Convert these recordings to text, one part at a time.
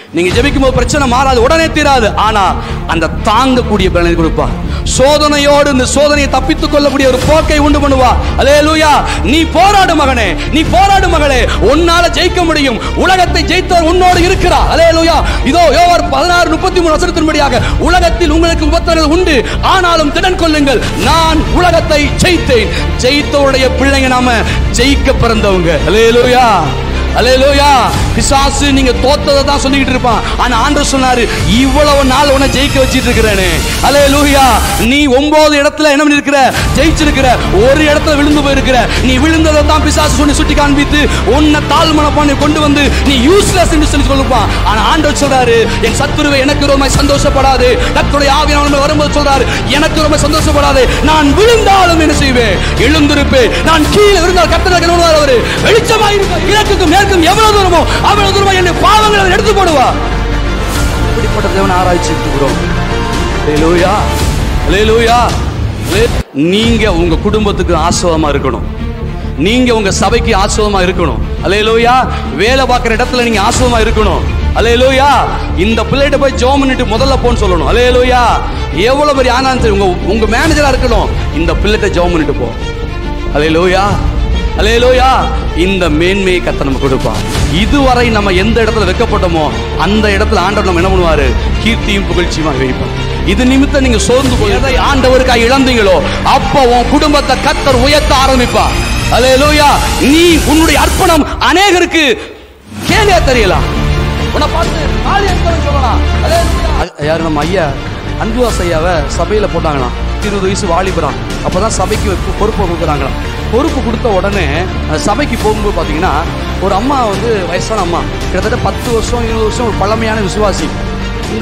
நீங்க ஜெபிக்கும் போது பிரச்சனை மாறாது உடனே தீராது ஆனா அந்த தாங்கக்கூடிய பலனை கொடுப்பா சோதனையோடு இந்த சோதனையை தப்பித்துக் கொள்ளக்கூடிய ஒரு போக்கை உண்டு பண்ணுவா அல்லேலூயா நீ போராடு மகனே நீ போராடு மகளே உன்னால ஜெயிக்க முடியும் உலகத்தை ஜெயித்தவர் உன்னோடு இருக்கிறா அல்லேலூயா இதோ யோவார் பதினாறு முப்பத்தி மூணு வசனத்தின்படியாக உலகத்தில் உங்களுக்கு உபத்திரங்கள் உண்டு ஆனாலும் திடன் கொள்ளுங்கள் நான் உலகத்தை ஜெயித்தேன் ஜெயித்தவருடைய பிள்ளைங்க நாம ஜெயிக்க பிறந்தவங்க அல்லேலூயா அல்லேலூயா பிசாசு நீங்க தோத்ததை தான் சொல்லிக்கிட்டு இருப்பான் ஆனா ஆண்டவர் சொன்னாரு இவ்வளவு நாள் உன்னை ஜெயிக்க வச்சிட்டு இருக்கிறேனே அல்லேலூயா நீ ஒன்பது இடத்துல என்ன பண்ணிருக்கிற ஜெயிச்சிருக்கிற ஒரு இடத்துல விழுந்து போயிருக்கிற நீ விழுந்ததை தான் பிசாசு சொல்லி சுட்டி காண்பித்து உன்னை தாழ் மனப்பானை கொண்டு வந்து நீ யூஸ்லெஸ் என்று சொல்லி சொல்லுப்பான் ஆனா ஆண்டவர் சொல்றாரு என் சத்துருவை எனக்கு ரொம்ப சந்தோஷப்படாது கர்த்தருடைய ஆவியான வரும்போது சொல்றாரு எனக்கு ரொம்ப சந்தோஷப்படாது நான் விழுந்தாலும் என்ன செய்வேன் எழுந்திருப்பேன் நான் கீழே விழுந்தால் கர்த்தர் வருவார் அவரு வெளிச்சமாயிருக்க கிழக்குக்கும் மேற்கும் எவ்வளவு தூரமோ அவ்வளவு தூரமா என்னை பாவங்களை அவர் எடுத்து போடுவா இப்படிப்பட்ட தேவனை ஆராய்ச்சி இருக்கிறோம் அல்லேலூயா அல்லேலூயா அல்லே- நீங்க உங்க குடும்பத்துக்கு ஆசிரமமா இருக்கணும் நீங்க உங்க சபைக்கு ஆசிரமமா இருக்கணும் அல்லேலூயா வேலை பார்க்குற இடத்துல நீங்க ஆசிரமமா இருக்கணும் அல்லேலூயா இந்த பிள்ளைகிட்ட போய் ஜோம் பண்ணிட்டு முதல்ல போன்னு சொல்லணும் அல்லேலூயா எவ்வளவு பெரிய ஆனாலும் சரி உங்க உங்க மேனேஜரா இருக்கணும் இந்த பிள்ளைகிட்ட ஜோம் பண்ணிட்டு போ அல்லேலூயா அல்லேலூயா இந்த மேன்மையை கத்த நம்ம கொடுப்பான் இதுவரை நம்ம எந்த இடத்துல வைக்கப்பட்டோமோ அந்த இடத்துல ஆண்டவர் நம்ம என்ன பண்ணுவாரு கீர்த்தியும் புகழ்ச்சியுமா வைப்பார் இது நிமித்தம் நீங்க சோர்ந்து போய் எதை ஆண்டவருக்காக இழந்தீங்களோ அப்போ உன் குடும்பத்தை கத்தர் உயர்த்த ஆரம்பிப்பா அல்லேலூயா நீ உன்னுடைய அர்ப்பணம் அநேகருக்கு கேலியா தெரியலாம் உன்னை பார்த்து ஆளி அர்ப்பணம் சொல்லலாம் அல்லேலூயா. அ- யாரு நம்ம ஐயா அன்புவாஸ் ஐயாவை சபையில போட்டாங்களாம் இருபது வயசு வாலிபரான் அப்பதான் சபைக்கு பொ- பொறுப்பு கொடுக்குறாங்களாம் பொறுப்பு கொடுத்த உடனே அந்த சபைக்கு போகும்போது பார்த்தீங்கன்னா ஒரு அம்மா வந்து வயசான அம்மா கிட்டத்தட்ட பத்து வருஷம் இருபது வருஷம் ஒரு பழமையான விசுவாசி இந்த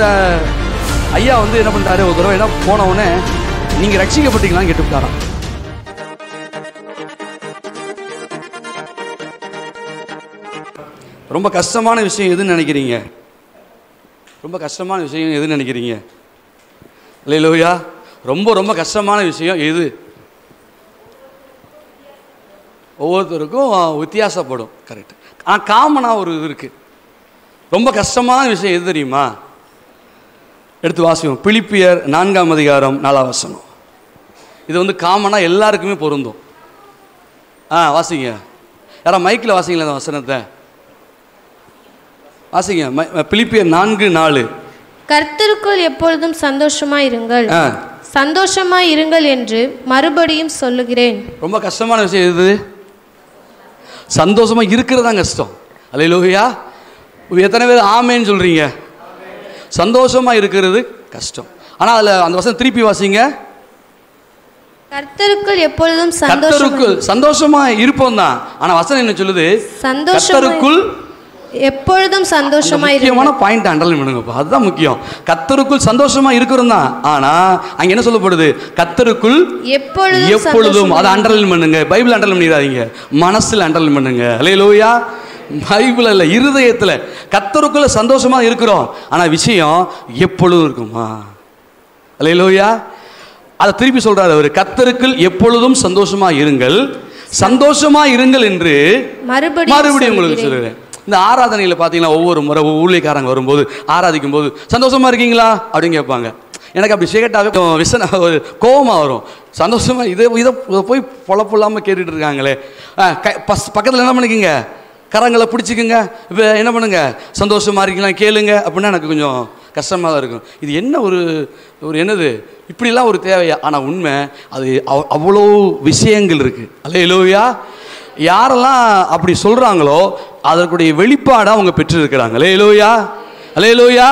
ஐயா வந்து என்ன பண்ணிட்டாரு ஒரு தடவை என்ன போன உடனே நீங்க ரட்சிக்கப்பட்டீங்களான்னு கேட்டுவிட்டாராம் ரொம்ப கஷ்டமான விஷயம் எதுன்னு நினைக்கிறீங்க ரொம்ப கஷ்டமான விஷயம் எதுன்னு நினைக்கிறீங்க இல்லையா ரொம்ப ரொம்ப கஷ்டமான விஷயம் எது ஒவ்வொருத்தருக்கும் வித்தியாசப்படும் கரெக்ட் ஆனால் காமனாக ஒரு இது இருக்குது ரொம்ப கஷ்டமான விஷயம் எது தெரியுமா எடுத்து வாசிப்போம் பிலிப்பியர் நான்காம் அதிகாரம் நாலாம் வசனம் இது வந்து காமனாக எல்லாருக்குமே பொருந்தும் ஆ வாசிங்க யாரா மைக்கில் வாசிங்களா அந்த வசனத்தை வாசிங்க மை- பிலிப்பியர் நான்கு நாலு கர்த்தருக்குள் எப்பொழுதும் சந்தோஷமாய் இருங்கள் ஆ சந்தோஷமாய் இருங்கள் என்று மறுபடியும் சொல்லுகிறேன் ரொம்ப கஷ்டமான விஷயம் எது சந்தோஷமா இருக்கிறது தான் கஷ்டம் அல்லையிலோயா எத்தனை பேர் ஆமேன்னு சொல்றீங்க சந்தோஷமா இருக்கிறது கஷ்டம் ஆனா அதுல அந்த வசனம் திருப்பி வாசிங்க கர்த்தருக்குள் எப்பொழுதும் சந்தோஷம் கத்தருக்குள் சந்தோஷமா இருப்போம் தான் ஆனா வசனம் என்ன சொல்லுது சந்தோஷமா கத்தருக்குள் எப்பொழுதும் அந்த சந்தோஷமாய் இருங்கள் முக்கியமான பாயிண்ட் அண்டர்லைன் பண்ணுங்கப்பா அதுதான் முக்கியம் கத்தருக்குள் சந்தோஷமா இருக்கிறோம் தான் ஆனா அங்க என்ன சொல்லப்படுது கத்தருக்குள் எப்பொழுதும் எப்பொழுதும் அதை சந்தோஷமாய் அண்டர்லைன் பண்ணுங்க பைபிள் அண்டர்லைன் பண்ணிடாதீங்க மனசுல அண்டர்லைன் பண்ணுங்க அல்லேலூயா பைபிள் இல்ல இருதயத்துல கத்தருக்குள்ள சந்தோஷமா இருக்கிறோம் ஆனா விஷயம் எப்பொழுதும் இருக்குமா அல்லேலூயா அதை திருப்பி சொல்றாரு அவர் கத்தருக்குள் எப்பொழுதும் சந்தோஷமா இருங்கள் சந்தோஷமா இருங்கள் என்று மறுபடியும் மறுபடியும் உங்களுக்கு சொல்கிறேன். சொல்லுறேன் இந்த ஆராதனையில் பார்த்தீங்கன்னா ஒவ்வொரு முறை ஒவ்வொரு ஊழியக்காரங்க வரும்போது ஆராதிக்கும் போது சந்தோஷமா இருக்கீங்களா அப்படின்னு கேட்பாங்க எனக்கு அப்படி சிகட்டாவே விசன ஒரு கோவமா வரும் சந்தோஷமா இதை இதை இதை போய் பொழப்பு கேட்டுட்டு இருக்காங்களே ஆ, க- பஸ் பக்கத்தில் என்ன பண்ணிக்கங்க கரங்களை பிடிச்சிக்குங்க இப்போ என்ன பண்ணுங்க சந்தோஷமா இருக்கீங்களா கேளுங்க அப்படின்னா எனக்கு கொஞ்சம் கஷ்டமாக தான் இருக்கும் இது என்ன ஒரு ஒரு என்னது இப்படிலாம் ஒரு தேவையா ஆனால் உண்மை அது அவ்- அவ்வளோ விஷயங்கள் இருக்குது அல்லையிலோயா யாரெல்லாம் அப்படி சொல்கிறாங்களோ அதற்குடைய வெளிப்பாடை அவங்க பெற்றிருக்கிறாங்க லேலோயா லேலோயா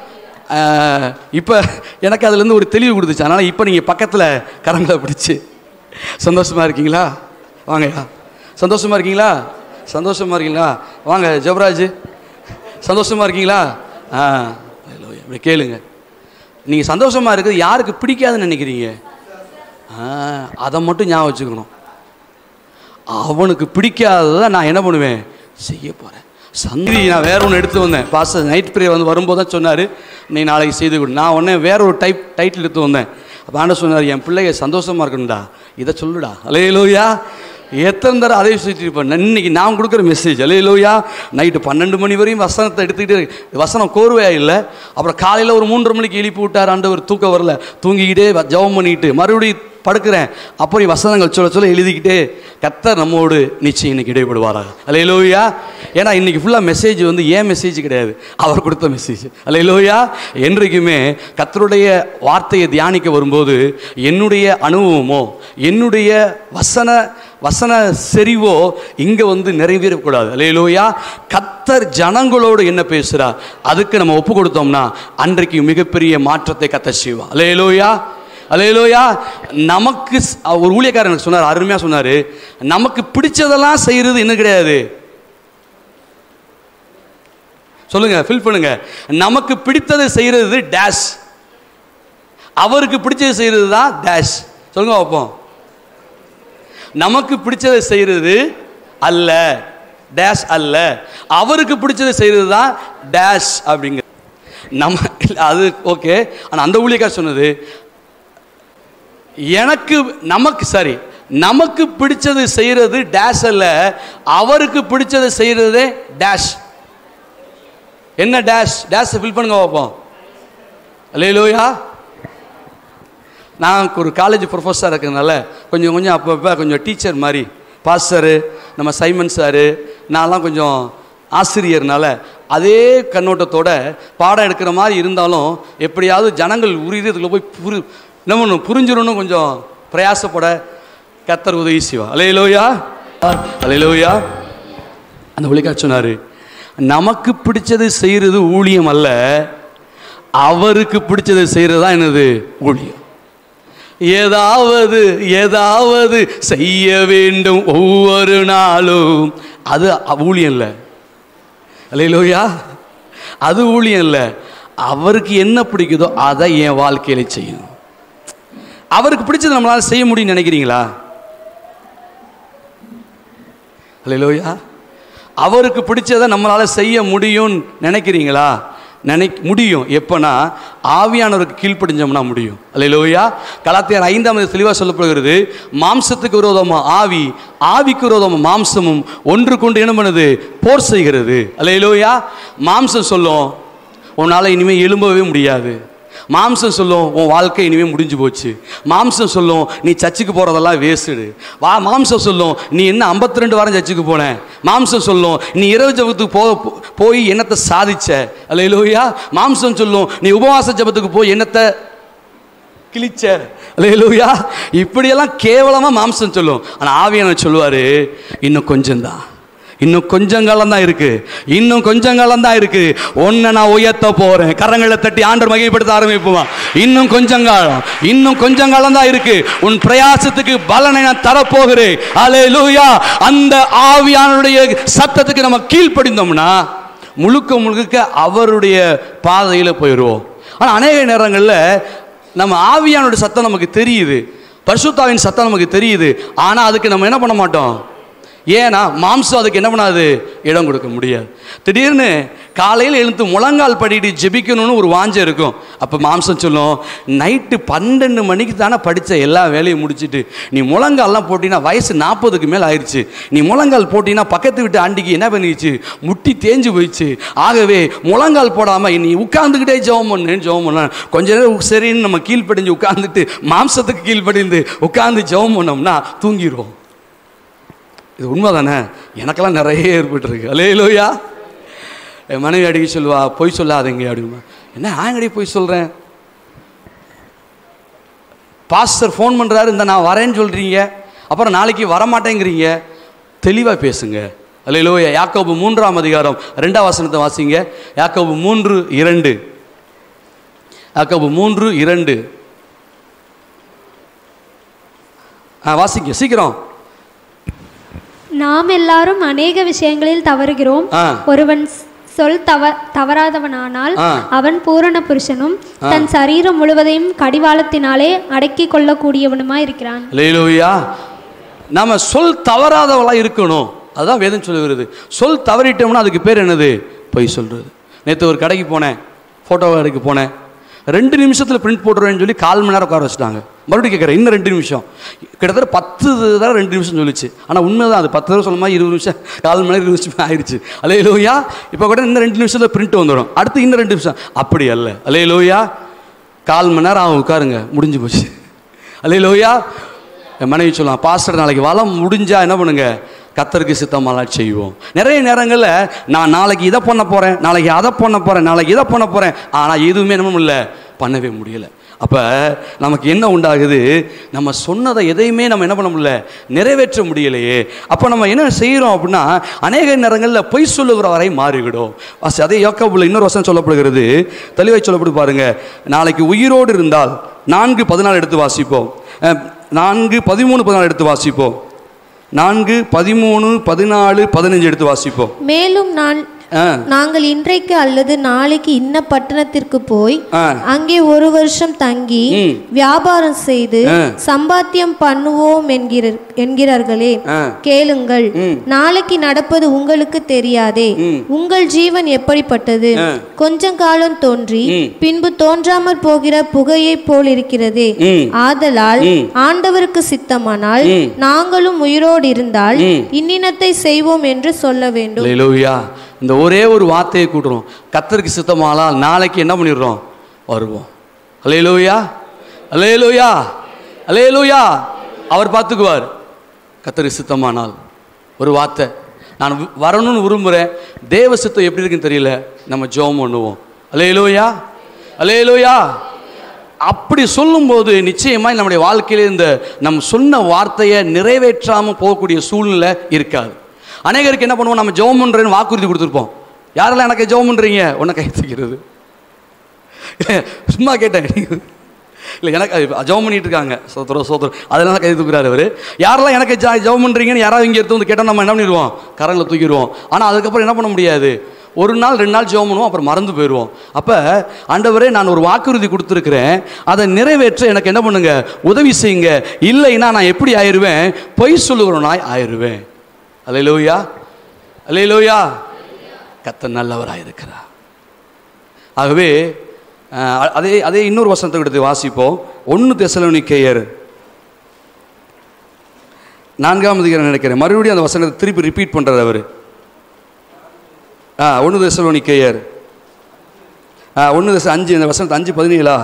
இப்போ எனக்கு அதுலேருந்து ஒரு தெளிவு கொடுத்துச்சு அதனால் இப்போ நீங்கள் பக்கத்தில் கரங்களை பிடிச்சி சந்தோஷமாக இருக்கீங்களா வாங்கய்யா சந்தோஷமாக இருக்கீங்களா சந்தோஷமாக இருக்கீங்களா வாங்க ஜெபராஜ் சந்தோஷமாக இருக்கீங்களா ஆ ஹலோயா இப்படி கேளுங்க நீங்கள் சந்தோஷமாக இருக்கிறது யாருக்கு பிடிக்காதுன்னு நினைக்கிறீங்க ஆ அதை மட்டும் ஞாபகம் வச்சுக்கணும் அவனுக்கு பிடிக்காததை நான் என்ன பண்ணுவேன் செய்ய போகிறேன் சந்தி நான் வேற ஒன்று எடுத்து வந்தேன் பாஸ்டர் நைட் ப்ரே வந்து வரும்போது தான் சொன்னார் நீ நாளைக்கு செய்து கொடு நான் உடனே வேற ஒரு டைப் டைட்டில் எடுத்து வந்தேன் அப்போ ஆண்ட சொன்னார் என் பிள்ளைய சந்தோஷமாக இருக்கணும்டா இதை சொல்லுடா அலையலோயா எத்தனை தடவை அதே சுற்றி இருப்பேன் இன்னைக்கு நான் கொடுக்குற மெசேஜ் அலையிலோயா நைட்டு பன்னெண்டு மணி வரையும் வசனத்தை எடுத்துக்கிட்டு வசனம் கோர்வையா இல்லை அப்புறம் காலையில் ஒரு மூன்றரை மணிக்கு எழுப்பி விட்டார் ஆண்டவர் தூக்கம் வரல தூங்கிக்கிட்டே வ- ஜெபம் பண்ணிட்டு மறுபடியும் படுக்கிறேன் அப்புறம் வசனங்கள் சொல்ல சொல்ல எழுதிக்கிட்டே கத்தர் நம்மோடு நிச்சயம் இன்னைக்கு இடைப்படுவாராக அலையிலோயா ஏன்னா இன்னைக்கு ஃபுல்லாக மெசேஜ் வந்து ஏன் மெசேஜ் கிடையாது அவர் கொடுத்த மெசேஜ் அலையிலோயா என்றைக்குமே கத்தருடைய வார்த்தையை தியானிக்க வரும்போது என்னுடைய அனுபவமோ என்னுடைய வசன வசன செறிவோ இங்கே வந்து நிறைவேறக்கூடாது அலையிலோயா கத்தர் ஜனங்களோடு என்ன பேசுகிறா அதுக்கு நம்ம ஒப்பு கொடுத்தோம்னா அன்றைக்கு மிகப்பெரிய மாற்றத்தை கத்த செய்வா அலையிலோயா அலையிலோயா நமக்கு ஸ்- ஒரு ஊழியக்காரர் எனக்கு சொன்னார் அருமையாக சொன்னார் நமக்கு பிடிச்சதெல்லாம் செய்கிறது என்ன கிடையாது சொல்லுங்க ஃபில் பண்ணுங்க நமக்கு பிடித்ததை செய்கிறது டேஷ் அவருக்கு பிடிச்சதை செய்கிறது தான் டேஷ் சொல்லுங்க பார்ப்போம் நமக்கு பிடிச்சதை செய்கிறது அல்ல டேஷ் அல்ல அவருக்கு பிடிச்சதை செய்கிறது தான் டேஷ் அப்படிங்க நம்ம இல்ல, அது ஓகே ஆனால் அந்த ஊழியக்கார் சொன்னது எனக்கு நமக்கு சரி நமக்கு பிடிச்சது செய்கிறது டேஷ் அல்ல அவருக்கு பிடிச்சதை செய்கிறதே டேஷ் என்ன டேஷ் டேஷ் ஃபில் பண்ணுங்க பார்ப்போம் அல்லையிலோயா நான் ஒரு காலேஜ் ப்ரொஃபஸராக இருக்கிறதுனால கொஞ்சம் கொஞ்சம் அப்பப்போ கொஞ்சம் டீச்சர் மாதிரி பாஸ்டரு நம்ம சைமன் சாரு நான்லாம் கொஞ்சம் ஆசிரியர்னால அதே கண்ணோட்டத்தோட பாடம் எடுக்கிற மாதிரி இருந்தாலும் எப்படியாவது ஜனங்கள் உரியதுக்குள்ள போய் புரி என்ன பண்ணணும் புரிஞ்சிடணும் கொஞ்சம் பிரயாசப்பட கத்தர் உதவி செய்வா அலையிலோயா அலையிலோயா அந்த ஒளிக்கா சொன்னார் நமக்கு பிடிச்சது செய்கிறது ஊழியம் அல்ல அவருக்கு பிடிச்சது செய்கிறது தான் என்னது ஊழியம் ஏதாவது ஏதாவது செய்ய வேண்டும் ஒவ்வொரு நாளும் அது அ- ஊழியம் இல்லை அல்லையிலோயா அது ஊழியம் இல்லை அவருக்கு என்ன பிடிக்குதோ அதை என் வாழ்க்கையில செய்யணும் அவருக்கு பிடிச்சது நம்மளால செய்ய முடியும்னு நினைக்கிறீங்களா அல்லையிலோயா அவருக்கு பிடிச்சதை நம்மளால செய்ய முடியும்னு நினைக்கிறீங்களா நினை முடியும் எப்போனா ஆவியானவருக்கு கீழ்ப்படிஞ்சோம்னா முடியும் அல்லையிலோயா கலாத்தியார் ஐந்தாம் தெளிவாக சொல்லப்படுகிறது மாம்சத்துக்கு விரோதமாக ஆவி ஆவிக்கு விரோதமாக மாம்சமும் ஒன்று கொண்டு என்ன பண்ணுது போர் செய்கிறது அல்லையிலோயா மாம்சம் சொல்லும் உன்னால் இனிமேல் எழும்பவே முடியாது மாம்சம் சொல்லும் உன் வாழ்க்கை இனிமேல் முடிஞ்சு போச்சு மாம்சம் சொல்லும் நீ சர்ச்சுக்கு போகிறதெல்லாம் வேஸ்டு வா மாம்சம் சொல்லும் நீ என்ன 52 ரெண்டு வாரம் சர்ச்சுக்கு போன மாம்சம் சொல்லும் நீ இரவு ஜபத்துக்கு போ போ- போய் என்னத்தை சாதிச்ச அல்லையிலோயா மாம்சம் சொல்லும் நீ உபவாச ஜபத்துக்கு போய் என்னத்தை கிழிச்ச அல்லையிலோயா இப்படியெல்லாம் கேவலமாக மாம்சம் சொல்லும் ஆனால் ஆவியானவர் சொல்லுவார் இன்னும் கொஞ்சம்தான் இன்னும் கொஞ்சம் காலம் தான் இருக்கு இன்னும் கொஞ்சம் காலம் தான் இருக்கு ஒன்னை நான் உயர்த்த போறேன் கரங்களை தட்டி ஆண்டர் மகிமைப்படுத்த ஆரம்பிப்போமா இன்னும் கொஞ்சம் காலம் இன்னும் கொஞ்சம் காலம் தான் இருக்கு உன் பிரயாசத்துக்கு பலனை நான் தரப்போகிறேன் அல்லேலூயா அந்த ஆவியானுடைய சத்தத்துக்கு நம்ம கீழ்ப்படிந்தோம்னா முழுக்க முழுக்க அவருடைய பாதையில் போயிடுவோம் ஆனால் அநேக நேரங்களில் நம்ம ஆவியானுடைய சத்தம் நமக்கு தெரியுது பரிசுத்தாவின் சத்தம் நமக்கு தெரியுது ஆனால் அதுக்கு நம்ம என்ன பண்ண மாட்டோம் ஏன்னா மாம்சம் அதுக்கு என்ன பண்ணாது இடம் கொடுக்க முடியாது திடீர்னு காலையில் எழுந்து முழங்கால் படிட்டு ஜெபிக்கணும்னு ஒரு வாஞ்சை இருக்கும் அப்போ மாம்சம் சொல்லும் நைட்டு பன்னெண்டு மணிக்கு தானே படித்த எல்லா வேலையும் முடிச்சிட்டு நீ முழங்கால்லாம் போட்டினா வயசு நாற்பதுக்கு மேலே ஆயிடுச்சு நீ முழங்கால் போட்டினா பக்கத்து வீட்டு ஆண்டிக்கு என்ன பண்ணிடுச்சு முட்டி தேஞ்சு போயிடுச்சு ஆகவே முழங்கால் போடாமல் நீ உட்காந்துக்கிட்டே ஜெபம் பண்ணுன்னு ஜெபம் பண்ண கொஞ்ச நேரம் சரின்னு நம்ம கீழ்ப்படிஞ்சு உட்காந்துட்டு மாம்சத்துக்கு கீழ்ப்படிந்து உட்காந்து ஜெபம் பண்ணோம்னா தூங்கிடுவோம் இது உண்மை தானே எனக்கெல்லாம் நிறைய ஏற்பட்டுருக்கு அலேலோயா என் மனைவி அடிக்க சொல்லுவா பொய் சொல்லாதீங்க அப்படிமா என்ன ஆங்கடி பொய் சொல்கிறேன் பாஸ்டர் ஃபோன் பண்ணுறாரு இந்த நான் வரேன்னு சொல்கிறீங்க அப்புறம் நாளைக்கு வரமாட்டேங்கிறீங்க தெளிவாக பேசுங்க அல்லையிலோயா யாக்கோபு மூன்றாம் அதிகாரம் ரெண்டாம் வசனத்தை வாசிங்க யாக்கோபு மூன்று இரண்டு யாக்கோபு மூன்று இரண்டு ஆ வாசிங்க சீக்கிரம் நாம் எல்லாரும் அநேக விஷயங்களில் தவறுகிறோம் ஆ. ஒருவன் சொல் தவ தவறாதவனானால் ஆ. அவன் பூரண புருஷனும் தன் சரீரம் முழுவதையும் கடிவாளத்தினாலே அடக்கிக் கொள்ளக்கூடியவனுமாய் இருக்கிறான் லேலூயா நாம சொல் தவறாதவளா இருக்கணும் அதுதான் வேதம் சொல்லுகிறது சொல் தவறிட்டோம்னா அதுக்கு பேர் என்னது பொய் சொல்றது நேற்று ஒரு கடைக்கு போனேன் ஃபோட்டோ கடைக்கு போனேன் ரெண்டு நிமிஷத்தில் பிரிண்ட் போட்டுருவேன்னு சொல்லி கால் மணி நேரம் உட்கார வச்சுட்டாங்க மறுபடியும் கேட்குறேன் இன்னும் ரெண்டு நிமிஷம் கிட்டத்தட்ட பத்து தடவை ரெண்டு நிமிஷம் சொல்லிச்சு ஆனால் உண்மை தான் அது பத்து தடவை சொல்லுமா இருபது நிமிஷம் கால் மணி நேரம் இருபது நிமிஷம் ஆயிடுச்சு அலே லோயா இப்போ கூட இன்னும் ரெண்டு நிமிஷத்தில் பிரிண்ட் வந்துடும் அடுத்து இன்னும் ரெண்டு நிமிஷம் அப்படி அல்ல அலே லோயா கால் மணி நேரம் அவன் உட்காருங்க முடிஞ்சு போச்சு அலே லோயா என் மனைவி சொல்லலாம் பாஸ்டர் நாளைக்கு வளம் முடிஞ்சா என்ன பண்ணுங்க கத்தருக்கு சித்தமாலாம் செய்வோம் நிறைய நேரங்களில் நான் நாளைக்கு இதை பண்ண போகிறேன் நாளைக்கு அதை பண்ண போகிறேன் நாளைக்கு இதை பண்ண போகிறேன் ஆனால் எதுவுமே என்ன இல்லை பண்ணவே முடியல அப்போ நமக்கு என்ன உண்டாகுது நம்ம சொன்னதை எதையுமே நம்ம என்ன பண்ண முடியல நிறைவேற்ற முடியலையே அப்போ நம்ம என்ன செய்கிறோம் அப்படின்னா அநேக நேரங்களில் பொய் சொல்லுகிற வரை மாறிவிடும் வாசி, அதே யோக்காபுல இன்னொரு வசனம் சொல்லப்படுகிறது தெளிவாய் சொல்லப்படு பாருங்க நாளைக்கு உயிரோடு இருந்தால் நான்கு பதினாலு எடுத்து வாசிப்போம் அஹ், நான்கு பதிமூணு பதினாலு எடுத்து வாசிப்போம் நான்கு பதிமூணு பதினாலு பதினஞ்சு எடுத்து வாசிப்போம் மேலும் நான் ஆ நாங்கள் இன்றைக்கு அல்லது நாளைக்கு இன்ன பட்டணத்திற்கு போய் ஆ அங்கே ஒரு வருஷம் தங்கி ம். வியாபாரம் செய்து ஆ. சம்பாத்தியம் பண்ணுவோம் என்கிற என்கிறார்களே ஆ கேளுங்கள் ம். நாளைக்கு நடப்பது உங்களுக்கு தெரியாதே ம். உங்கள் ஜீவன் எப்படிப்பட்டது ஆ. கொஞ்சம் காலம் தோன்றி ம். பின்பு தோன்றாமற் போகிற புகையைப் போல் இருக்கிறதே ம் ஆதலால் ம். ஆண்டவருக்கு சித்தமானால் ம். நாங்களும் உயிரோடு இருந்தால் ம். இன்னினத்தை செய்வோம் என்று சொல்ல வேண்டும் அல்லேலூயா இந்த ஒரே ஒரு வார்த்தையை கூட்டுறோம் கத்தருக்கு சித்தமாலாம் நாளைக்கு என்ன பண்ணிடுறோம் வருவோம் அல்லேலூயா அல்லேலூயா அல்லேலூயா அவர் பார்த்துக்குவார் கத்தருக்கு சித்தமானால் ஒரு வார்த்தை நான் வி- வரணும்னு விரும்புகிறேன் தேவ சித்தம் எப்படி இருக்குன்னு தெரியல நம்ம ஜெபம் பண்ணுவோம் அல்லேலூயா அல்லேலூயா அப்படி சொல்லும்போது நிச்சயமாக நம்முடைய வாழ்க்கையில இந்த நம்ம சொன்ன வார்த்தையை நிறைவேற்றாமல் போகக்கூடிய சூழ்நிலை இருக்காது அநேகருக்கு என்ன பண்ணுவோம் நம்ம ஜெபம் பண்ணுறேன்னு வாக்குறுதி கொடுத்துருப்போம் யாரெல்லாம் எனக்கு ஜெபம் பண்ணுறீங்க உன்னை கை தூக்கிறது இல்லை சும்மா கேட்டேன் இல்லை எனக்கு அது ஜெபம் பண்ணிட்டு இருக்காங்க சோத்திரம் சோத்திரம் அதனால கை தூக்குறாரு அவர் யாரெல்லாம் எனக்கு ஜா ஜெபம் பண்ணுறீங்கன்னு யாராவது இங்கே எடுத்து வந்து கேட்டால் நம்ம என்ன பண்ணிடுவோம் கரங்களை தூக்கிடுவோம் ஆனால் அதுக்கப்புறம் என்ன பண்ண முடியாது ஒரு நாள் ரெண்டு நாள் ஜெபம் பண்ணுவோம் அப்புறம் மறந்து போயிடுவோம் அப்போ ஆண்டவரே நான் ஒரு வாக்குறுதி கொடுத்துருக்கிறேன் அதை நிறைவேற்ற எனக்கு என்ன பண்ணுங்க உதவி செய்யுங்க இல்லைன்னா நான் எப்படி ஆயிடுவேன் பொய் சொல்லுகிறவனாய் ஆயிடுவேன் அலையிலோயா அலையிலோயா கத்த நல்லவராக இருக்கிறார் ஆகவே அஹ், அதே அதே இன்னொரு வசனத்தை எடுத்து வாசிப்போம் ஒன்று தெசலோனிக்கேயர் நான்காம் அதிகாரம் நினைக்கிறேன் மறுபடியும் அந்த வசனத்தை திருப்பி ரிப்பீட் பண்ணுறாரு அவர் ஆ ஒன்று தெசலோனிக்கேயர் ஆ ஒன்று தச அஞ்சு இந்த வசனத்தை அஞ்சு பதினேழா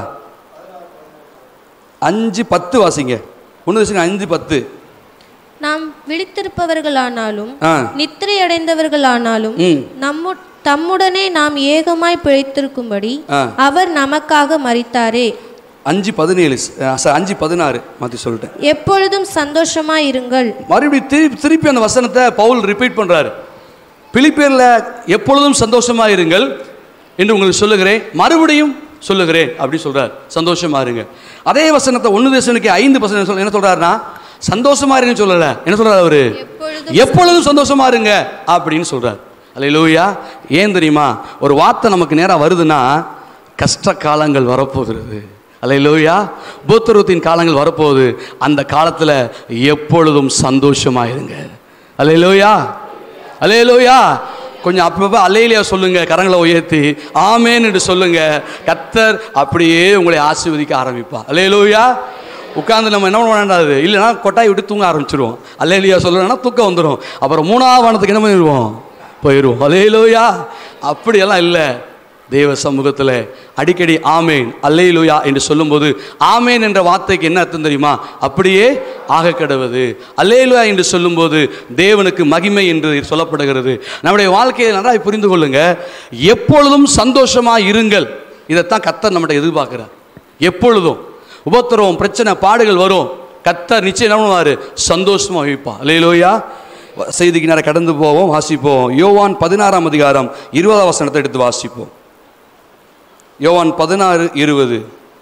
அஞ்சு பத்து வாசிங்க ஒன்று தசங்க அஞ்சு பத்து நாம் விழித்திருப்பவர்களானாலும் ஆ நித்திரை அடைந்தவர்களானாலும் ம் நம்மு தம்முடனே நாம் ஏகமாய் பிழைத்திருக்கும்படி ஆ அவர் நமக்காக மரித்தாரே அஞ்சு பதினேழு சார் அஞ்சு பதினாறு மாற்றி சொல்லிட்டேன் எப்பொழுதும் சந்தோஷமாய் இருங்கள் மறுபடியும் திருப்பி திருப்பி அந்த வசனத்தை பவுல் ரிப்பீட் பண்ணுறாரு பிலிப்பேரில் எப்பொழுதும் சந்தோஷமா இருங்கள் என்று உங்களுக்கு சொல்லுகிறேன் மறுபடியும் சொல்லுகிறேன் அப்படி சொல்றார் சந்தோஷமா இருங்க அதே வசனத்தை ஒன்று தேசனுக்கு ஐந்து வசனம் சொல்ல என்ன சொல்றாருன்னா சந்தோஷமா இருங்கன்னு சொல்லல என்ன சொல்றாரு அவரு எப்பொழுதும் சந்தோஷமா இருங்க அப்படின்னு சொல்றார் அல்லேலூயா ஏன் தெரியுமா ஒரு வார்த்தை நமக்கு நேரா வருதுன்னா கஷ்ட காலங்கள் வரப்போகிறது அல்லேலூயா பூத்தருவத்தின் காலங்கள் வரப்போகுது அந்த காலத்தில் எப்பொழுதும் சந்தோஷமா இருங்க அல்லேலூயா அல்லேலூயா கொஞ்சம் அப்பப்போ அல்லையிலையா சொல்லுங்க கரங்களை உயர்த்தி ஆமேன்னு என்று சொல்லுங்க கத்தர் அப்படியே உங்களை ஆசீர்வதிக்க ஆரம்பிப்பா அல்லேலூயா உட்கார்ந்து நம்ம என்ன பண்ண வேண்டாது இல்லைன்னா கொட்டாய் விட்டு தூங்க ஆரம்பிச்சிருவோம் அல்லையிலையா சொல்லணும்னா தூக்கம் வந்துடும் அப்புறம் மூணாவது வானத்துக்கு என்ன பண்ணிடுவோம் போயிடுவோம் அல்லேலூயா அப்படியெல்லாம் இல்லை தேவ சமூகத்தில் அடிக்கடி ஆமேன் அல்லேலூயா என்று சொல்லும்போது ஆமேன் என்ற வார்த்தைக்கு என்ன அர்த்தம் தெரியுமா அப்படியே ஆக கடவுது அல்லேலூயா என்று சொல்லும்போது தேவனுக்கு மகிமை என்று சொல்லப்படுகிறது நம்முடைய வாழ்க்கையை நன்றாக புரிந்து கொள்ளுங்க எப்பொழுதும் சந்தோஷமா இருங்கள் இதைத்தான் கத்தர் நம்மகிட்ட எதிர்பார்க்கிறார் எப்பொழுதும் உபத்திரவம் பிரச்சனை பாடுகள் வரும் கத்தர் நிச்சயம் என்ன பண்ணுவார் சந்தோஷமா வைப்பா அல்லேலூயா செய்திக்கு நேரம் கடந்து போவோம் வாசிப்போம் யோவான் பதினாறாம் அதிகாரம் இருபதாம் வசனத்தை எடுத்து வாசிப்போம் யோவான் பதினாறு இருபது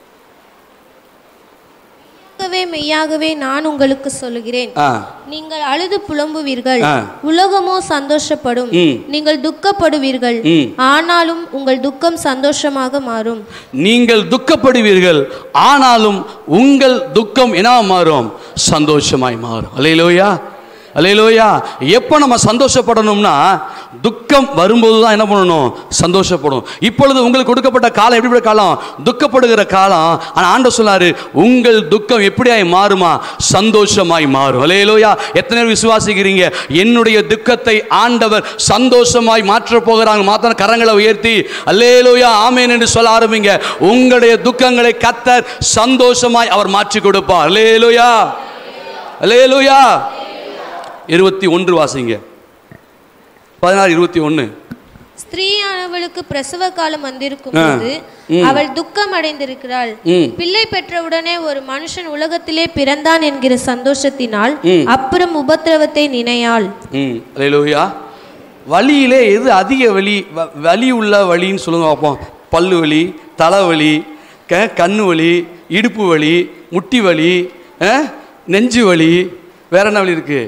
மெய்யாகவே மெய்யாகவே நான் உங்களுக்கு சொல்லுகிறேன் ஆ நீங்கள் அழுது புலம்புவீர்கள் ஆ. உலகமோ சந்தோஷப்படும் ம். நீங்கள் துக்கப்படுவீர்கள் ம். ஆனாலும் உங்கள் துக்கம் சந்தோஷமாக மாறும் நீங்கள் துக்கப்படுவீர்கள் ஆனாலும் உங்கள் துக்கம் என்ன மாறும் சந்தோஷமாய் மாறும் அல்லையிலோயா அல்லேலூயா எப்போ நம்ம சந்தோஷப்படணும்னா துக்கம் வரும்போது தான் என்ன பண்ணணும் சந்தோஷப்படும் இப்பொழுது உங்களுக்கு கொடுக்கப்பட்ட காலம் எப்படிப்பட்ட காலம் துக்கப்படுகிற காலம் ஆனால் ஆண்டவர் சொல்லாரு உங்கள் துக்கம் எப்படியாய் மாறுமா சந்தோஷமாய் மாறும் அல்லேலூயா எத்தனை பேர் விசுவாசிக்கிறீங்க என்னுடைய துக்கத்தை ஆண்டவர் சந்தோஷமாய் மாற்ற போகிறாங்க மாத்திர கரங்களை உயர்த்தி அல்லேலூயா ஆமேன் என்று சொல்ல ஆரம்பிங்க உங்களுடைய துக்கங்களை கத்தர் சந்தோஷமாய் அவர் மாற்றி கொடுப்பார் அல்லேலூயா அல்லேலூயா இருபத்தி ஒன்று வாசிங்க பதினாறு இருபத்தி ஒன்று ஸ்திரீயானவளுக்கு பிரசவ காலம் வந்திருக்கும் போது அவள் துக்கம் அடைந்திருக்கிறாள் ம். பிள்ளை பெற்றவுடனே ஒரு மனுஷன் உலகத்திலே பிறந்தான் என்கிற சந்தோஷத்தினால் அப்புறம் உபத்திரவத்தை நினையாள் ம் அல்லேலூயா வலியிலே எது அதிக வலி வ- வலி உள்ள வலின்னு சொல்லுங்க பார்ப்போம் பல்லு வலி தலைவலி க கண்ணு வலி இடுப்பு வலி முட்டி வலி அஹ், நெஞ்சு வலி வேற என்ன வலி இருக்கு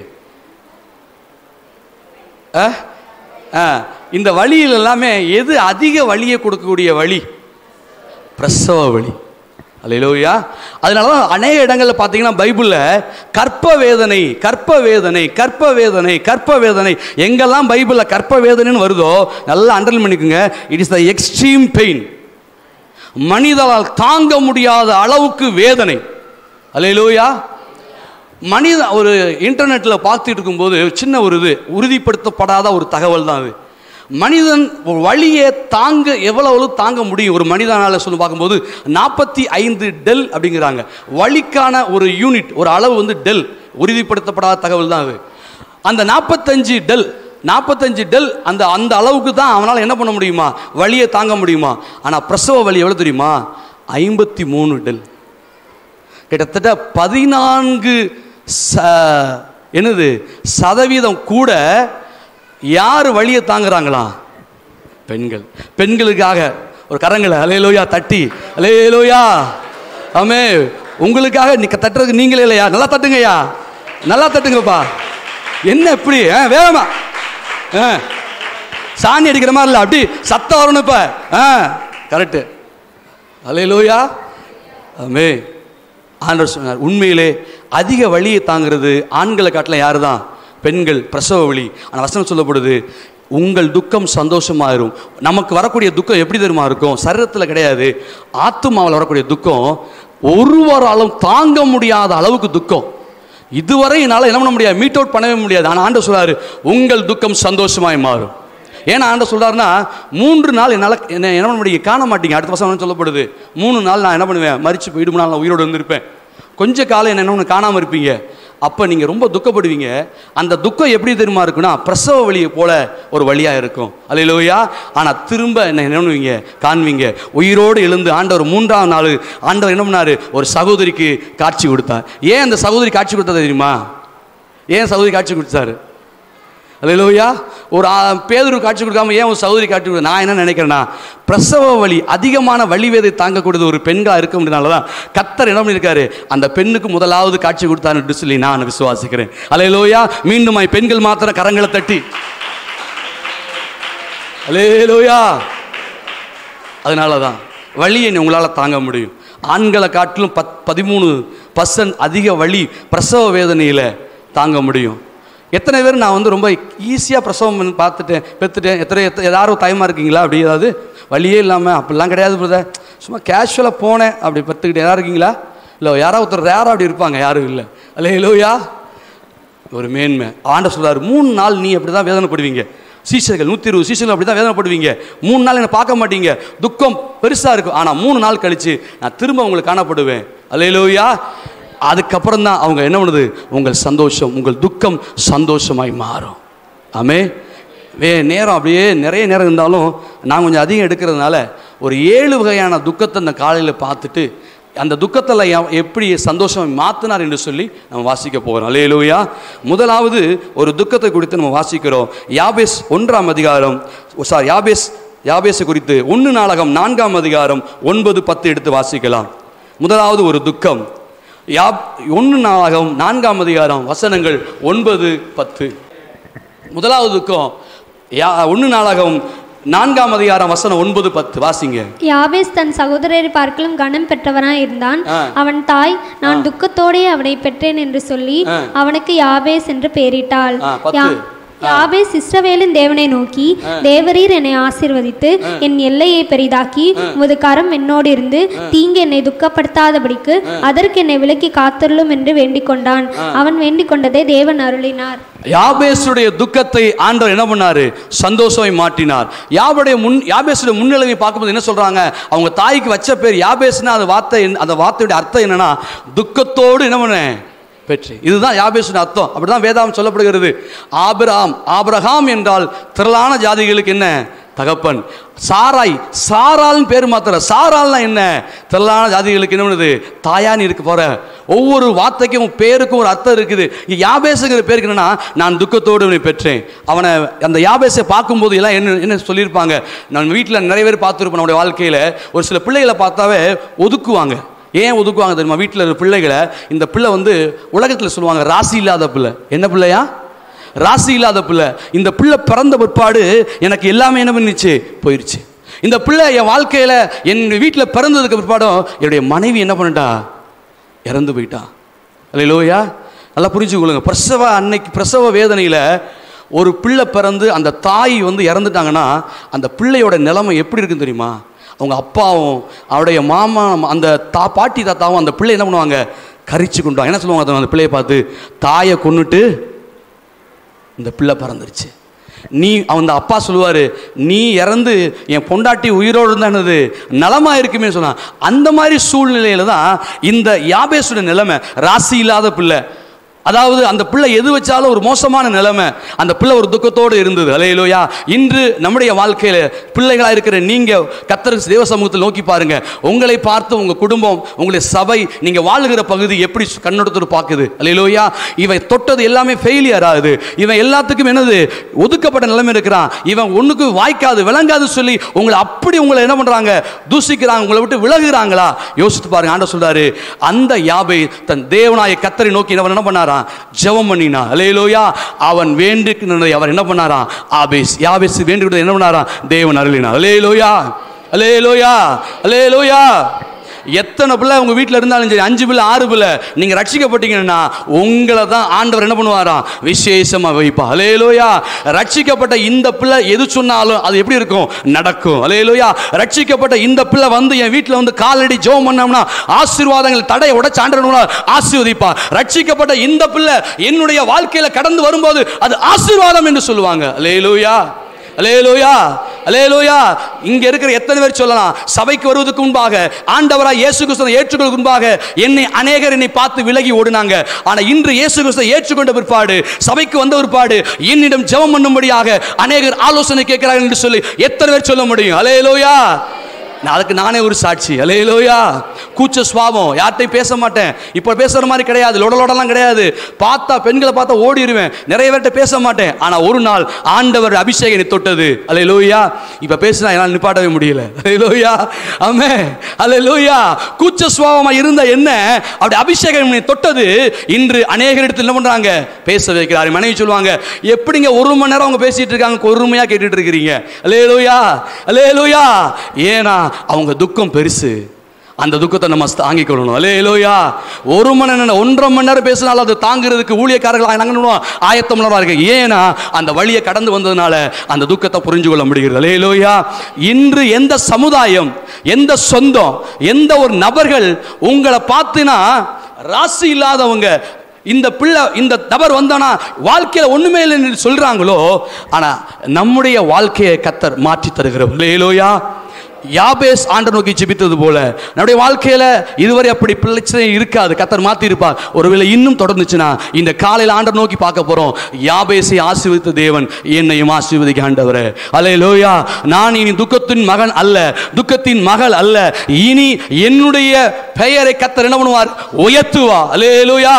அஹ்? ஆ இந்த வலியில் எல்லாமே எது அதிக வலியை கொடுக்கக்கூடிய வலி பிரசவ வலி அல்லையிலோயா அதனால தான் அநேக இடங்களில் பார்த்தீங்கன்னா பைபிளில் கற்ப வேதனை கற்ப வேதனை கற்ப வேதனை கற்ப வேதனை எங்கெல்லாம் பைபிளில் கற்ப வேதனைன்னு வருதோ நல்லா அண்டர்லைன் பண்ணிக்கோங்க it is the extreme pain மனிதனால் தாங்க முடியாத அளவுக்கு வேதனை அல்லையிலோயா மனித ஒரு இன்டர்நெட்டில் பார்த்துட்டு இருக்கும்போது சின்ன ஒரு இது உறுதிப்படுத்தப்படாத ஒரு தகவல் தான் அது மனிதன் ஒரு வழியை தாங்க எவ்வளவு தாங்க முடியும் ஒரு மனிதனால் சொல்லி பார்க்கும்போது நாற்பத்தி ஐந்து டெல் அப்படிங்கிறாங்க வலிக்கான ஒரு யூனிட் ஒரு அளவு வந்து டெல் உறுதிப்படுத்தப்படாத தகவல் தான் அது அந்த நாற்பத்தஞ்சு டெல் நாற்பத்தஞ்சு டெல் அந்த அந்த அளவுக்கு தான் அவனால் என்ன பண்ண முடியுமா வலியை தாங்க முடியுமா ஆனால் பிரசவ வலி எவ்வளோ தெரியுமா ஐம்பத்தி மூணு டெல் கிட்டத்தட்ட பதினான்கு ச என்னது சதவீதம் கூட யார் வழியை தாங்குறாங்களா பெண்கள் பெண்களுக்காக ஒரு கரங்களை அலையலோயா தட்டி அலையலோயா ஆமே உங்களுக்காக நீ தட்டுறதுக்கு நீங்களே இல்லையா நல்லா தட்டுங்கய்யா நல்லா தட்டுங்கப்பா என்ன இப்படி ஆ வேகமா ஆ சாணி அடிக்கிற மாதிரி இல்லை அப்படி சத்தம் வரணும் இப்போ ஆ கரெக்டு அலையலோயா ஆமே ஆண்டவர் சொன்னார் உண்மையிலே அதிக வலியை தாங்கிறது ஆண்களை காட்டில் யார் தான் பெண்கள் பிரசவ வலி ஆனால் வசனம் சொல்லப்படுது உங்கள் துக்கம் சந்தோஷமாயிரும் நமக்கு வரக்கூடிய துக்கம் எப்படி தெரியுமா இருக்கும் சரீரத்தில் கிடையாது ஆத்துமாவில் வரக்கூடிய துக்கம் ஒருவராலும் தாங்க முடியாத அளவுக்கு துக்கம் இதுவரை என்னால் என்ன பண்ண முடியாது மீட் அவுட் பண்ணவே முடியாது ஆனால் ஆண்டவர் சொல்றாரு உங்கள் துக்கம் சந்தோஷமாய் மாறும் ஏன்னா ஆண்டவர் சொல்றாருன்னா மூன்று நாள் என்னால் என்ன என்ன பண்ண முடியும் காண மாட்டீங்க அடுத்த வருஷம் என்ன சொல்லப்படுது மூணு நாள் நான் என்ன பண்ணுவேன் மறிச்சு போய் இடுமு நாள் நான் உயிரோடு இருந்திருப்பேன் கொஞ்ச காலம் என்ன ஒன்று காணாமல் இருப்பீங்க அப்போ நீங்கள் ரொம்ப துக்கப்படுவீங்க அந்த துக்கம் எப்படி தெரியுமா இருக்குன்னா பிரசவ வலியை போல ஒரு வழியாக இருக்கும் அல்லையிலோயா ஆனால் திரும்ப என்ன என்ன பண்ணுவீங்க காண்பீங்க உயிரோடு எழுந்து ஆண்டவர் மூன்றாம் நாள் ஆண்டவர் என்ன பண்ணாரு ஒரு சகோதரிக்கு காட்சி கொடுத்தார் ஏன் அந்த சகோதரி காட்சி கொடுத்தது தெரியுமா ஏன் சகோதரி காட்சி கொடுத்தாரு அல்லையா ஒரு ஆ, பேதுரு காட்சி கொடுக்காம ஏன் ஒரு சகோதரி காட்சி கொடுக்க நான் என்ன நினைக்கிறேன்னா பிரசவ வலி அதிகமான வலிவேதை தாங்கக்கூடியது ஒரு பெண்களாக இருக்க முடியனால தான் கத்தர் என்ன பண்ணியிருக்காரு அந்த பெண்ணுக்கு முதலாவது காட்சி கொடுத்தாருன்னு சொல்லி நான் விசுவாசிக்கிறேன் அல்லையிலோயா மீண்டும் பெண்கள் மாத்திரம் கரங்களை தட்டி அல்லேலூயா அதனால தான் வலியை உங்களால் தாங்க முடியும் ஆண்களை காட்டிலும் பத் பதிமூணு பர்சன்ட் அதிக வலி பிரசவ வேதனையில் தாங்க முடியும் எத்தனை பேர் நான் வந்து ரொம்ப ஈஸியாக பிரசவம் பண்ணி பார்த்துட்டேன் பெற்றுட்டேன் எத்தனை எத்த யாரும் தயமாக இருக்கீங்களா அப்படி ஏதாவது வழியே இல்லாமல் அப்படிலாம் கிடையாது பிரதர் சும்மா கேஷுவலாக போனேன் அப்படி பத்துக்கிட்டு யாராவது இருக்கீங்களா இல்லை யாராவது ஒருத்தர் ரேராக அப்படி இருப்பாங்க யாரும் இல்லை அல்ல இல்லையா ஒரு மேன்மை ஆண்ட சொல்றாரு மூணு நாள் நீ அப்படி தான் வேதனைப்படுவீங்க சீசர்கள் நூற்றி இருபது சீசர்கள் அப்படி தான் வேதனைப்படுவீங்க மூணு நாள் என்னை பார்க்க மாட்டீங்க துக்கம் பெருசாக இருக்கும் ஆனால் மூணு நாள் கழித்து நான் திரும்ப உங்களுக்கு காணப்படுவேன் அல்லையிலோயா அதுக்கப்புறம் தான் அவங்க என்ன பண்ணுது உங்கள் சந்தோஷம் உங்கள் துக்கம் சந்தோஷமாய் மாறும் ஆமே வே நேரம் அப்படியே நிறைய நேரம் இருந்தாலும் நான் கொஞ்சம் அதிகம் எடுக்கிறதுனால ஒரு ஏழு வகையான துக்கத்தை அந்த காலையில் பார்த்துட்டு அந்த துக்கத்தில் எ- எப்படி சந்தோஷம் மாற்றினார் என்று சொல்லி நம்ம வாசிக்க போகிறோம் அல்லேலூயா முதலாவது ஒரு துக்கத்தை குறித்து நம்ம வாசிக்கிறோம் யாபேஸ் ஒன்றாம் அதிகாரம் சாரி யாபேஸ் யாபேஸை குறித்து ஒன்று நாடகம் நான்காம் அதிகாரம் ஒன்பது பத்து எடுத்து வாசிக்கலாம் முதலாவது ஒரு துக்கம் யாப் ஒன்று நாடகம் நான்காம் அதிகாரம் வசனங்கள் ஒன்பது பத்து முதலாவது துக்கம் யா ஒன்று நாடகம் நான்காம் அதிகாரம் வசனம் ஒன்பது பத்து வாசிங்க யாபேஸ் தன் சகோதரரை பார்க்கலும் கனம் பெற்றவனாய் இருந்தான் ஆ. அவன் தாய் நான் துக்கத்தோடே அவனை பெற்றேன் என்று சொல்லி ஆ. அவனுக்கு யாபேஸ் என்று பெயரிட்டாள் ஆ, பத்து. யா- யாபேஸ் இஸ்ரவேலின் தேவனை நோக்கி தேவரீர் என்னை ஆசீர்வதித்து என் எல்லையை பெரிதாக்கி உமது கரம் என்னோடு இருந்து தீங்கு என்னை துக்கப்படுத்தாதபடிக்கு அதற்கு என்னை விலக்கி காத்தருளும் என்று வேண்டிக் கொண்டான் அவன் வேண்டிக் கொண்டதை தேவன் அருளினார் யாபேசுடைய துக்கத்தை ஆண்டவர் என்ன பண்ணாரு சந்தோஷമായി மாற்றினார் யாபுடைய முன் யாபேசுடைய முன்னிலைமை பார்க்கும்போது என்ன சொல்றாங்க அவங்க தாய்க்கு வச்ச பேர் யாபேஸ்னா அந்த வார்த்தை என்ன- அந்த வார்த்தையுடைய அர்த்தம் என்னன்னா துக்கத்தோடு என்ன பண்ணேன் பெற்று இதுதான் யாபேசுடைய அர்த்தம் அப்படிதான் வேதாம் சொல்லப்படுகிறது ஆபிரகாம் ஆபிரகாம் என்றால் திரளான ஜாதிகளுக்கு என்ன தகப்பன் சாராய் சாரால்னு பேர் மாத்திர சாரால்னா என்ன திரளான ஜாதிகளுக்கு என்ன பண்ணுது தாயான்னு இருக்கு போற ஒவ்வொரு வார்த்தைக்கும் பேருக்கும் ஒரு அர்த்தம் இருக்குது இங்க யாபேசுங்கிற பேருக்கு என்னன்னா நான் துக்கத்தோடு இவனை பெற்றேன் அவனை அந்த யாபேசை பார்க்கும்போது எல்லாம் என்ன என்ன சொல்லியிருப்பாங்க நான் வீட்டில் நிறைய பேர் பார்த்துருப்பேன் நம்முடைய வாழ்க்கையில் ஒரு சில பிள்ளைகளை பார்த்தாவே ஒதுக்குவாங்க ஏன் ஒதுக்குவாங்க தெரியுமா வீட்டில் இருக்கிற பிள்ளைகளை இந்த பிள்ளை வந்து உலகத்தில் சொல்லுவாங்க ராசி இல்லாத பிள்ளை என்ன பிள்ளையா ராசி இல்லாத பிள்ளை இந்த பிள்ளை பிறந்த பிற்பாடு எனக்கு எல்லாமே என்ன பண்ணிச்சு போயிடுச்சு இந்த பிள்ளை என் வாழ்க்கையில் என் வீட்டில் பிறந்ததுக்கு பிற்பாடும் என்னுடைய மனைவி என்ன பண்ணிட்டா இறந்து போயிட்டா அல்லையிலோயா நல்லா புரிஞ்சுக்கொள்ளுங்க பிரசவ அன்னைக்கு பிரசவ வேதனையில் ஒரு பிள்ளை பிறந்து அந்த தாய் வந்து இறந்துட்டாங்கன்னா அந்த பிள்ளையோட நிலைமை எப்படி இருக்குன்னு தெரியுமா அவங்க அப்பாவும் அவருடைய மாமா அந்த தா பாட்டி தாத்தாவும் அந்த பிள்ளை என்ன பண்ணுவாங்க கரிச்சு கொண்டு என்ன சொல்லுவாங்க அந்த- அந்த பிள்ளையை பார்த்து தாயை கொன்னுட்டு இந்த பிள்ளை பிறந்துருச்சு நீ அந்த அப்பா சொல்லுவார் நீ இறந்து என் பொண்டாட்டி உயிரோடு இருந்தா என்னது நலமா இருக்குமே சொன்னா அந்த மாதிரி சூழ்நிலையில தான் இந்த யாபேசுடைய நிலைமை ராசி இல்லாத பிள்ளை அதாவது அந்த பிள்ளை எது வச்சாலும் ஒரு மோசமான நிலைமை அந்த பிள்ளை ஒரு துக்கத்தோடு இருந்தது அலையிலோயா இன்று நம்முடைய வாழ்க்கையில பிள்ளைகளா இருக்கிற நீங்க கத்தர் தேவ சமூகத்தில் நோக்கி பாருங்க உங்களை பார்த்து உங்க குடும்பம் உங்களுடைய சபை நீங்க வாழுகிற பகுதி எப்படி கண்ணோட்டத்தோடு பார்க்குது அலையிலோயா இவன் தொட்டது எல்லாமே ஃபெயிலியர் ஆகுது இவன் எல்லாத்துக்கும் என்னது ஒதுக்கப்பட்ட நிலைமை இருக்கிறான் இவன் ஒண்ணுக்கு வாய்க்காது விளங்காது சொல்லி உங்களை அப்படி உங்களை என்ன பண்றாங்க தூசிக்கிறாங்க உங்களை விட்டு விலகுறாங்களா யோசித்து பாருங்க ஆண்டவர் சொல்றாரு அந்த யாபை தன் தேவனாய கத்தரை நோக்கி அவன் என்ன பண்ணாராம் ஜெபம் பண்ணினா அலையிலோயா அவன் வேண்டுகின்றதை அவர் என்ன பண்ணாராம் ஆபேஸ் யாபேஸ் வேண்டுகின்றதை என்ன பண்ணாராம் தேவன் அருளினா அலையிலோயா அலையிலோயா அலையிலோயா எத்தனை பிள்ளை உங்க வீட்டில் இருந்தாலும் சரி அஞ்சு பிள்ளை ஆறு பிள்ளை நீங்க ரட்சிக்கப்பட்டீங்கன்னா உங்களை தான் ஆண்டவர் என்ன பண்ணுவாராம் விசேஷமா வைப்பா அலேலோயா ரட்சிக்கப்பட்ட இந்த பிள்ளை எது சொன்னாலும் அது எப்படி இருக்கும் நடக்கும் அலேலோயா ரட்சிக்கப்பட்ட இந்த பிள்ளை வந்து என் வீட்டில் வந்து காலடி ஜெபம் பண்ணோம்னா ஆசீர்வாதங்கள் தடையை உடைச்சு ஆண்டவர் ஆசீர்வதிப்பா ரட்சிக்கப்பட்ட இந்த பிள்ளை என்னுடைய வாழ்க்கையில கடந்து வரும்போது அது ஆசீர்வாதம் என்று சொல்லுவாங்க அலேலோயா அலேலோயா அலேலோயா இங்க இருக்கிற எத்தனை பேர் சொல்லலாம் சபைக்கு வருவதற்கு முன்பாக ஆண்டவராய் இயேசு கிறிஸ்துவை ஏற்றுக்கொள்வதற்கு முன்பாக என்னை அநேகர் என்னை பார்த்து விலகி ஓடினாங்க ஆனா இன்று இயேசு கிறிஸ்துவை ஏற்றுக்கொண்ட பிற்பாடு சபைக்கு வந்த பிற்பாடு என்னிடம் ஜெபம் பண்ணும்படியாக அநேகர் ஆலோசனை கேட்கிறார்கள் என்று சொல்லி எத்தனை பேர் சொல்ல முடியும் அலேலோயா நான் அதுக்கு நானே ஒரு சாட்சி அலையிலோயா கூச்ச சுவாபம் யார்கிட்டையும் பேச மாட்டேன் இப்போ பேசுற மாதிரி கிடையாது லொடலோடலாம் கிடையாது பார்த்தா பெண்களை பார்த்தா ஓடிடுவேன் நிறைய பேர்கிட்ட பேச மாட்டேன் ஆனால் ஒரு நாள் ஆண்டவர் அபிஷேகம் என்னை தொட்டது அலையிலோயா இப்போ பேசினா என்னால் நிப்பாட்டவே முடியல அலையிலோயா ஆமே அலையிலோயா கூச்ச சுவாபமாக இருந்த என்ன அப்படி அபிஷேகம் என்னை தொட்டது இன்று அநேகர் இடத்துல என்ன பண்றாங்க பேச வைக்கிறார் மனைவி சொல்லுவாங்க எப்படிங்க ஒரு மணி நேரம் அவங்க பேசிட்டு இருக்காங்க பொறுமையா கேட்டுட்டு இருக்கிறீங்க அலேலூயா அலேலூயா ஏன்னா அவங்க துக்கம் பெருசு அந்த துக்கத்தை நம்ம தாங்கிக் கொள்ளணும் அலேலூயா ஒரு மணி நேரம் ஒன்றரை மணி நேரம் பேசினாலும் அது தாங்குறதுக்கு ஊழியக்காரர்கள் நாங்கள் ஆயத்தமுள்ளவா இருக்கு ஏன்னா அந்த வழியை கடந்து வந்ததுனால அந்த துக்கத்தை புரிஞ்சு கொள்ள முடிகிறது அலேலூயா இன்று எந்த சமுதாயம் எந்த சொந்தம் எந்த ஒரு நபர்கள் உங்களை பார்த்தினா ராசி இல்லாதவங்க இந்த பிள்ளை இந்த நபர் வந்தானா வாழ்க்கையில் ஒண்ணுமே இல்லைன்னு சொல்றாங்களோ ஆனா நம்முடைய வாழ்க்கையை கத்தர் மாற்றி தருகிறவர் லேலோயா யாபேஸ் ஆண்டை நோக்கி ஜெபித்தது போல நம்முடைய வாழ்க்கையில இதுவரை அப்படி பிரச்சனை இருக்காது கத்தர் மாத்தி இருப்பார் ஒருவேளை இன்னும் தொடர்ந்துச்சுன்னா இந்த காலையில் ஆண்டை நோக்கி பார்க்க போறோம் யாபேசை ஆசீர்வதித்த தேவன் என்னையும் ஆசீர்வதிக்க ஆண்டவரே அலே லோயா நான் இனி துக்கத்தின் மகன் அல்ல துக்கத்தின் மகள் அல்ல இனி என்னுடைய பெயரை கத்தர் என்ன பண்ணுவார் உயர்த்துவா அலே லோயா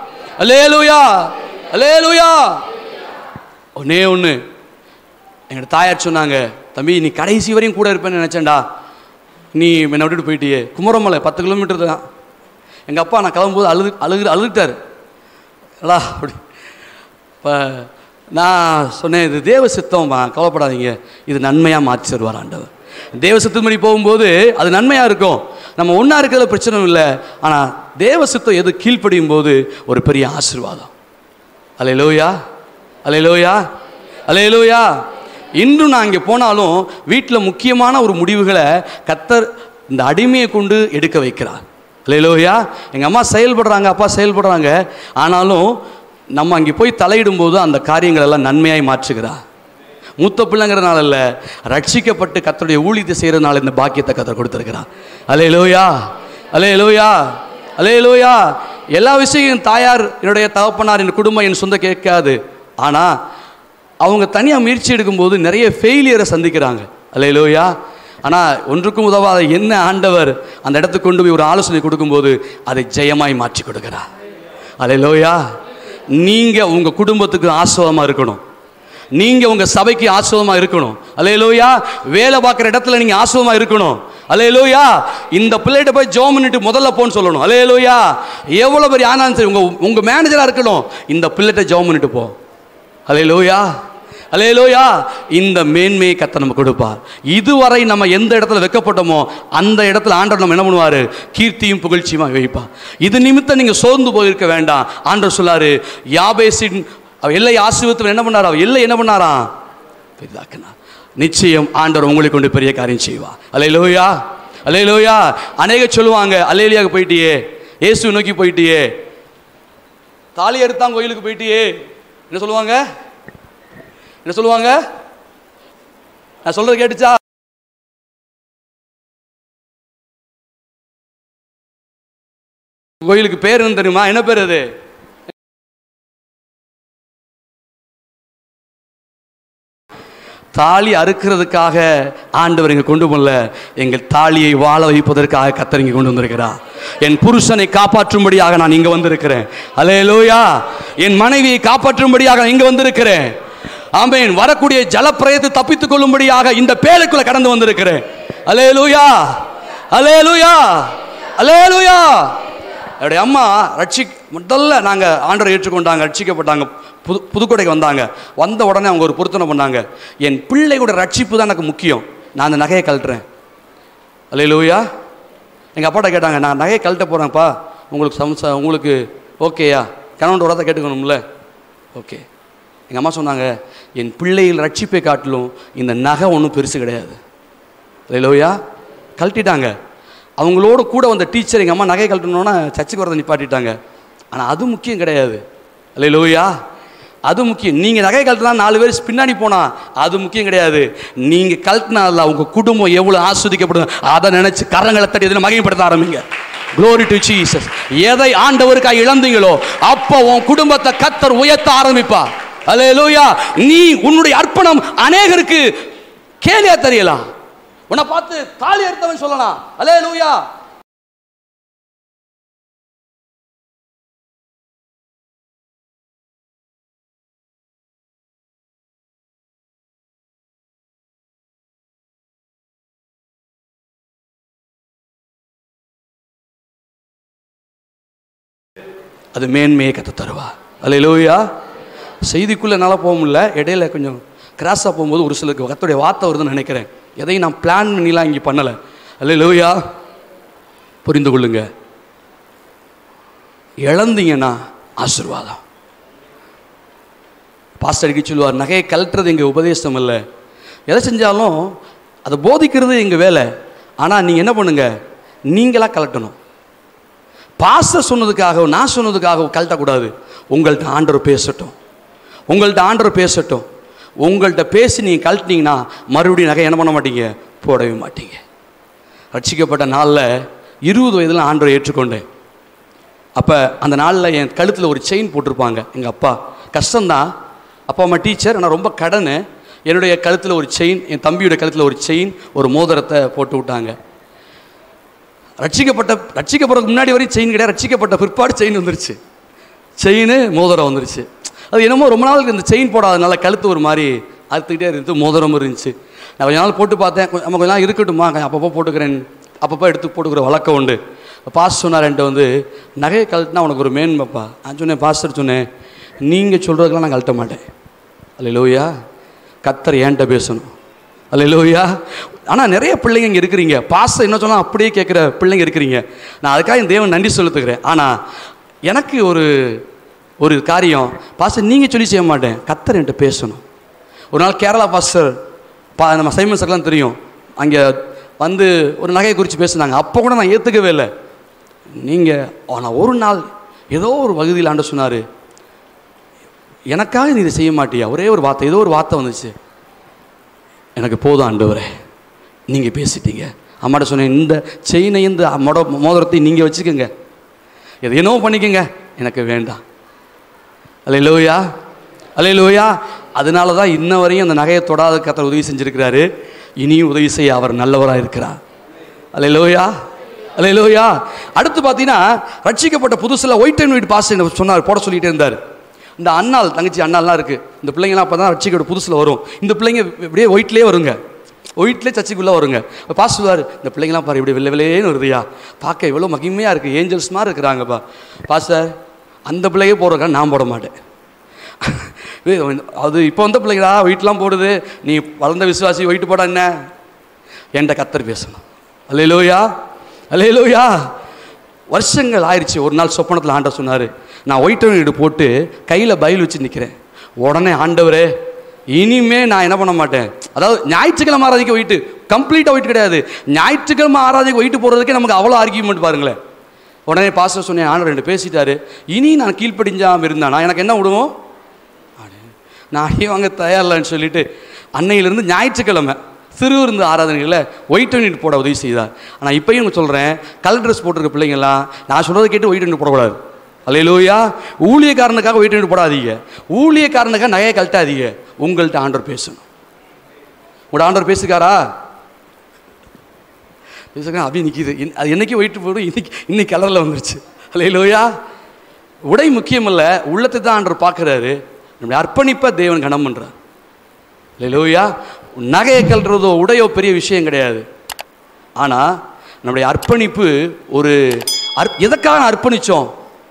அலேலுயா அலேலுயா ஒன்னே ஒன்று எங்களோட தாயார் சொன்னாங்க தம்பி நீ கடைசி வரையும் கூட இருப்பேன்னு நினச்சேன்டா நீ என்னை விட்டுட்டு போயிட்டியே குமரமலை பத்து கிலோமீட்டர் தான் எங்கள் அப்பா நான் கிளம்பும்போது அழுது அழுகு அழுதுட்டார் அடா அப்படி இப்போ நான் சொன்னேன் இது தேவ சித்தம்மா கவலைப்படாதீங்க இது நன்மையாக மாற்றி தருவார் ஆண்டவர் தேவ சித்தம் போகும்போது அது நன்மையாக இருக்கும் நம்ம ஒன்றா இருக்கிறதுல பிரச்சனை இல்லை ஆனால் தேவ சித்தம் எது கீழ்ப்படியும் போது ஒரு பெரிய ஆசீர்வாதம் அலையலோயா அலையலோயா அலையலோயா இன்றும் நான் இங்கே போனாலும் வீட்டில் முக்கியமான ஒரு முடிவுகளை கத்தர் இந்த அடிமையை கொண்டு எடுக்க வைக்கிறார் அலையலோயா எங்கள் அம்மா செயல்படுறாங்க அப்பா செயல்படுறாங்க ஆனாலும் நம்ம அங்கே போய் தலையிடும்போது அந்த காரியங்கள் எல்லாம் நன்மையாய் மாற்றுகிறார் மூத்த பிள்ளைங்கிறதுனால இல்லை ரட்சிக்கப்பட்டு கத்தருடைய ஊழியத்தை செய்கிறதுனால இந்த பாக்கியத்தை கத்தர் கொடுத்துருக்கிறார் அலே லோயா அலே லோயா அலே லோயா எல்லா விஷயம் என் தாயார் என்னுடைய தகப்பனார் என் குடும்பம் என் சொந்த கேட்காது ஆனால் அவங்க தனியாக முயற்சி எடுக்கும்போது நிறைய ஃபெயிலியரை சந்திக்கிறாங்க அலே லோயா ஆனால் ஒன்றுக்கும் உதவாத என்ன ஆண்டவர் அந்த இடத்துக்கு கொண்டு போய் ஒரு ஆலோசனை கொடுக்கும்போது அதை ஜெயமாய் மாற்றி கொடுக்கிறார் அலே லோயா நீங்கள் உங்கள் குடும்பத்துக்கு ஆசுவமாக இருக்கணும் நீங்கள் உங்கள் சபைக்கு ஆசுவமாக இருக்கணும் அலையலோயா வேலை பார்க்குற இடத்துல நீங்கள் ஆசுவமாக இருக்கணும் அலையலோயா இந்த பிள்ளைகிட்ட போய் ஜோம் பண்ணிட்டு முதல்ல போன்னு சொல்லணும் அலையலோயா எவ்வளோ பெரிய ஆனாலும் சரி உங்கள் உங்கள் மேனேஜராக இருக்கணும் இந்த பிள்ளைகிட்ட ஜோம் பண்ணிட்டு போ அலையலோயா அலையலோயா இந்த மேன்மையை கத்த நம்ம கொடுப்பார் இதுவரை நம்ம எந்த இடத்துல வைக்கப்பட்டோமோ அந்த இடத்துல ஆண்டவர் நம்ம என்ன பண்ணுவார் கீர்த்தியும் புகழ்ச்சியுமா வைப்பார் இது நிமித்தம் நீங்கள் சோர்ந்து போயிருக்க வேண்டாம் ஆண்டவர் சொல்லாரு யாபேசின் அவர் எல்லை ஆசீர்வத்து என்ன பண்ணாரா அவர் எல்லை என்ன பண்ணாராம் பெரிதாக்கினார் நிச்சயம் ஆண்டவர் உங்களை கொண்டு பெரிய காரியம் செய்வா அலையலோயா அலையலோயா அநேக சொல்லுவாங்க அலையலியாக போயிட்டியே இயேசு நோக்கி போயிட்டியே தாலி எடுத்தான் கோயிலுக்கு போயிட்டியே என்ன சொல்லுவாங்க என்ன சொல்லுவாங்க நான் சொல்றது கேட்டுச்சா கோயிலுக்கு பேர் என்ன தெரியுமா என்ன பேர் அது தாலி அறுக்கிறதுக்காக ஆண்டவர் இங்கே கொண்டு போகல எங்கள் தாலியை வாழ வைப்பதற்காக கத்தர் இங்கே கொண்டு வந்திருக்கிறார் என் புருஷனை காப்பாற்றும்படியாக நான் இங்கே வந்திருக்கிறேன் அலே லோயா என் மனைவியை காப்பாற்றும்படியாக நான் இங்கே வந்திருக்கிறேன் ஆமேன் வரக்கூடிய ஜலப்பிரயத்தை தப்பித்துக் கொள்ளும்படியாக இந்த பேழைக்குள்ள கடந்து வந்திருக்கிறேன் அலே லூயா அலே லூயா அலே லூயா என்னுடைய அம்மா ரட்சி முதல்ல நாங்கள் ஆண்டரை ஏற்றுக்கொண்டாங்க ரட்சிக்கப்பட்டாங்க புது புதுக்கோட்டைக்கு வந்தாங்க வந்த உடனே அவங்க ஒரு பொருத்தனை பண்ணாங்க என் பிள்ளையோட ரட்சிப்பு தான் எனக்கு முக்கியம் நான் அந்த நகையை கழட்டுறேன் அல்ல லூயா எங்கள் அப்பாட்ட கேட்டாங்க நான் நகையை கழட்ட போகிறேன்ப்பா உங்களுக்கு சம்ச உங்களுக்கு ஓகேயா கணவன் உரத்தை கேட்டுக்கணும்ல ஓகே எங்கள் அம்மா சொன்னாங்க என் பிள்ளைகள் ரட்சிப்பை காட்டிலும் இந்த நகை ஒன்றும் பெருசு கிடையாது லோயா கழட்டிட்டாங்க அவங்களோட கூட வந்த டீச்சர் எங்கள் அம்மா நகை கழட்டணுன்னா சர்ச்சுக்கு வரதை நிப்பாட்டிட்டாங்க ஆனால் அது முக்கியம் கிடையாது லோயா அது முக்கியம் நீங்கள் நகை கழட்டலாம் நாலு பேர் பின்னாடி போனால் அது முக்கியம் கிடையாது நீங்கள் கழட்டினால உங்கள் குடும்பம் எவ்வளோ ஆஸ்வதிக்கப்படும் அதை நினச்சி கரங்களை தட்டி இதில் மகிமைப்படுத்த ஆரம்பிங்க க்ளோரி டு ஜீசஸ் எதை ஆண்டவருக்காக இழந்தீங்களோ அப்போ உன் குடும்பத்தை கத்தர் உயர்த்த ஆரம்பிப்பா அலே லூயா நீ உன்னுடைய அர்ப்பணம் அநேகருக்கு கேலியா தெரியலாம் உன்னை பார்த்து தாலி எடுத்தவன் சொல்லலாம் அலே லூயா அது மேன்மையை கற்று தருவா அல்ல லூயா செய்திக்குள்ளே என்னால் போக முடியல இடையில கொஞ்சம் கிராஸாக போகும்போது ஒரு சிலருக்கு கத்தோடைய வார்த்தை வருதுன்னு நினைக்கிறேன் எதையும் நான் பிளான் பண்ணிலாம் இங்கே பண்ணலை அல்ல லூயா புரிந்து கொள்ளுங்க இழந்தீங்கன்னா ஆசிர்வாதம் பாஸ்டர் அடிக்க சொல்லுவார் நகையை கழட்டுறது எங்கள் உபதேசம் இல்லை எதை செஞ்சாலும் அதை போதிக்கிறது எங்கள் வேலை ஆனால் நீங்கள் என்ன பண்ணுங்க நீங்களாக கலட்டணும் பாஸ்டர் சொன்னதுக்காக நான் சொன்னதுக்காக கழட்டக்கூடாது உங்கள்கிட்ட ஆண்டவர் பேசட்டும் உங்கள்கிட்ட ஆண்டவர் பேசட்டும் உங்கள்கிட்ட பேசி நீங்கள் கழட்டினீங்கன்னா மறுபடியும் நகை என்ன பண்ண மாட்டீங்க போடவே மாட்டீங்க ரட்சிக்கப்பட்ட நாளில் இருபது வயதில் ஆண்டவரை ஏற்றுக்கொண்டேன் அப்போ அந்த நாளில் என் கழுத்தில் ஒரு செயின் போட்டிருப்பாங்க எங்கள் அப்பா கஷ்டம்தான் அப்பா அம்மா டீச்சர் ஆனால் ரொம்ப கடன் என்னுடைய கழுத்தில் ஒரு செயின் என் தம்பியோட கழுத்தில் ஒரு செயின் ஒரு மோதிரத்தை போட்டு விட்டாங்க ரட்சிக்கப்பட்ட ரட்சிக்கப்படுறதுக்கு முன்னாடி வரையும் செயின் கிடையாது ரட்சிக்கப்பட்ட பிற்பாடு செயின் வந்துருச்சு செயின் மோதிரம் வந்துருச்சு அது என்னமோ ரொம்ப நாளுக்கு இந்த செயின் போடாதனால கழுத்து ஒரு மாதிரி அறுத்துக்கிட்டே இருந்துச்சு மோதிரம் இருந்துச்சு நான் கொஞ்ச நாள் போட்டு பார்த்தேன் கொஞ்ச- நம்ம கொஞ்ச நாள் இருக்கட்டுமா அப்பப்போ போட்டுக்கிறேன் அப்பப்போ எடுத்து போட்டுக்கிற வழக்கம் உண்டு பாஸ் சொன்னார் என்கிட்ட வந்து நகையை கழட்டினா உனக்கு ஒரு மேன்மைப்பா நான் சொன்னேன் பாஸ்டர் சொன்னேன் நீங்கள் சொல்கிறதுக்கெல்லாம் நான் கழட்ட மாட்டேன் அல்லேலூயா கத்தர் ஏன்ட்ட பேசணும் அல்லேலூயா ஆனால் நிறைய பிள்ளைங்க இங்கே இருக்கிறீங்க பாச என்ன சொன்னால் அப்படியே கேட்குற பிள்ளைங்க இருக்கிறீங்க நான் அதுக்காக என் தேவன் நன்றி செலுத்துக்கிறேன் ஆனால் எனக்கு ஒரு ஒரு காரியம் பாஸ்டர் நீங்கள் சொல்லி செய்ய மாட்டேன் கத்தர் என்கிட்ட பேசணும் ஒரு நாள் கேரளா பாஸ்டர் பா நம்ம சைமன் சர்லாம் தெரியும் அங்கே வந்து ஒரு நகையை குறித்து பேசுனாங்க அப்போ கூட நான் ஏற்றுக்கவே இல்லை நீங்கள் ஆனால் ஒரு நாள் ஏதோ ஒரு பகுதியில் ஆண்டு சொன்னார் எனக்காக நீ இதை செய்ய மாட்டியா ஒரே ஒரு வார்த்தை ஏதோ ஒரு வார்த்தை வந்துச்சு எனக்கு போதும் ஆண்டவரே நீங்கள் பேசிட்டீங்க அம்மாட்ட சொன்னேன் இந்த செயினை இந்த மொட மோதிரத்தை நீங்கள் வச்சுக்கோங்க எது என்னவோ பண்ணிக்கோங்க எனக்கு வேண்டாம் அல்லையிலோயா அல்லையிலோயா அதனால தான் இன்ன வரையும் அந்த நகையை தொடாத கத்தர் உதவி செஞ்சிருக்கிறாரு இனியும் உதவி செய்ய அவர் நல்லவராக இருக்கிறார் அல்லையிலோயா அல்லையிலோயா அடுத்து பார்த்தீங்கன்னா ரட்சிக்கப்பட்ட புதுசில் ஒயிட் அண்ட் ஒயிட் பாஸ் சொன்னார் போட சொல்லிட்டே இருந்தார் இந்த அண்ணாள் தங்கச்சி அண்ணாலாம் இருக்குது இந்த பிள்ளைங்களாம் அப்போ தான் ரட்சிக்கப்பட்ட புதுசில் வரும் இந்த பிள்ளைங்க இப்படியே ஒயிட்லேயே வருங்க ஒயிட்லேயே சர்ச்சுக்குள்ளே வருங்க பாஸ் சொல்லுவார் இந்த பிள்ளைங்களாம் பாரு இப்படி வெள்ளை வெள்ளையேன்னு வருதுயா பார்க்க இவ்வளோ மகிமையாக இருக்குது ஏஞ்சல்ஸ் மாதிரி இருக்கிறாங்கப்பா பாஸ்டர் அந்த பிள்ளையே போடுறக்கா நான் போட மாட்டேன் ஏய், அது இப்போ வந்த பிள்ளைங்களா வெயிட்லாம் போடுது நீ வளர்ந்த விசுவாசி வெயிட் போட என்ன என்கிட்ட கத்தர் பேசணும் அல்லையிலோயா அல்லையிலோயா வருஷங்கள் ஆயிடுச்சு ஒரு நாள் சொப்பனத்தில் ஆண்டவர் சொன்னார் நான் ஒயிட் வீடு போட்டு கையில் பயில் வச்சு நிற்கிறேன் உடனே ஆண்டவரே இனிமே நான் என்ன பண்ண மாட்டேன் அதாவது ஞாயிற்றுக்கிழமை ஆராதிக்க வெயிட்டு கம்ப்ளீட்டாக வெயிட் கிடையாது ஞாயிற்றுக்கிழமை ஆராதிக்க வெயிட்டு போடுறதுக்கே நமக்கு அவ்வளோ ஆர்கியூமெண்ட் பாருங்களேன் உடனே பாஸ்டர் சொன்னேன் ஆண்டவர் ரெண்டு பேசிட்டாரு இனி நான் கீழ்ப்படிஞ்சாமல் இருந்தானா எனக்கு என்ன விடுவோம் நான் அடி வாங்க தயாரில்லைன்னு சொல்லிட்டு அன்னையிலிருந்து ஞாயிற்றுக்கிழமை சிறுவிருந்து ஆராதனைகளில் ஒயிட் யூனிட் போட உதவி செய்தார் ஆனால் இப்பயும் சொல்கிறேன் கலர் ட்ரெஸ் போட்டிருக்க பிள்ளைங்கள்லாம் நான் சொல்கிறத கேட்டு ஒயிட் யூனிட் போடக்கூடாது அல்லையிலோயா ஊழியக்காரனுக்காக ஒயிட் யூனிட் போடாதீங்க ஊழியக்காரனுக்காக நகையை கழட்டாதீங்க உங்கள்கிட்ட ஆண்டவர் பேசணும் உங்களோட ஆண்டவர் பேசுக்காரா பேசுங்க அப்படி நிற்கிது அது என்னைக்கு ஒயிட் போடும் இன்னைக்கு இன்னைக்கு கலரில் வந்துருச்சு அல்லையிலோயா உடை முக்கியமல்ல உள்ளத்தை தான் ஆண்டவர் பார்க்குறாரு நம்முடைய அர்ப்பணிப்பை தேவன் கனம் பண்ணுறார் இல்லையா நகையை கல்றதோ உடையோ பெரிய விஷயம் கிடையாது ஆனால் நம்முடைய அர்ப்பணிப்பு ஒரு அர்ப் எதற்காக நான் அர்ப்பணித்தோம்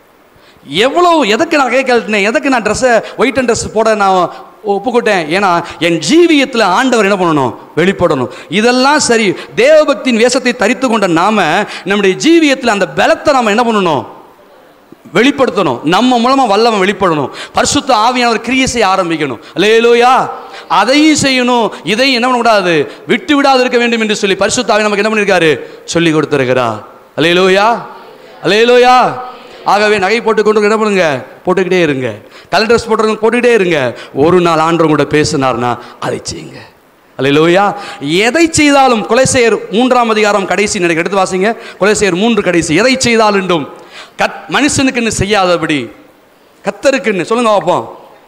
எவ்வளோ எதுக்கு நான் நகையை கழட்டினேன் எதுக்கு நான் ட்ரெஸ்ஸை ஒயிட் அண்ட் ட்ரெஸ் போட நான் ஒப்புக்கொட்டேன் ஏன்னா என் ஜீவியத்தில் ஆண்டவர் என்ன பண்ணணும் வெளிப்படணும் இதெல்லாம் சரி தேவபக்தியின் வேஷத்தை தரித்து கொண்ட நாம நம்முடைய ஜீவியத்தில் அந்த பலத்தை நாம என்ன பண்ணணும் வெளிப்படுத்தணும் நம்ம மூலமா வல்லவன் வெளிப்படணும் பரிசுத்த ஆவியானவர் கிரியை செய்ய ஆரம்பிக்கணும் அல்லேலூயா அதையும் செய்யணும் இதையும் என்ன பண்ணக்கூடாது விட்டு விடாது இருக்க வேண்டும் என்று சொல்லி பரிசுத்த ஆவி நமக்கு என்ன பண்ணியிருக்காரு சொல்லி கொடுத்துருக்கிறா அல்லேலூயா அல்லேலூயா ஆகவே நகை போட்டுக்கொண்டு என்ன பண்ணுங்க போட்டுக்கிட்டே இருங்க கலர் ட்ரெஸ் போட்டுருங்க போட்டுக்கிட்டே இருங்க ஒரு நாள் ஆண்டவங்க கூட பேசினார்னா அதை செய்யுங்க அல்லேலூயா எதை செய்தாலும் கொலை செய்யர் மூன்றாம் அதிகாரம் கடைசி நினைக்க எடுத்து வாசிங்க கொலை செய்யர் மூன்று கடைசி எதை செய்தாலும் கத் மனுஷனுக்குன்னு செய்யாதபடி கத்தருக்குன்னு சொல்லுங்க பார்ப்போம்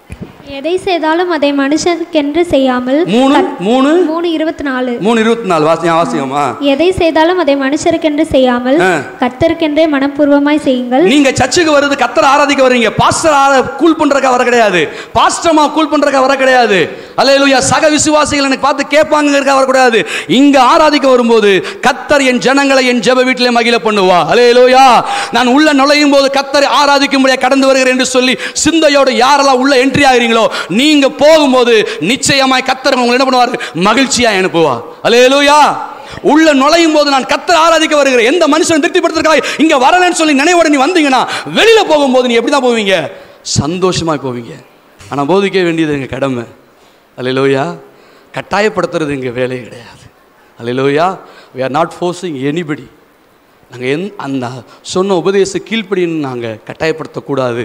எதை செய்தாலும் அதை மனுஷனுக்கென்று செய்யாமல் மூணு மூணு மூணு இருபத்தி நாலு மூணு இருபத்தி நாலு வாசியம் வாசியமா எதை செய்தாலும் அதை மனுஷருக்கென்று செய்யாமல் ஆ. கர்த்தருக்கென்றே மனப்பூர்வமாய் செய்யுங்கள் நீங்க சர்ச்சுக்கு வருது கத்தர் ஆராதிக்க வர்றீங்க பாஸ்டர் ஆர கூல் பண்றக்கா வர கிடையாது பாஸ்டர்மா கூல் பண்றக்கா வர கிடையாது அல்லேலூயா சக விசுவாசிகள் எனக்கு பார்த்து கேட்பாங்க வரக்கூடாது இங்க ஆராதிக்க வரும்போது கத்தர் என் ஜனங்களை என் ஜெப வீட்டிலே மகிழ பண்ணுவா அல்லேலூயா நான் உள்ள நுழையும் போது கத்தரை ஆராதிக்கும்படியா கடந்து வருகிறேன் என்று சொல்லி சிந்தையோடு யாரெல்லாம் உள்ள என்ட்ரி ஆகிறீங்களோ நீங்க போகும்போது நிச்சயமாய் கத்தர் உங்களை என்ன பண்ணுவார் மகிழ்ச்சியா அனுப்புவா அல்லேலூயா உள்ள நுழையும் போது நான் கத்தர் ஆராதிக்க வருகிறேன் எந்த மனுஷன் திருப்திப்படுத்துறதுக்காக இங்க வரலன்னு சொல்லி நினைவோட நீ வந்தீங்கன்னா வெளியில போகும்போது நீ எப்படி தான் போவீங்க சந்தோஷமா போவீங்க ஆனா போதிக்க வேண்டியது எங்க கடமை அல்லேலூயா கட்டாயப்படுத்துறது எங்க வேலை கிடையாது அல்லேலூயா we are not forcing anybody நாங்கள் எந் அந்த சொன்ன உபதேச கீழ்ப்படின்னு நாங்கள் கட்டாயப்படுத்தக்கூடாது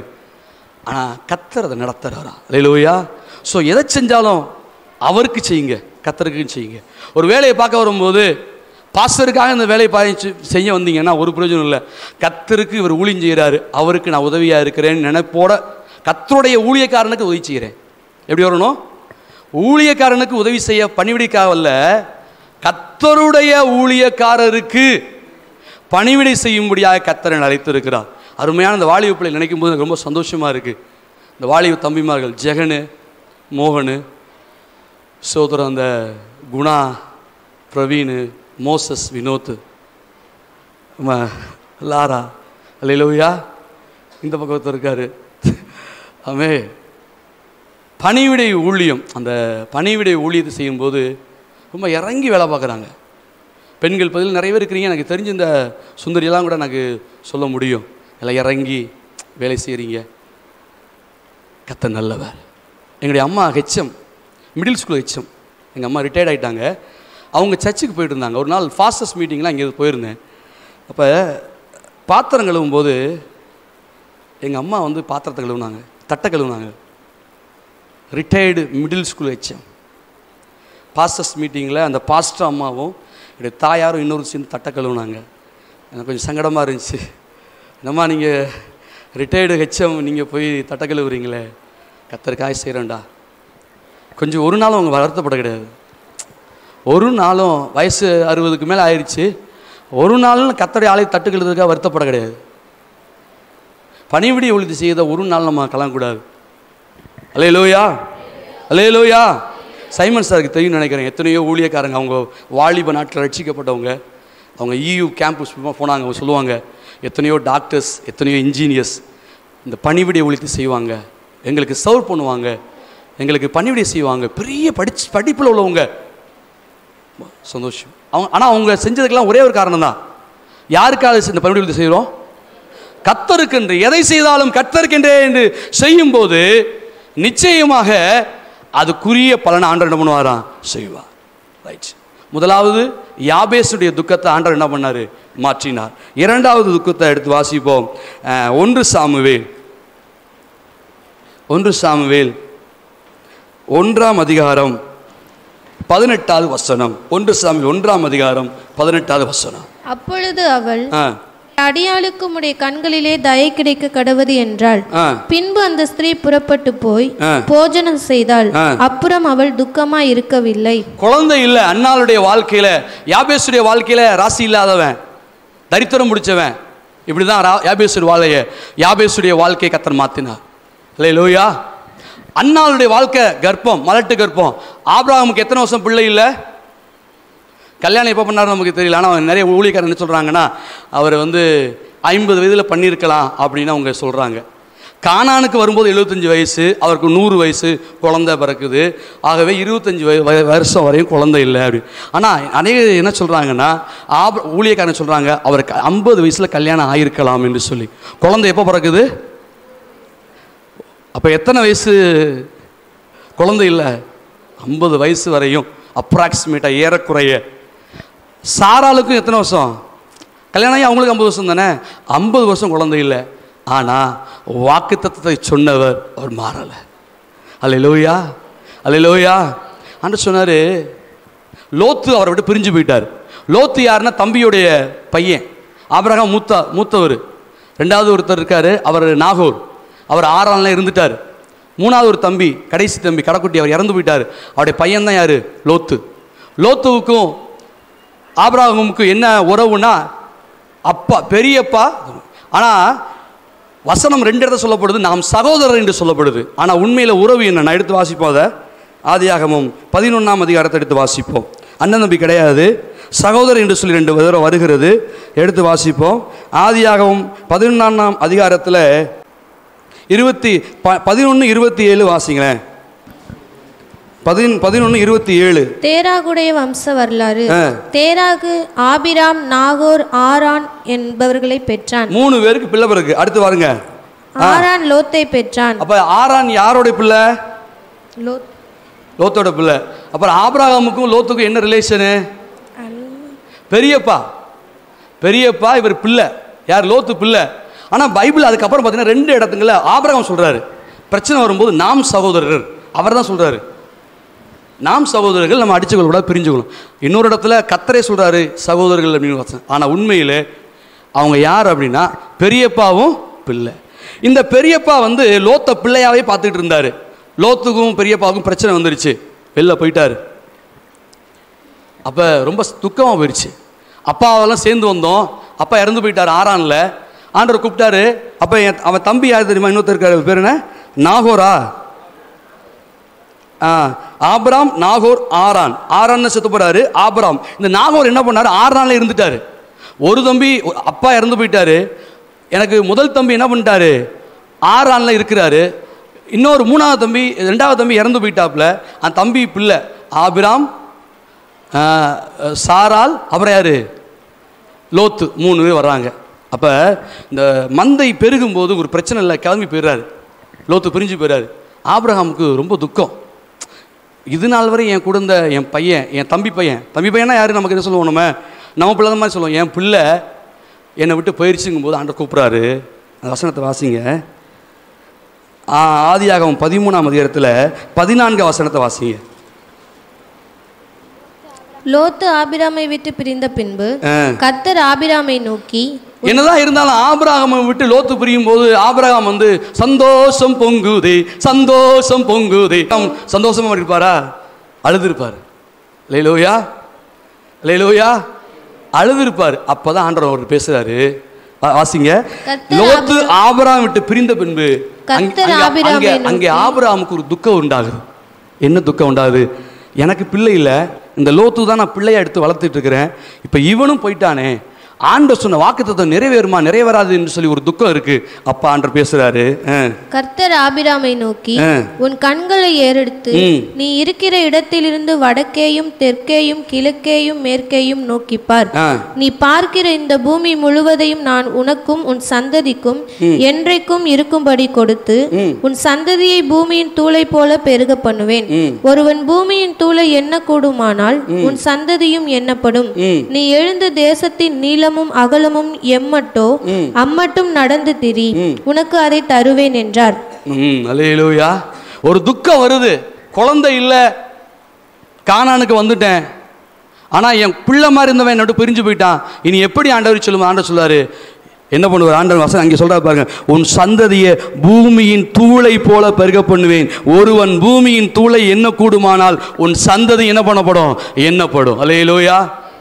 ஆனால் கத்தர் அதை நடத்துகிறாரா அல்லேலூயா ஸோ எதை செஞ்சாலும் அவருக்கு செய்யுங்க கத்தருக்கு செய்யுங்க ஒரு வேலையை பார்க்க வரும்போது பாஸ்டருக்காக இந்த வேலையை பாய்ச்சி செய்ய வந்தீங்கன்னா ஒரு பிரயோஜனம் இல்லை கத்தருக்கு இவர் ஊழியம் செய்கிறாரு அவருக்கு நான் உதவியாக இருக்கிறேன்னு நினைப்போட கத்தருடைய ஊழியக்காரனுக்கு உதவி செய்கிறேன் எப்படி வரணும் ஊழியக்காரனுக்கு உதவி செய்ய பணிவிடைக்காவல்ல கத்தருடைய ஊழியக்காரருக்கு பணிவிடை செய்யும்படியாக கத்தரை அழைத்திருக்கிறார் அருமையான இந்த வாலிப பிள்ளை நினைக்கும் போது எனக்கு ரொம்ப சந்தோஷமாக இருக்குது இந்த வாலிப தம்பிமார்கள் ஜெகனு மோகனு சோதரம் அந்த குணா பிரவீனு மோசஸ் வினோத் ம- லாரா அல்லையிலோயா இந்த பக்கத்தில் இருக்காரு ஆமே பணிவிடை ஊழியம் அந்த பணிவிடை ஊழியத்தை செய்யும்போது ரொம்ப இறங்கி வேலை பார்க்குறாங்க பெண்கள் பதில் நிறைய பேர் இருக்கிறீங்க எனக்கு தெரிஞ்ச இந்த சுந்தரியெல்லாம் கூட எனக்கு சொல்ல முடியும் எல்லாம் இறங்கி வேலை செய்கிறீங்க கத்த நல்லவர் எங்களுடைய அம்மா ஹெச்எம் மிடில் ஸ்கூல் ஹெச்எம் எங்கள் அம்மா ரிட்டையர்ட் ஆகிட்டாங்க அவங்க சர்ச்சுக்கு போயிட்டு இருந்தாங்க ஒரு நாள் ஃபாஸ்டஸ்ட் மீட்டிங்லாம் இங்கே போயிருந்தேன் அப்போ பாத்திரம் கழுவும் போது எங்கள் அம்மா வந்து பாத்திரத்தை கழுவுனாங்க தட்டை கழுவுனாங்க retired middle school HM pastors மீட்டிங்கில் அந்த பாஸ்டர் அம்மாவும் என்னுடைய தாயாரும் இன்னொரு சேர்ந்து தட்டை கழுவுனாங்க எனக்கு கொஞ்சம் சங்கடமாக இருந்துச்சு என்னம்மா நீங்கள் ரிட்டையர்டு ஹெச்எம் நீங்கள் போய் தட்டை கழுவுறீங்களே கத்தருக்காய் செய்கிறேன்டா கொஞ்சம் ஒரு நாளும் அவங்க வருத்தப்பட கிடையாது ஒரு நாளும் வயசு அறுபதுக்கு மேலே ஆயிடுச்சு ஒரு நாளும் கத்தடைய ஆலை தட்டு கழுவுறதுக்காக வருத்தப்பட கிடையாது பணிவிடை ஒழுதி செய்த ஒரு நாள் நம்ம கலங்கக்கூடாது அலே லோயா அலே லோயா சைமன் சாருக்கு தெரியும் நினைக்கிறேன் எத்தனையோ ஊழியக்காரங்க அவங்க வாலிப நாட்டில் ரட்சிக்கப்பட்டவங்க அவங்க இயு கேம்பஸ் போனாங்க அவங்க சொல்லுவாங்க எத்தனையோ டாக்டர்ஸ் எத்தனையோ இன்ஜினியர்ஸ் இந்த பணிவிடை ஒழித்து செய்வாங்க எங்களுக்கு சர்வ் பண்ணுவாங்க எங்களுக்கு பணிவிடை செய்வாங்க பெரிய படிச்சு படிப்பில் உள்ளவங்க சந்தோஷம் அவங்க ஆனால் அவங்க செஞ்சதுக்கெல்லாம் ஒரே ஒரு காரணம் தான் யாருக்காக இந்த பணிவிடை ஒழித்து செய்கிறோம் கத்தருக்கென்று எதை செய்தாலும் கத்தருக்கென்றே என்று செய்யும்போது நிச்சயமாக அதுக்குரிய பலனை ஆண்டவர் என்ன பண்ணுவாராம் செய்வார் ரைட் முதலாவது யாபேசுடைய துக்கத்தை ஆண்டவர் என்ன பண்ணாரு மாற்றினார் இரண்டாவது துக்கத்தை எடுத்து வாசிப்போம் அஹ், ஒன்று சாமுவேல் ஒன்று சாமுவேல் ஒன்றாம் அதிகாரம் பதினெட்டாவது வசனம் ஒன்று சாமுவேல் ஒன்றாம் அதிகாரம் பதினெட்டாவது வசனம் அப்பொழுது அவள் ஆ அடியாளுக்கு உடைய கண்களிலே தயை கிடைக்க கடவது என்றாள் ஆ பின்பு அந்த ஸ்திரீ புறப்பட்டு போய் ஆ. போஜனம் செய்தாள் ஆ. அப்புறம் அவள் துக்கமாய் இருக்கவில்லை குழந்தை இல்லை அன்னாளுடைய வாழ்க்கையில யாபேசுடைய வாழ்க்கையில ராசி இல்லாதவன் தரித்திரம் முடிச்சவன் இப்படிதான் ரா யாபேசுடைய வாழைய யாபேசுடைய வாழ்க்கையை கத்தர் மாத்தினார் இல்லை லோயா அன்னாளுடைய வாழ்க்கை கர்ப்பம் மலட்டு கர்ப்பம் ஆபிரகாமுக்கு எத்தனை வருஷம் பிள்ளை இல்லை கல்யாணம் எப்போ பண்ணாரு நமக்கு தெரியல ஆனால் நிறைய ஊழியக்காரர் என்ன சொல்கிறாங்கன்னா அவர் வந்து ஐம்பது வயதில் பண்ணியிருக்கலாம் அப்படின்னு அவங்க சொல்கிறாங்க கானானுக்கு வரும்போது எழுபத்தஞ்சு வயசு அவருக்கு நூறு வயசு குழந்தை பிறக்குது ஆகவே இருபத்தஞ்சி வய வய- வருஷம் வரையும் குழந்தை இல்லை அப்படி ஆனால் அநேக என்ன சொல்கிறாங்கன்னா ஆப ஊழியக்காரன் சொல்கிறாங்க அவருக்கு ஐம்பது வயசில் கல்யாணம் ஆயிருக்கலாம் என்று சொல்லி குழந்தை எப்போ பிறக்குது அப்போ எத்தனை வயசு குழந்தை இல்லை ஐம்பது வயசு வரையும் அப்ராக்சிமேட்டாக ஏறக்குறைய சாராளுக்கும் எத்தனை வருஷம் கல்யாணம் ஆகி அவங்களுக்கு ஐம்பது வருஷம் தானே ஐம்பது வருஷம் குழந்தை இல்லை ஆனால் வாக்கு தத்துவத்தை சொன்னவர் அவர் மாறலை அல்லையிலோயா அல்லையிலோயா அன்று சொன்னார் லோத்து அவரை விட்டு பிரிஞ்சு போயிட்டார் லோத்து யாருன்னா தம்பியுடைய பையன் ஆபிரகாம் மூத்த மூத்தவர் ரெண்டாவது ஒருத்தர் இருக்கார் அவர் நாகூர் அவர் ஆறான்ல இருந்துட்டார் மூணாவது ஒரு தம்பி கடைசி தம்பி கடைக்குட்டி அவர் இறந்து போயிட்டார் அவருடைய பையன் தான் யார் லோத்து லோத்துவுக்கும் ஆபிரகாமுக்கு என்ன உறவுனா அப்பா பெரியப்பா ஆனால் வசனம் ரெண்டு இடத்துல சொல்லப்படுது நாம் சகோதரர் என்று சொல்லப்படுது ஆனால் உண்மையில் உறவு என்ன நான் எடுத்து வாசிப்போம் அதை ஆதியாகமம் பதினொன்றாம் அதிகாரத்தை எடுத்து வாசிப்போம் அண்ணன் தம்பி கிடையாது சகோதரர் என்று சொல்லி ரெண்டு தடவை வருகிறது எடுத்து வாசிப்போம் ஆதியாகமம் பதினொன்றாம் அதிகாரத்தில் இருபத்தி ப பதினொன்று இருபத்தி ஏழு வாசிங்களேன் பதின் பதினொன்று இருபத்தி ஏழு தேராகுடைய வம்ச வரலாறு ஆ. தேராகு ஆபிராம் நாகோர் ஆரான் என்பவர்களை பெற்றான் மூணு பேருக்கு பிள்ளை பிறகு அடுத்து வாருங்க ஆரான் லோத்தை பெற்றான் அப்போ ஆரான் யாரோட பிள்ளை லோத் லோத்தோட பிள்ளை அப்புறம் ஆபிரகாமுக்கும் லோத்துக்கும் என்ன ரிலேஷனு பெரியப்பா பெரியப்பா இவர் பிள்ளை யார் லோத்து பிள்ளை ஆனால் பைபிள் அதுக்கப்புறம் பார்த்தீங்கன்னா ரெண்டு இடத்துங்கள ஆபிரகாம் சொல்கிறாரு பிரச்சனை வரும்போது நாம் சகோதரர் அவர் தான் சொல்கிறாரு நாம் சகோதரர்கள் நம்ம அடிச்சுக்கொள்ளக்கூடாது பிரிஞ்சுக்கணும் இன்னொரு இடத்துல கத்தரே சொல்கிறாரு சகோதரர்கள் அப்படின்னு வச்சேன் ஆனால் உண்மையில் அவங்க யார் அப்படின்னா பெரியப்பாவும் பிள்ளை இந்த பெரியப்பா வந்து லோத்த பிள்ளையாவே பார்த்துட்டு இருந்தார் லோத்துக்கும் பெரியப்பாவுக்கும் பிரச்சனை வந்துருச்சு வெளில போயிட்டாரு அப்போ ரொம்ப துக்கமாக போயிடுச்சு அப்பாவெல்லாம் சேர்ந்து வந்தோம் அப்பா இறந்து போயிட்டார் ஆறான்ல ஆண்டவர் கூப்பிட்டாரு அப்போ என் அவன் தம்பி யார் தெரியுமா இன்னொருத்தர் இருக்காரு பேர் என்ன நாகோரா ஆ ஆபிராம் நாகோர் ஆரான் ஆரான்னு செத்து போறாரு ஆபிராம் இந்த நாகோர் என்ன பண்ணாரு ஆறான்ல இருந்துட்டாரு ஒரு தம்பி அப்பா இறந்து போயிட்டாரு எனக்கு முதல் தம்பி என்ன பண்ணிட்டாரு ஆறான்ல இருக்கிறாரு இன்னொரு மூணாவது தம்பி ரெண்டாவது தம்பி இறந்து போயிட்டாப்புல அந்த தம்பி பிள்ளை ஆபிராம் ஆ, சாரால் அப்புறம் யாரு லோத்து மூணு பேர் வர்றாங்க அப்போ இந்த மந்தை பெருகும்போது ஒரு பிரச்சனை இல்லை கிளம்பி போயிடுறாரு லோத்து பிரிஞ்சு போயிடுறாரு ஆபிரகாமுக்கு ரொம்ப துக்கம் இது நாள் வரை என் கூட இருந்த என் பையன் என் தம்பி பையன் தம்பி பையனா யாரு நமக்கு என்ன சொல்லுவோம் நம்ம நம்ம பிள்ளை தான் மாதிரி சொல்லுவோம் என் பிள்ளை என்னை விட்டு போயிடுச்சுங்கும் போது ஆண்டவர் கூப்பிட்றாரு அந்த வசனத்தை வாசிங்க ஆ, ஆதியாகமம் பதிமூணாம் அதிகாரத்தில் பதினான்கு வசனத்தை வாசிங்க லோத்து ஆபிராமை விட்டு பிரிந்த பின்பு ஆ. கர்த்தர் ஆபிராமை நோக்கி என்னதான் இருந்தாலும் ஆபிரகாமை விட்டு லோத்து பிரியும் போது ஆபிரகாம் வந்து சந்தோஷம் பொங்குதே சந்தோஷம் பொங்குதே அவன் சந்தோஷமா இருப்பாரா அழுதுருப்பார் லேலோயா லேலோயா அழுதுருப்பார் அப்பதான் ஆண்டவர் அவர் பேசுறாரு வா- வாசிங்க கர்த்தர் லோத்து ஆபிரகாம் விட்டு பிரிந்த பின்பு அங்க- கர்த்தர் அங்க- ஆபிராமை அங்கே- அங்கே ஆபிரகாமுக்கு ஒரு துக்கம் உண்டாகுது என்ன துக்கம் உண்டாகுது எனக்கு பிள்ளை இல்லை இந்த லோத்து தான் நான் பிள்ளையா எடுத்து வளர்த்துட்டு இருக்கிறேன் இப்போ இவனும் போயிட்டானே ஆண்டவர் சொன்ன வாக்குத்தத்தம் நிறைவேறுமா நிறைவேறாது என்று சொல்லி ஒரு துக்கம் இருக்கு அப்பா ஆண்டர் பேசுறாரு ஆ. கர்த்தர் ஆபிராமை நோக்கி ஆ. உன் கண்களை ஏறெடுத்து ம். நீ இருக்கிற இடத்திலிருந்து வடக்கேயும் தெற்கேயும் கிழக்கேயும் மேற்கேயும் நோக்கிப்பார் ஆ. நீ பார்க்கிற இந்த பூமி முழுவதையும் நான் உனக்கும் உன் சந்ததிக்கும் என்றைக்கும் இருக்கும்படி கொடுத்து உன் சந்ததியை பூமியின் தூளை போல பெருக பண்ணுவேன் ஒருவன் பூமியின் தூளை எண்ணக்கூடுமானால் உன் சந்ததியும் எண்ணப்படும் நீ எழுந்த தேசத்தின் நீளமும் அகலமும் எம்மட்டோ அம்மட்டும் நடந்து திரி உனக்கு அதை தருவேன் என்றார் ம் அலையிலூயா ஒரு துக்கம் வருது குழந்தை இல்லை கானானுக்கு வந்துட்டேன் ஆனால் என் பிள்ளை மாதிரி இருந்தவன் என்னோட பிரிஞ்சு போயிட்டான் இனி எப்படி ஆண்டவர் சொல்லுமா ஆண்டவர் சொல்லுவாரு என்ன பண்ணுவார் ஆண்டவர் வசனம் அங்கே சொல்றாரு பாருங்க உன் சந்ததியை பூமியின் தூளை போல பெருக பண்ணுவேன் ஒருவன் பூமியின் தூளை என்ன கூடுமானால் உன் சந்ததி என்ன பண்ணப்படும் எண்ணப்படும் அலையிலூயா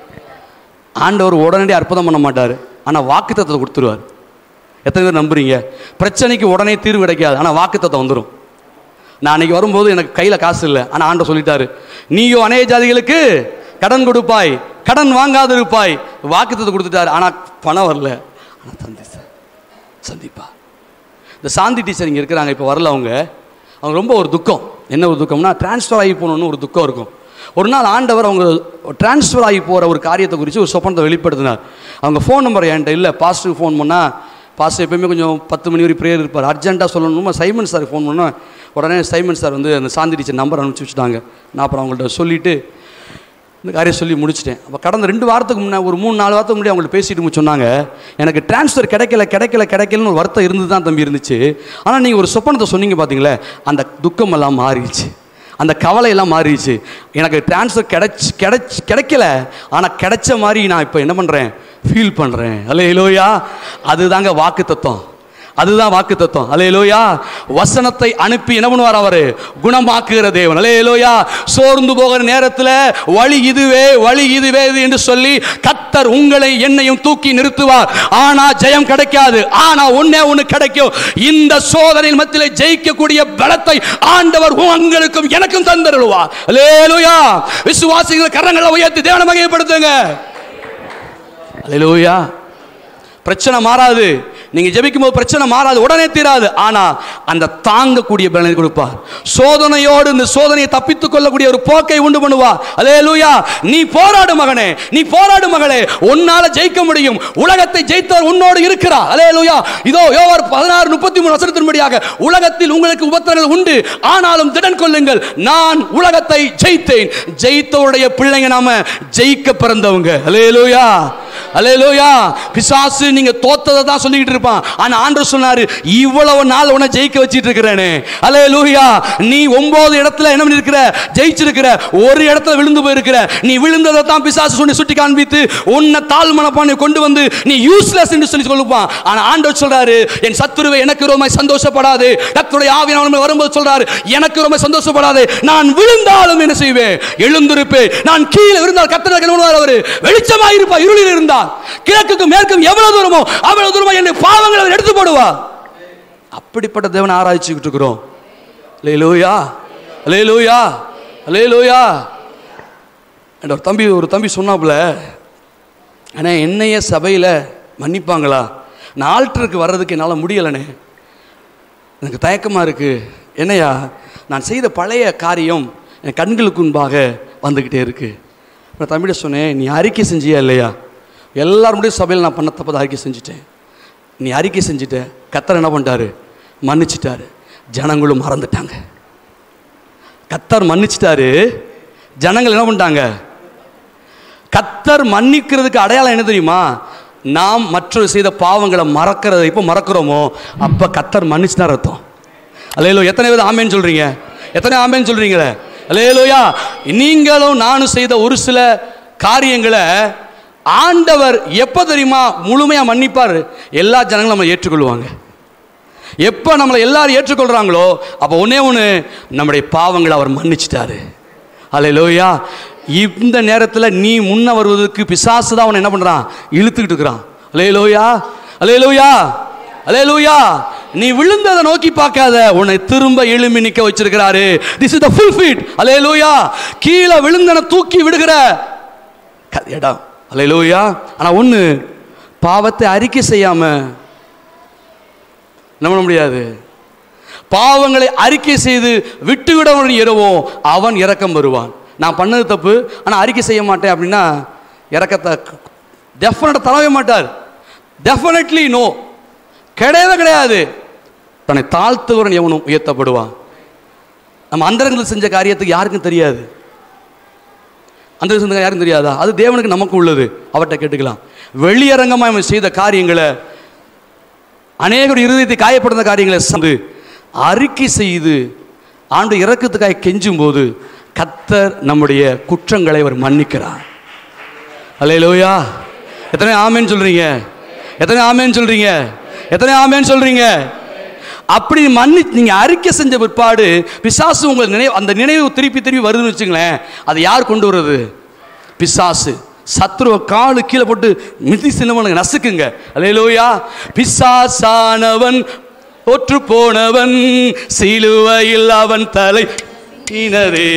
ஆண்டவர் உடனடி அற்புதம் பண்ண மாட்டார் ஆனால் வாக்குத்தத்தத்தை கொடுத்துருவார் எத்தனை பேர் நம்புறீங்க பிரச்சனைக்கு உடனே தீர்வு கிடைக்காது ஆனால் வாக்குத்தத்தம் வந்துடும் நான் அன்னைக்கு வரும்போது எனக்கு கையில் காசு இல்லை ஆனால் ஆண்டவர் சொல்லிட்டாரு நீயோ அநேக ஜாதிகளுக்கு கடன் கொடுப்பாய் கடன் வாங்காது இருப்பாய் வாக்குத்தத்தை கொடுத்துட்டாரு ஆனால் பணம் வரல ஆனால் சந்திச்சா சந்திப்பா இந்த சாந்தி டீச்சர் இங்கே இருக்கிறாங்க இப்போ வரல அவங்க அவங்க ரொம்ப ஒரு துக்கம் என்ன ஒரு துக்கம்னா டிரான்ஸ்ஃபர் ஆகி போகணுன்னு ஒரு துக்கம் இருக்கும் ஒரு நாள் ஆண்டவர் அவங்க டிரான்ஸ்ஃபர் ஆகி போகிற ஒரு காரியத்தை குறித்து ஒரு சொப்பனத்தை வெளிப்படுத்தினார் அவங்க ஃபோன் நம்பர் என்கிட்ட இல்லை பாஸ்ட்டுக்கு ஃபோன் பண்ணால் பாஸ்டர் எப்பயுமே கொஞ்சம் பத்து மணி வரை ப்ரேயர் இருப்பார் அர்ஜென்ட்டாக சொல்லணுமா சைமன் சார் ஃபோன் பண்ணோம் உடனே சைமன் சார் வந்து அந்த சாந்தி டீச்சர் நம்பர் அனுப்பிச்சி வச்சுட்டாங்க நான் அப்புறம் அவங்கள்ட்ட சொல்லிவிட்டு இந்த காரியம் சொல்லி முடிச்சிட்டேன் அப்போ கடந்த ரெண்டு வாரத்துக்கு முன்னே ஒரு மூணு நாலு வாரத்துக்கு முன்னாடி அவங்கள்ட்ட பேசிட்டு போய் சொன்னாங்க எனக்கு டிரான்ஸ்ஃபர் கிடைக்கல கிடைக்கல கிடைக்கலன்னு ஒரு வருத்தம் இருந்து தான் தம்பி இருந்துச்சு ஆனால் நீங்கள் ஒரு சொப்பனத்தை சொன்னீங்க பார்த்தீங்களே அந்த துக்கம் எல்லாம் மாறிடுச்சு அந்த கவலை எல்லாம் மாறிடுச்சு எனக்கு டிரான்ஸ்ஃபர் கிடைச்சி கிடைச்சி கிடைக்கல ஆனால் கிடைச்ச மாதிரி நான் இப்போ என்ன பண்ணுறேன் ஃபீல் பண்ணுறேன் அல்ல இலோயா அதுதாங்க வாக்கு தத்துவம் அதுதான் வாக்கு தத்துவம் அலையலோயா வசனத்தை அனுப்பி என்ன பண்ணுவார் அவரு குணமாக்குகிற தேவன் அலையலோயா சோர்ந்து போகிற நேரத்தில் வழி இதுவே வழி இதுவே இது என்று சொல்லி கத்தர் உங்களை என்னையும் தூக்கி நிறுத்துவார் ஆனா ஜெயம் கிடைக்காது ஆனா ஒன்னே ஒண்ணு கிடைக்கும் இந்த சோதனையின் மத்தியிலே ஜெயிக்கக்கூடிய பலத்தை ஆண்டவர் உங்களுக்கும் எனக்கும் தந்தருவார் அலையலோயா விசுவாசிகள் கரங்களை உயர்த்தி தேவனை மகிமைப்படுத்துங்க அலையலோயா பிரச்சனை மாறாது நீங்க ஜெபிக்கும் போது பிரச்சனை மாறாது உடனே தீராது ஆனா அந்த தாங்கக்கூடிய பலனை கொடுப்பார் சோதனையோடு இந்த சோதனையை தப்பித்துக் கொள்ளக்கூடிய ஒரு போக்கை உண்டு பண்ணுவா அலே லூயா நீ போராடு மகனே நீ போராடு மகளே உன்னால ஜெயிக்க முடியும் உலகத்தை ஜெயித்தவர் உன்னோடு இருக்கிறா அலே லூயா இதோ யோவார் பதினாறு முப்பத்தி மூணு வசனத்தின்படியாக உலகத்தில் உங்களுக்கு உபத்திரங்கள் உண்டு ஆனாலும் திடன் கொள்ளுங்கள் நான் உலகத்தை ஜெயித்தேன் ஜெயித்தவருடைய பிள்ளைங்க நாம ஜெயிக்க பிறந்தவங்க அலே லூயா அலேலூயா பிசாசு நீங்க தோத்ததை தான் சொல்லிக்கிட்டு இருப்பான் ஆனா ஆண்டவர் சொன்னாரு இவ்வளவு நாள் உன்னை ஜெயிக்க வச்சிட்டு இருக்கிறேனே அலேலூயா நீ ஒன்பது இடத்துல என்ன பண்ணிருக்கிற ஜெயிச்சிருக்கிற ஒரு இடத்துல விழுந்து போயிருக்கிற நீ விழுந்ததை தான் பிசாசு சொல்லி சுட்டி காண்பித்து உன்னை தாழ் மனப்பானை கொண்டு வந்து நீ யூஸ்லெஸ் என்று சொல்லி சொல்லுவான் ஆனா ஆண்டவர் சொல்றாரு என் சத்துருவை எனக்கு ரொம்ப சந்தோஷப்படாது கத்துடைய ஆவியான வரும்போது சொல்றாரு எனக்கு ரொம்ப சந்தோஷப்படாது நான் விழுந்தாலும் என்ன செய்வேன் எழுந்திருப்பேன் நான் கீழே விழுந்தால் கத்தனை அவரு வெளிச்சமாயிருப்பா இருளில் இருந்தால் கிழக்குக்கும் மேற்கும் எவ்வளவு தூரமோ அவ்வளவு தூரமோ என்னை பாவங்களை அவர் எடுத்து போடுவா அப்படிப்பட்ட தேவனை ஆராய்ச்சிக்கிட்டு இருக்கிறோம் லேலூயா லேலூயா லேலூயா என்ற ஒரு தம்பி ஒரு தம்பி சொன்னாப்புல அண்ணே என்னைய சபையில் மன்னிப்பாங்களா நான் ஆல்டருக்கு வர்றதுக்கு என்னால் முடியலண்ணே எனக்கு தயக்கமாக இருக்குது என்னையா நான் செய்த பழைய காரியம் என் கண்களுக்கு முன்பாக வந்துக்கிட்டே இருக்கு நான் தம்பிட சொன்னேன் நீ அறிக்கை செஞ்சியா இல்லையா எல்லாருடைய சபையில் நான் பண்ண தப்பதை அறிக்கை செஞ்சுட்டேன் நீ அறிக்கை செஞ்சுட்ட கத்தர் என்ன பண்ணிட்டாரு மன்னிச்சிட்டாரு ஜனங்களும் மறந்துட்டாங்க கத்தர் மன்னிச்சிட்டாரு ஜனங்கள் என்ன பண்ணிட்டாங்க கத்தர் மன்னிக்கிறதுக்கு அடையாளம் என்ன தெரியுமா நாம் மற்றொரு செய்த பாவங்களை மறக்கிறத இப்போ மறக்கிறோமோ அப்போ கத்தர் மன்னிச்சுதான் அர்த்தம் அலையலோ எத்தனை பேர் ஆமேன்னு சொல்றீங்க எத்தனை ஆமேன்னு சொல்றீங்களே அலையலோயா நீங்களும் நானும் செய்த ஒரு சில காரியங்களை ஆண்டவர் எப்போ தெரியுமா முழுமையாக மன்னிப்பார் எல்லா ஜனங்களும் நம்ம ஏற்றுக்கொள்வாங்க எப்போ நம்மளை எல்லாரும் ஏற்றுக்கொள்கிறாங்களோ அப்போ ஒன்றே ஒன்று நம்முடைய பாவங்களை அவர் மன்னிச்சிட்டாரு அல்லையா இந்த நேரத்தில் நீ முன்ன வருவதற்கு பிசாசு தான் அவனை என்ன பண்ணுறான் இழுத்துக்கிட்டு இருக்கிறான் அலையலோயா அலையலோயா அலையலோயா நீ விழுந்ததை நோக்கி பார்க்காத உன்னை திரும்ப எழும்பி நிற்க வச்சிருக்கிறாரு this is the full feet அலையலோயா கீழே விழுந்தன தூக்கி விடுகிற க- இடம் அலையலோயா ஆனால் ஒன்று பாவத்தை அறிக்கை செய்யாமல் நம்ப முடியாது பாவங்களை அறிக்கை செய்து விட்டுவிடவன் இரவும் அவன் இரக்கம் வருவான் நான் பண்ணது தப்பு ஆனால் அறிக்கை செய்ய மாட்டேன் அப்படின்னா இறக்கத்தை டெஃபினட்டாக தரவே மாட்டார் டெஃபினெட்லி நோ கிடையவே கிடையாது தன்னை தாழ்த்துவரன் எவனும் உயர்த்தப்படுவான் நம்ம அந்தரங்கத்தில் செஞ்ச காரியத்துக்கு யாருக்கும் தெரியாது அந்த செஞ்ச யாருக்கும் தெரியாதா அது தேவனுக்கு நமக்கு உள்ளது அவர்கிட்ட கேட்டுக்கலாம் வெளியரங்கமாக அவன் செய்த காரியங்களை அநேகர் இருதயத்தை காயப்படுத்த காரியங்களை சந்து அறிக்கை செய்து ஆண்டு இறக்கத்துக்காய் கெஞ்சும் போது கத்தர் நம்முடைய குற்றங்களை அவர் மன்னிக்கிறார் அல்லேலூயா எத்தனை ஆமேன்னு சொல்றீங்க எத்தனை ஆமேன்னு சொல்றீங்க எத்தனை ஆமேன்னு சொல்றீங்க அப்படி மன்னி நீங்க அறிக்கை செஞ்ச பிற்பாடு பிசாசு உங்கள் நினைவு அந்த நினைவு திருப்பி திருப்பி வருதுன்னு வச்சுங்களேன் அதை யார் கொண்டு வர்றது பிசாசு சத்ருவ காலு கீழே போட்டு மிதி சின்னவனுங்க நசுக்குங்க அல்லேலூயா பிசாசானவன் தோற்று போனவன் சிலுவையில் அவன் தலை இனரே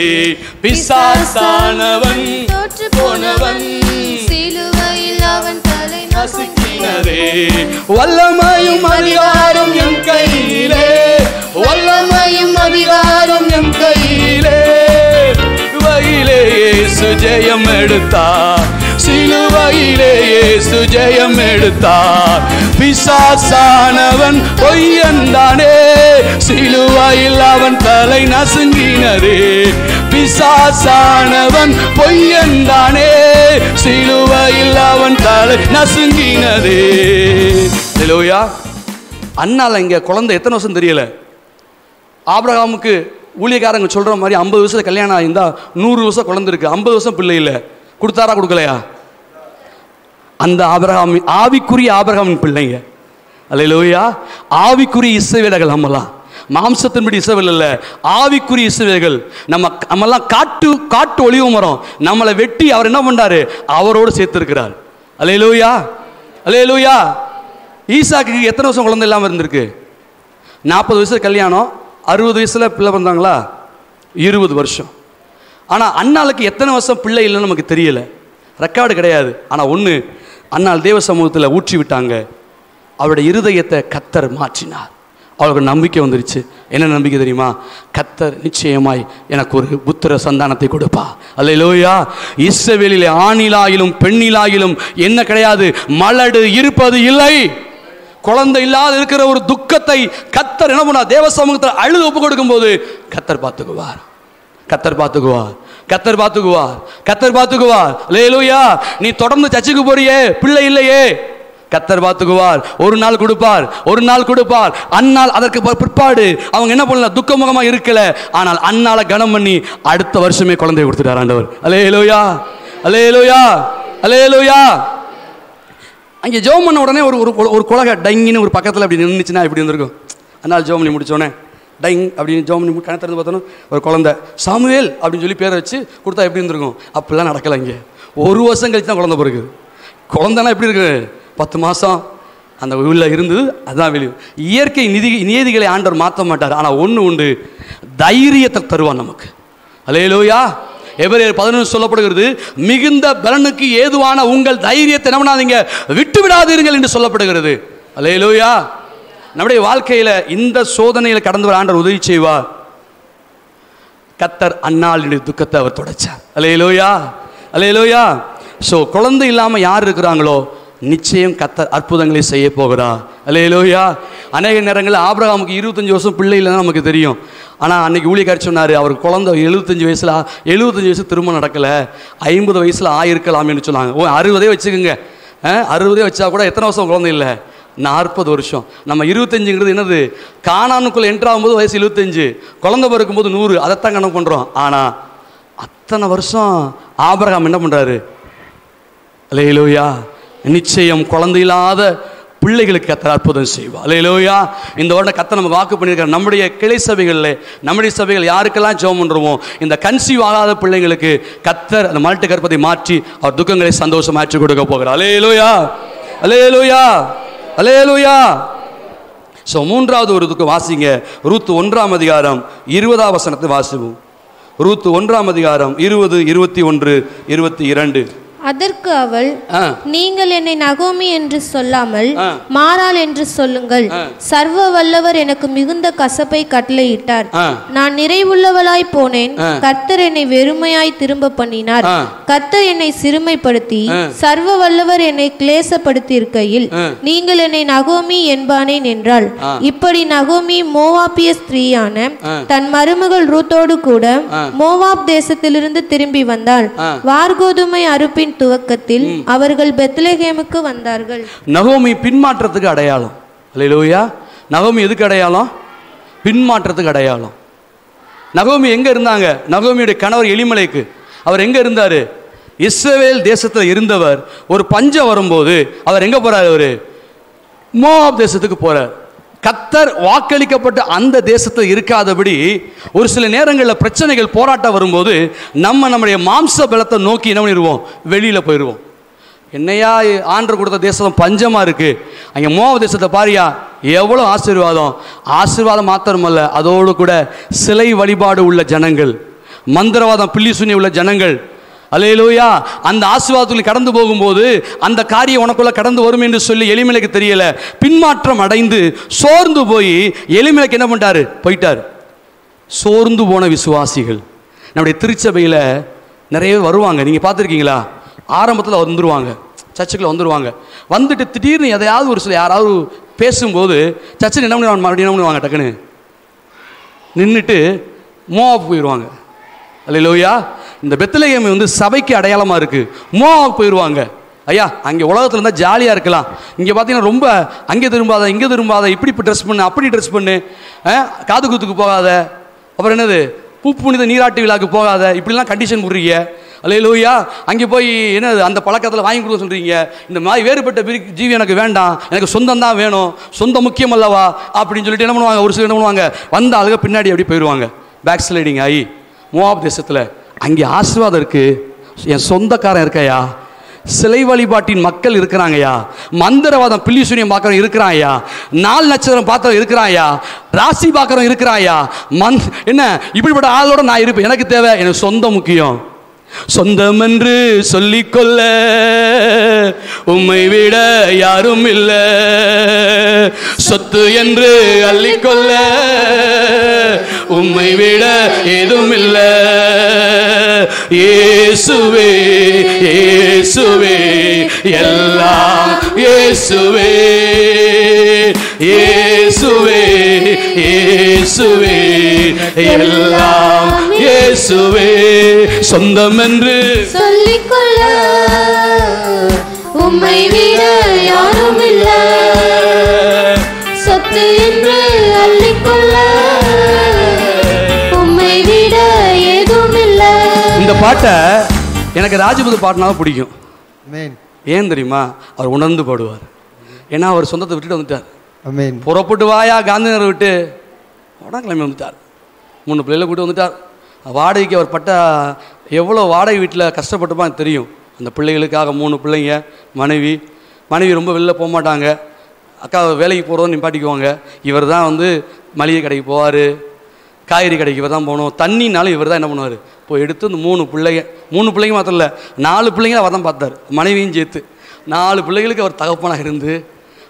பிசாசானவன் தோற்று போனவன் சிலுவையில் அவன் தலை நசுக்கினரே வல்லமையும் அதிகாரம் என் கையிலே வல்லமையும் அதிகாரம் என் கையிலே சிலுவையிலே இயேசு ஜெயம் எடுத்தார் சிலுவையிலே இயேசு ஜெயம் எடுத்தார் பிசாசானவன் பொய்யன்தானே சிலுவையில் அவன் தலை நசுங்கினரே பிசாசானவன் பொய்யன்தானே சிலுவையில் அவன் தலை நசுங்கினதே ஹலோயா அண்ணால இங்க குழந்தை எத்தனை வருஷம் தெரியல ஆபிரகாமுக்கு ஊழியக்காரங்க சொல்ற மாதிரி ஐம்பது வருஷம் கல்யாணம் ஆயிருந்தா நூறு வருஷம் குழந்தை இருக்கு ஐம்பது வருஷம் பிள்ளை இல்லை கொடுத்தாரா கொடுக்கலையா அந்த ஆபிரகாம் ஆவிக்குரிய ஆபிரகாமின் பிள்ளைங்க அல்லையா ஆவிக்குரிய இசைவேலர்கள் நம்மலாம் மாம்சத்தின்படி இசைவேல் இல்ல ஆவிக்குரிய இசைவேல்கள் நம்ம நம்மெல்லாம் காட்டு காட்டு ஒளிவு மரம் நம்மளை வெட்டி அவர் என்ன பண்ணாரு அவரோடு சேர்த்திருக்கிறார் அல்லையிலூயா அல்லையிலூயா ஈசாக்கு எத்தனை வருஷம் குழந்தை இல்லாமல் இருந்திருக்கு நாற்பது வயசுல கல்யாணம் அறுபது வயசுல பிள்ளை பிறந்தாங்களா இருபது வருஷம் ஆனால் அண்ணாளுக்கு எத்தனை வருஷம் பிள்ளை இல்லைன்னு நமக்கு தெரியல ரெக்கார்டு கிடையாது ஆனால் ஒன்று அண்ணாள் தேவ சமூகத்தில் ஊற்றி விட்டாங்க அவருடைய இருதயத்தை கத்தர் மாற்றினார் அவளுக்கு நம்பிக்கை வந்துருச்சு என்ன நம்பிக்கை தெரியுமா கத்தர் நிச்சயமாய் எனக்கு ஒரு புத்திர சந்தானத்தை கொடுப்பா அல்லையிலோயா இஸ்ரவேலிலே ஆணிலாயிலும் பெண்ணிலாயிலும் என்ன கிடையாது மலடு இருப்பது இல்லை குழந்தை இல்லாத இருக்கிற ஒரு துக்கத்தை கத்தர் என்ன பண்ணா தேவ சமூகத்தில் அழுது ஒப்பு கொடுக்கும்போது கத்தர் பார்த்துக்குவார் கத்தர் பார்த்துக்குவார் கத்தர் பார்த்துக்குவார் கத்தர் பார்த்துக்குவார் லேலூயா நீ தொடர்ந்து சர்ச்சுக்கு போறியே பிள்ளை இல்லையே கத்தர் பார்த்துக்குவார் ஒரு நாள் கொடுப்பார் ஒரு நாள் கொடுப்பார் அந்நாள் அதற்கு ப- பிற்பாடு அவங்க என்ன பண்ணல துக்கமுகமா இருக்கல ஆனால் அந்நாளை கனம் பண்ணி அடுத்த வருஷமே குழந்தைய கொடுத்துட்டார் ஆண்டவர் அலேலூயா அலேலூயா அலேலூயா அங்கே ஜோம் பண்ண உடனே ஒரு ஒரு ஒரு குலகை டைங்கின்னு ஒரு பக்கத்தில் அப்படி நின்றுச்சுன்னா இப்படி இருந்திருக்கும் அதனால் ஜோம் பண்ணி முடிச்சோடனே டைங் அப்படின்னு ஜோம் பண்ணி கணக்கு திறந்து பார்த்தோன்னா ஒரு குழந்தை சாமுவேல் அப்படின்னு சொல்லி பேரை வச்சு கொடுத்தா எப்படி இருந்திருக்கும் அப்படிலாம் நடக்கல இங்கே ஒரு வருஷம் கழிச்சு தான் குழந்தை பிறகு குழந்தைலாம் எப்படி இருக்கு பத்து மாதம் அந்த உள்ள இருந்தது அதுதான் வெளியே இயற்கை நிதி நியதிகளை ஆண்டவர் மாற்ற மாட்டார் ஆனால் ஒன்று உண்டு தைரியத்தை தருவான் நமக்கு அலேலூயா எவரேர் பதினொன்று சொல்லப்படுகிறது மிகுந்த பலனுக்கு ஏதுவான உங்கள் தைரியத்தை என்ன பண்ணாதீங்க விட்டு விடாதீர்கள் என்று சொல்லப்படுகிறது அலேலூயா நம்முடைய வாழ்க்கையில இந்த சோதனையில கடந்து வர ஆண்டவர் உதவி செய்வார் கத்தர் அன்னாளினுடைய துக்கத்தை அவர் தொடச்சார் அலையலோயா அலையலோயா ஸோ குழந்தை இல்லாமல் யார் இருக்கிறாங்களோ நிச்சயம் கத்தர் அற்புதங்களை செய்ய போகிறா அலையலோயா அநேக நேரங்களில் ஆபிரகாமுக்கு இருபத்தஞ்சி வருஷம் பிள்ளை இல்லைன்னு நமக்கு தெரியும் ஆனால் அன்னைக்கு ஊழியக்காரி சொன்னார் அவர் குழந்தை எழுபத்தஞ்சு வயசில் எழுபத்தஞ்சு வயசு திரும்ப நடக்கலை ஐம்பது வயசில் ஆயிருக்கலாம்னு சொன்னாங்க ஓ அறுபதே வச்சுக்கோங்க அஹ், அறுபதே வச்சா கூட எத்தனை வருஷம் குழந்தை இல்லை நாற்பது வருஷம் நம்ம இருபத்தஞ்சுங்கிறது என்னது காணானுக்குள்ள என்ட்ரு ஆகும்போது வயசு எழுபத்தஞ்சு குழந்தை பிறக்கும்போது நூறு அதைத்தான் கணக்கு பண்ணுறோம் ஆனால் அத்தனை வருஷம் ஆபிரகாம் என்ன பண்ணுறாரு அலையிலோயா நிச்சயம் குழந்தை இல்லாத பிள்ளைகளுக்கு கத்தர் அற்புதம் செய்வா அலையிலோயா இந்த வருடம் கத்த நம்ம வாக்கு பண்ணியிருக்காரு நம்முடைய கிளை சபைகளில் நம்முடைய சபைகள் யாருக்கெல்லாம் ஜெபம் பண்ணுறோமோ இந்த கன்சீவ் ஆகாத பிள்ளைங்களுக்கு கத்தர் அந்த மல்ட்டு கற்பதை மாற்றி அவர் துக்கங்களை சந்தோஷம் மாற்றி கொடுக்க போகிறார் அலையிலோயா அலையிலோயா அலையலூயா ஸோ மூன்றாவது ஒரு இதுக்கு வாசிங்க ரூத்து ஒன்றாம் அதிகாரம் இருபதாம் வசனத்தை வாசிப்போம் ரூத்து ஒன்றாம் அதிகாரம் இருபது இருபத்தி ஒன்று இருபத்தி இரண்டு அதற்கு அவள் ஆ நீங்கள் என்னை நகோமி என்று சொல்லாமல் ஆ. மாறாள் என்று சொல்லுங்கள் சர்வ வல்லவர் எனக்கு மிகுந்த கசப்பை கட்டளையிட்டார் ஆ நான் நிறைவுள்ளவளாய் போனேன் ஆ. கர்த்தர் என்னை வெறுமையாய் திரும்ப பண்ணினார் ஆ. கர்த்தர் என்னை சிறுமைப்படுத்தி சர்வ வல்லவர் என்னை கிளேசப்படுத்தி இருக்கையில் ஆ. நீங்கள் என்னை நகோமி என்பானேன் என்றாள் ஆ. இப்படி நகோமி மோவாப்பிய ஸ்திரீயான ஆ. தன் மருமகள் ரூத்தோடு கூட ஆ. மோவாப் தேசத்திலிருந்து திரும்பி வந்தாள் ஆ. வார்கோதுமை அறுப்பின் துவக்கத்தில் அவர்கள் பெத்லகேமுக்கு வந்தார்கள் நகோமி பின்மாற்றத்துக்கு அடையாளம் அல்லையா நகோமி எதுக்கு அடையாளம் பின்மாற்றத்துக்கு அடையாளம் நகோமி எங்க இருந்தாங்க நகோமியுடைய கணவர் எலிமலைக்கு அவர் எங்க இருந்தாரு இஸ்ரவேல் தேசத்தில் இருந்தவர் ஒரு பஞ்சம் வரும்போது அவர் எங்க போறாரு அவரு மோவாப் தேசத்துக்கு போறார் கத்தர் வாக்களிக்கப்பட்ட அந்த தேசத்தில் இருக்காதபடி ஒரு சில நேரங்களில் பிரச்சனைகள் போராட்டம் வரும்போது நம்ம நம்முடைய மாம்ச பலத்தை நோக்கி என்ன பண்ணிடுவோம் வெளியில் போயிடுவோம் என்னையா ஆண்டர் கொடுத்த தேசம் பஞ்சமாக இருக்குது அங்கே மோவ தேசத்தை பாரியா எவ்வளோ ஆசீர்வாதம் ஆசீர்வாதம் மாத்திரமல்ல அதோடு கூட சிலை வழிபாடு உள்ள ஜனங்கள் மந்திரவாதம் பில்லி சுனி உள்ள ஜனங்கள் அலையலூயா அந்த ஆசீர்வாதத்தில் கடந்து போகும்போது அந்த காரியம் உனக்குள்ள கடந்து வரும் என்று சொல்லி எளிமலைக்கு தெரியல பின்மாற்றம் அடைந்து சோர்ந்து போய் எளிமலைக்கு என்ன பண்ணிட்டாரு போயிட்டார் சோர்ந்து போன விசுவாசிகள் நம்முடைய திருச்சபையில் நிறைய பேர் வருவாங்க நீங்கள் பார்த்துருக்கீங்களா ஆரம்பத்தில் வந்துருவாங்க சர்ச்சுக்குள்ள வந்துருவாங்க வந்துட்டு திடீர்னு எதையாவது ஒரு சில யாராவது பேசும்போது சர்ச்சில் என்ன பண்ணுவாங்க மறுபடியும் என்ன பண்ணுவாங்க டக்குன்னு நின்றுட்டு மோவாப் போயிடுவாங்க அல்லையா இந்த பெத்தலேயம் வந்து சபைக்கு அடையாளமாக இருக்குது மோவாப் போயிடுவாங்க ஐயா அங்கே உலகத்தில் இருந்தால் ஜாலியாக இருக்கலாம் இங்கே பார்த்தீங்கன்னா ரொம்ப அங்கே திரும்பாத இங்கே திரும்பாத இப்படி ட்ரெஸ் பண்ணு அப்படி ட்ரெஸ் பண்ணு அஹ், காது குத்துக்கு போகாத அப்புறம் என்னது பூ புனித நீராட்டு விழாக்கு போகாத இப்படிலாம் கண்டிஷன் கொடுறீங்க அல்லையா அங்கே போய் என்னது அந்த பழக்கத்தில் வாங்கி கொடுக்க சொல்கிறீங்க இந்த மாதிரி வேறுபட்ட பிரி ஜீவி எனக்கு வேண்டாம் எனக்கு சொந்தம் தான் வேணும் சொந்தம் முக்கியம் அல்லவா அப்படின்னு சொல்லிட்டு என்ன பண்ணுவாங்க ஒரு சிலர் என்ன பண்ணுவாங்க வந்த ஆளுங்க பின்னாடி அப்படி போயிடுவாங்க பேக் ஸ்லைடிங் ஆகி மோவாப் தேசத்தில் அங்கே ஆசீர்வாதம் இருக்குது என் சொந்தக்காரன் இருக்கையா சிலை வழிபாட்டின் மக்கள் இருக்கிறாங்கய்யா மந்திரவாதம் பில்லி சூனியம் பார்க்குறவன் இருக்கிறாயா நாள் நட்சத்திரம் பார்த்தவன் இருக்கிறாயா ராசி பார்க்குறவன் இருக்கிறாயா மந் என்ன இப்படிப்பட்ட ஆளோட நான் இருப்பேன் எனக்கு தேவை எனக்கு சொந்தம் முக்கியம் சொந்தம் என்று சொல்லிக்கொள்ள உம்மை விட யாரும் இல்லை சொத்து என்று அள்ளிக்கொள்ள உம்மை விட ஏதும் இல்லை இயேசுவே இயேசுவே எல்லாம் இயேசுவே இயேசுவே இயேசுவே எல்லாம் இயேசுவே சொந்தம் என்று சொல்லிக்கொள்ள உம்மை விட யாரும் இல்ல சொத்து என்று அள்ளிக்கொள்ள உம்மை விட ஏதும் இல்ல இந்த பாட்டை எனக்கு ராஜபுது பாட்டினாலும் பிடிக்கும் அமேன் ஏன் தெரியுமா அவர் உணர்ந்து பாடுவார் ஏன்னா அவர் சொந்தத்தை விட்டுட்டு வந்துட்டார் அமேன் புறப்பட்டு வாயா காந்திநகரை விட்டு உடனே கிளம்பி வந்துட்டார் மூணு பிள்ளைகளை கூட்டு வந்துட்டார் வாடகைக்கு அவர் பட்ட எவ்வளோ வாடகை வீட்டில் கஷ்டப்பட்டுப்பா எனக்கு தெரியும் அந்த பிள்ளைகளுக்காக மூணு பிள்ளைங்க மனைவி மனைவி ரொம்ப வெளில போக மாட்டாங்க அக்கா வேலைக்கு போகிறோம் நிப்பாட்டிக்குவாங்க இவர் தான் வந்து மளிகை கடைக்கு போவார் காய்கறி கடைக்கு இவர் தான் போகணும் தண்ணினாலும் இவர் தான் என்ன பண்ணுவார் போய் எடுத்து இந்த மூணு பிள்ளைங்க மூணு பிள்ளைங்க மாத்திரம் இல்லை நாலு பிள்ளைங்க அவர் தான் பார்த்தார் மனைவியும் சேர்த்து நாலு பிள்ளைகளுக்கு அவர் தகப்பனாக இருந்து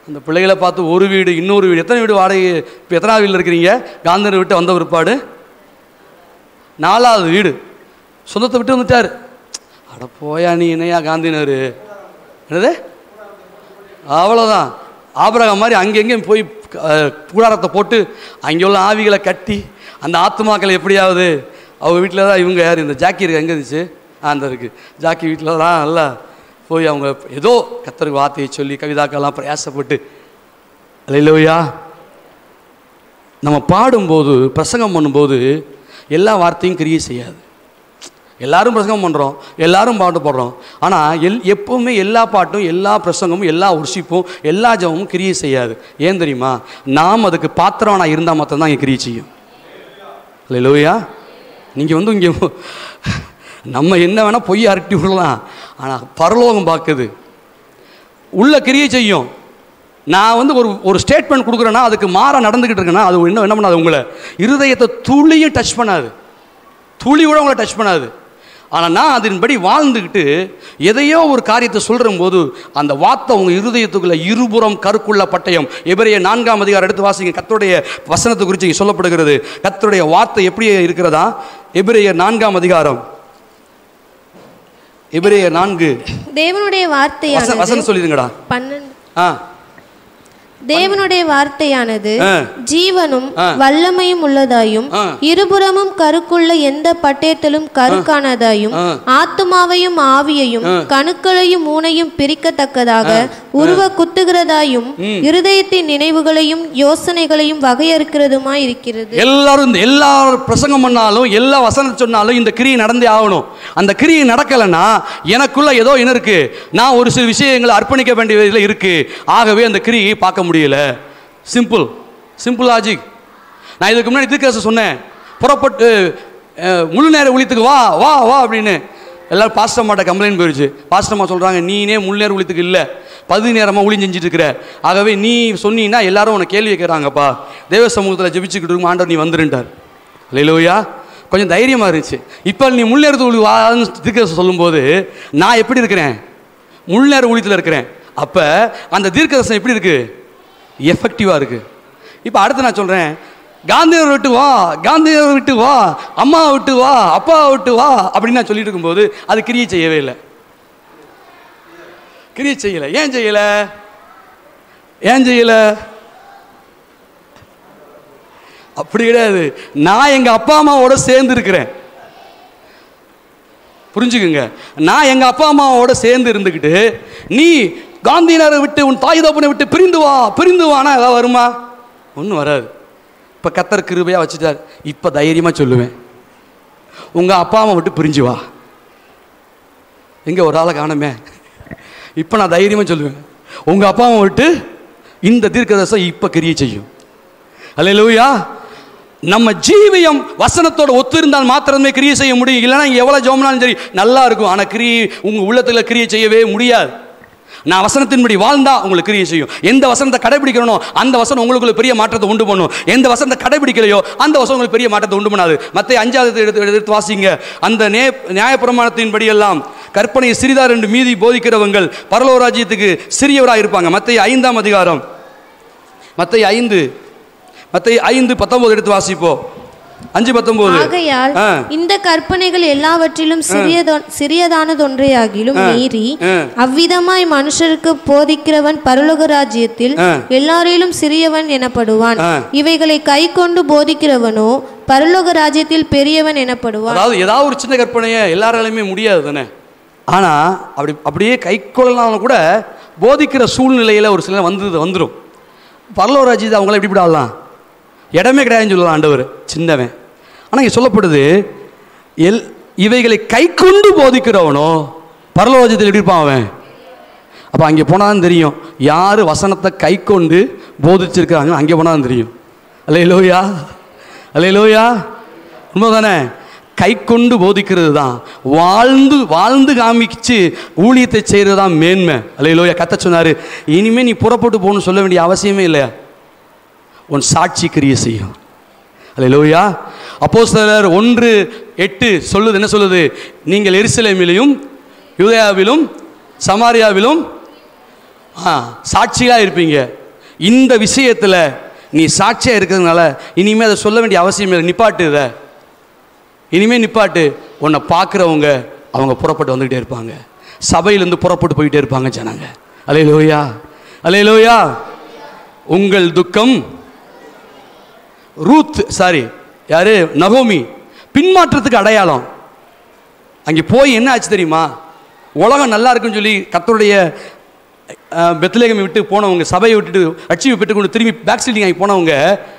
அந்த பிள்ளைகளை பார்த்து ஒரு வீடு இன்னொரு வீடு எத்தனை வீடு வாடகை இப்போ எத்தனாவது வீட்டில் இருக்கிறீங்க காந்தர் விட்டு வந்த பிற்பாடு நாலாவது வீடு சொந்தத்தை விட்டு வந்துட்டார் அட போயா நீ என்னையா காந்தினர் என்னது அவ்வளோதான் ஆபரகம் மாதிரி அங்கெங்கேயும் போய் அஹ், கூடாரத்தை போட்டு அங்கே உள்ள ஆவிகளை கட்டி அந்த ஆத்துமாக்களை எப்படியாவது அவங்க வீட்டில் தான் இவங்க யார் இந்த ஜாக்கி இருக்கு எங்கே இருந்துச்சு ஆ, அந்த இருக்குது ஜாக்கி வீட்டில் தான் நல்லா போய் அவங்க ஏதோ கத்தருக்கு வார்த்தையை சொல்லி கவிதாக்கெல்லாம் பிரயாசப்பட்டு அல்லையா நம்ம பாடும்போது பிரசங்கம் பண்ணும்போது எல்லா வார்த்தையும் கிரியை செய்யாது எல்லாரும் பிரசங்கம் பண்ணுறோம் எல்லாரும் பாட்டு பாடுறோம் ஆனால் எல் எப்பவுமே எல்லா பாட்டும் எல்லா பிரசங்கமும் எல்லா உர்ஷிப்பும் எல்லா ஜபமும் கிரியை செய்யாது ஏன் தெரியுமா நாம் அதுக்கு பாத்திரவனாக இருந்தால் மாத்திரம்தான் இங்கே கிரியை செய்யும் இல்லையா நீங்கள் வந்து இங்கே நம்ம என்ன வேணால் பொய் அரட்டி விடலாம் ஆனால் பரலோகம் பார்க்குது உள்ள கிரியை செய்யும் நான் வந்து ஒரு ஒரு ஸ்டேட்மெண்ட் கொடுக்குறேன்னா அதுக்கு மாற நடந்துக்கிட்டு இருக்கேன்னா அது என்ன என்ன பண்ணாது உங்களை இருதயத்தை துளியும் டச் பண்ணாது துளி கூட உங்களை டச் பண்ணாது ஆனால் நான் அதன்படி வாழ்ந்துக்கிட்டு எதையோ ஒரு காரியத்தை சொல்கிற போது அந்த வார்த்தை உங்கள் இருதயத்துக்குள்ள இருபுறம் கருக்குள்ள பட்டயம் எபிரேய நான்காம் அதிகாரம் எடுத்து வாசிங்க கத்தருடைய வசனத்தை குறித்து இங்கே சொல்லப்படுகிறது கத்தருடைய வார்த்தை எப்படி இருக்கிறதா எபிரேய நான்காம் அதிகாரம் எபிரேய நான்கு தேவனுடைய வசனம் வார்த்தையானது வசனம் சொல்லிடுங்கடா பன்னெண்டு ஆ தேவனுடைய வார்த்தையானது ஆ. ஜீவனும் ஆ. வல்லமையும் உள்ளதாயும் ஆ. இருபுறமும் கருக்குள்ள எந்த பட்டயத்திலும் கருக்கானதாயும் ஆ. ஆத்துமாவையும் ஆவியையும் கணுக்களையும் ஊனையும் பிரிக்கத்தக்கதாக உருவ குத்துகிறதாயும் இருதயத்தின் நினைவுகளையும் யோசனைகளையும் வகையறுக்கிறதுமாய் இருக்கிறது எல்லாரும் இந்த எல்லா பிரசங்கம் பண்ணாலும் எல்லா வசனம் சொன்னாலும் இந்த கிரியை நடந்தே ஆகணும் அந்த கிரியை நடக்கலைன்னா எனக்குள்ள ஏதோ என்ன இருக்கு நான் ஒரு சில விஷயங்களை அர்ப்பணிக்க வேண்டியதில் இருக்கு ஆகவே அந்த கிரியை பார்க்க முடியல சிம்பிள் சிம்பிள் லாஜிக் நான் இதுக்கு முன்னாடி திருக்கரசு சொன்னேன் புறப்பட்டு அஹ், முழு நேர ஊழியத்துக்கு வா வா வா அப்படின்னு எல்லாரும் பாஸ்டம்மாட்ட கம்ப்ளைண்ட் போயிடுச்சு பாஸ்டம்மா சொல்கிறாங்க நீனே முழு நேர ஊழியத்துக்கு இல்லை பகுதி நேரமாக ஊழியம் செஞ்சுட்டு இருக்கிற ஆகவே நீ சொன்னீங்கன்னா எல்லாரும் உனக்கு கேள்வி கேட்குறாங்கப்பா தேவ சமூகத்தில் ஜெபிச்சுக்கிட்டு இருக்கும் ஆண்டவர் நீ வந்துருன்ட்டார் இல்லையா கொஞ்சம் தைரியமாக இருந்துச்சு இப்போ நீ முன்னேறது ஊழி வான்னு தீர்க்கதரிசனம் சொல்லும்போது நான் எப்படி இருக்கிறேன் முன்னேற ஊழியத்தில் இருக்கிறேன் அப்போ அந்த தீர்க்கதர்சனம் எப்படி இருக்கு எஃபெக்டிவாக இருக்கு இப்போ அடுத்து நான் சொல்கிறேன் காந்தியர் விட்டு வா காந்தியர் விட்டு வா அம்மா விட்டு வா அப்பா விட்டு வா அப்படின்னு நான் சொல்லிட்டு இருக்கும்போது அது கிரியை செய்யவே இல்லை கிரியை செய்யலை ஏன் செய்யலை ஏன் செய்யலை அப்படி கிடையாது நான் எங்க அப்பா அம்மாவோட சேர்ந்து இருக்கிறேன் புரிஞ்சுக்குங்க நான் எங்க அப்பா அம்மாவோட சேர்ந்து இருந்துக்கிட்டு நீ காந்தியினரை விட்டு உன் தாய் தப்பனை விட்டு பிரிந்து வா பிரிந்து வானா ஏதாவது வருமா ஒன்றும் வராது இப்போ கத்தர் கிருபையாக வச்சுட்டார் இப்போ தைரியமாக சொல்லுவேன் உங்கள் அப்பா அம்மா விட்டு பிரிஞ்சு வா எங்கே ஒரு ஆளை காணுமே இப்போ நான் தைரியமாக சொல்லுவேன் உங்கள் அப்பா அம்மா விட்டு இந்த தீர்க்கதர்சம் இப்போ கிரியை செய்யும் அல்லேலூயா நம்ம ஜீவியம் வசனத்தோட ஒத்து இருந்தால் மாத்திரமே கிரியை செய்ய முடியும் இல்லைன்னா இங்கே எவ்வளோ ஜோம்னாலும் சரி நல்லா இருக்கும் ஆனால் கிரியை உங்கள் உள்ளத்தில் கிரியை செய்யவே முடியாது நான் வசனத்தின்படி வாழ்ந்தா உங்களுக்கு கிரியை செய்யும் எந்த வசனத்தை கடைபிடிக்கிறனோ அந்த வசனம் உங்களுக்குள்ள பெரிய மாற்றத்தை உண்டு பண்ணும் எந்த வசனத்தை கடைபிடிக்கலையோ அந்த வசனம் உங்களுக்கு பெரிய மாற்றத்தை உண்டு பண்ணாது மற்ற அஞ்சாவது எடுத்து எடுத்து வாசிங்க அந்த நே நியாயப்பிரமாணத்தின்படி எல்லாம் கற்பனை சிறிதார் என்று மீதி போதிக்கிறவங்கள் பரலோ ராஜ்யத்துக்கு சிறியவராக இருப்பாங்க மற்ற ஐந்தாம் அதிகாரம் மற்ற ஐந்து மற்ற ஐந்து பத்தொன்பது எடுத்து வாசிப்போ அஞ்சு பத்தொன்பது ஆகையால் ஆ. இந்த கற்பனைகள் எல்லாவற்றிலும் சிறியதோ சிறியதானதொன்றையாகிலும் மீறி ஆ. அவ்விதமாய் மனுஷருக்கு போதிக்கிறவன் பரலோக ராஜ்யத்தில் ஆ. எல்லாரிலும் சிறியவன் எனப்படுவான் ஆ. இவைகளை கை கொண்டு போதிக்கிறவனோ பரலோக ராஜ்யத்தில் பெரியவன் எனப்படுவான் அதாவது ஏதாவது ஒரு சின்ன கற்பனையை எல்லாராலையுமே முடியாது தானே ஆனால் அப்படி அப்படியே கை கொள்ளலாம் கூட போதிக்கிற சூழ்நிலையில் ஒரு சில வந்து வந்துடும் பரலோராஜி அவங்கள எப்படி விடாதலாம் இடமே கிடையாதுன்னு சொல்லலாம் ஆண்டவர் சின்னவன் ஆனால் இங்கே சொல்லப்படுது எல் இவைகளை கை கொண்டு போதிக்கிறவனோ பரலோராஜ்யத்தில் எப்படி இருப்பான் அவன் அப்போ அங்கே போனால் தெரியும் யார் வசனத்தை கை கொண்டு போதிச்சிருக்கிறாங்க அங்கே போனால் தெரியும் அல்ல லோயா அல்ல லோயா உண்மைதானே கை கொண்டு போதிக்கிறது தான் வாழ்ந்து வாழ்ந்து காமிச்சு ஊழியத்தை செய்கிறது தான் மேன்மை அல்ல லோயா கத்த சொன்னார் இனிமேல் நீ புறப்பட்டு போகணும்னு சொல்ல வேண்டிய அவசியமே இல்லையா உன் சாட்சி கிரியை செய்யும் அல்லேலூயா அப்போஸ்தலர் ஒன்று எட்டு சொல்லுது என்ன சொல்லுது நீங்கள் எருசலேமிலும் யூதேயாவிலும் சமாரியாவிலும் ஆ சாட்சியாக இருப்பீங்க இந்த விஷயத்தில் நீ சாட்சியாக இருக்கிறதுனால இனிமேல் அதை சொல்ல வேண்டிய அவசியம் இல்லை நிப்பாட்டு இதை இனிமே நிப்பாட்டு உன்னை பார்க்குறவங்க அவங்க புறப்பட்டு வந்துக்கிட்டே இருப்பாங்க சபையிலேருந்து புறப்பட்டு போயிட்டே இருப்பாங்க ஜனங்க அலே லோயா அலே லோயா உங்கள் துக்கம் ரூத் சாரி யாரு நகோமி பின்மாற்றத்துக்கு அடையாளம் அங்கே போய் என்ன ஆச்சு தெரியுமா உலகம் நல்லா இருக்குன்னு சொல்லி கத்தருடைய பெத்லேகம் விட்டு போனவங்க சபையை விட்டுட்டு அச்சிவை விட்டு கொண்டு திரும்பி பேக் சீட்டிங் ஆகி போனவங்க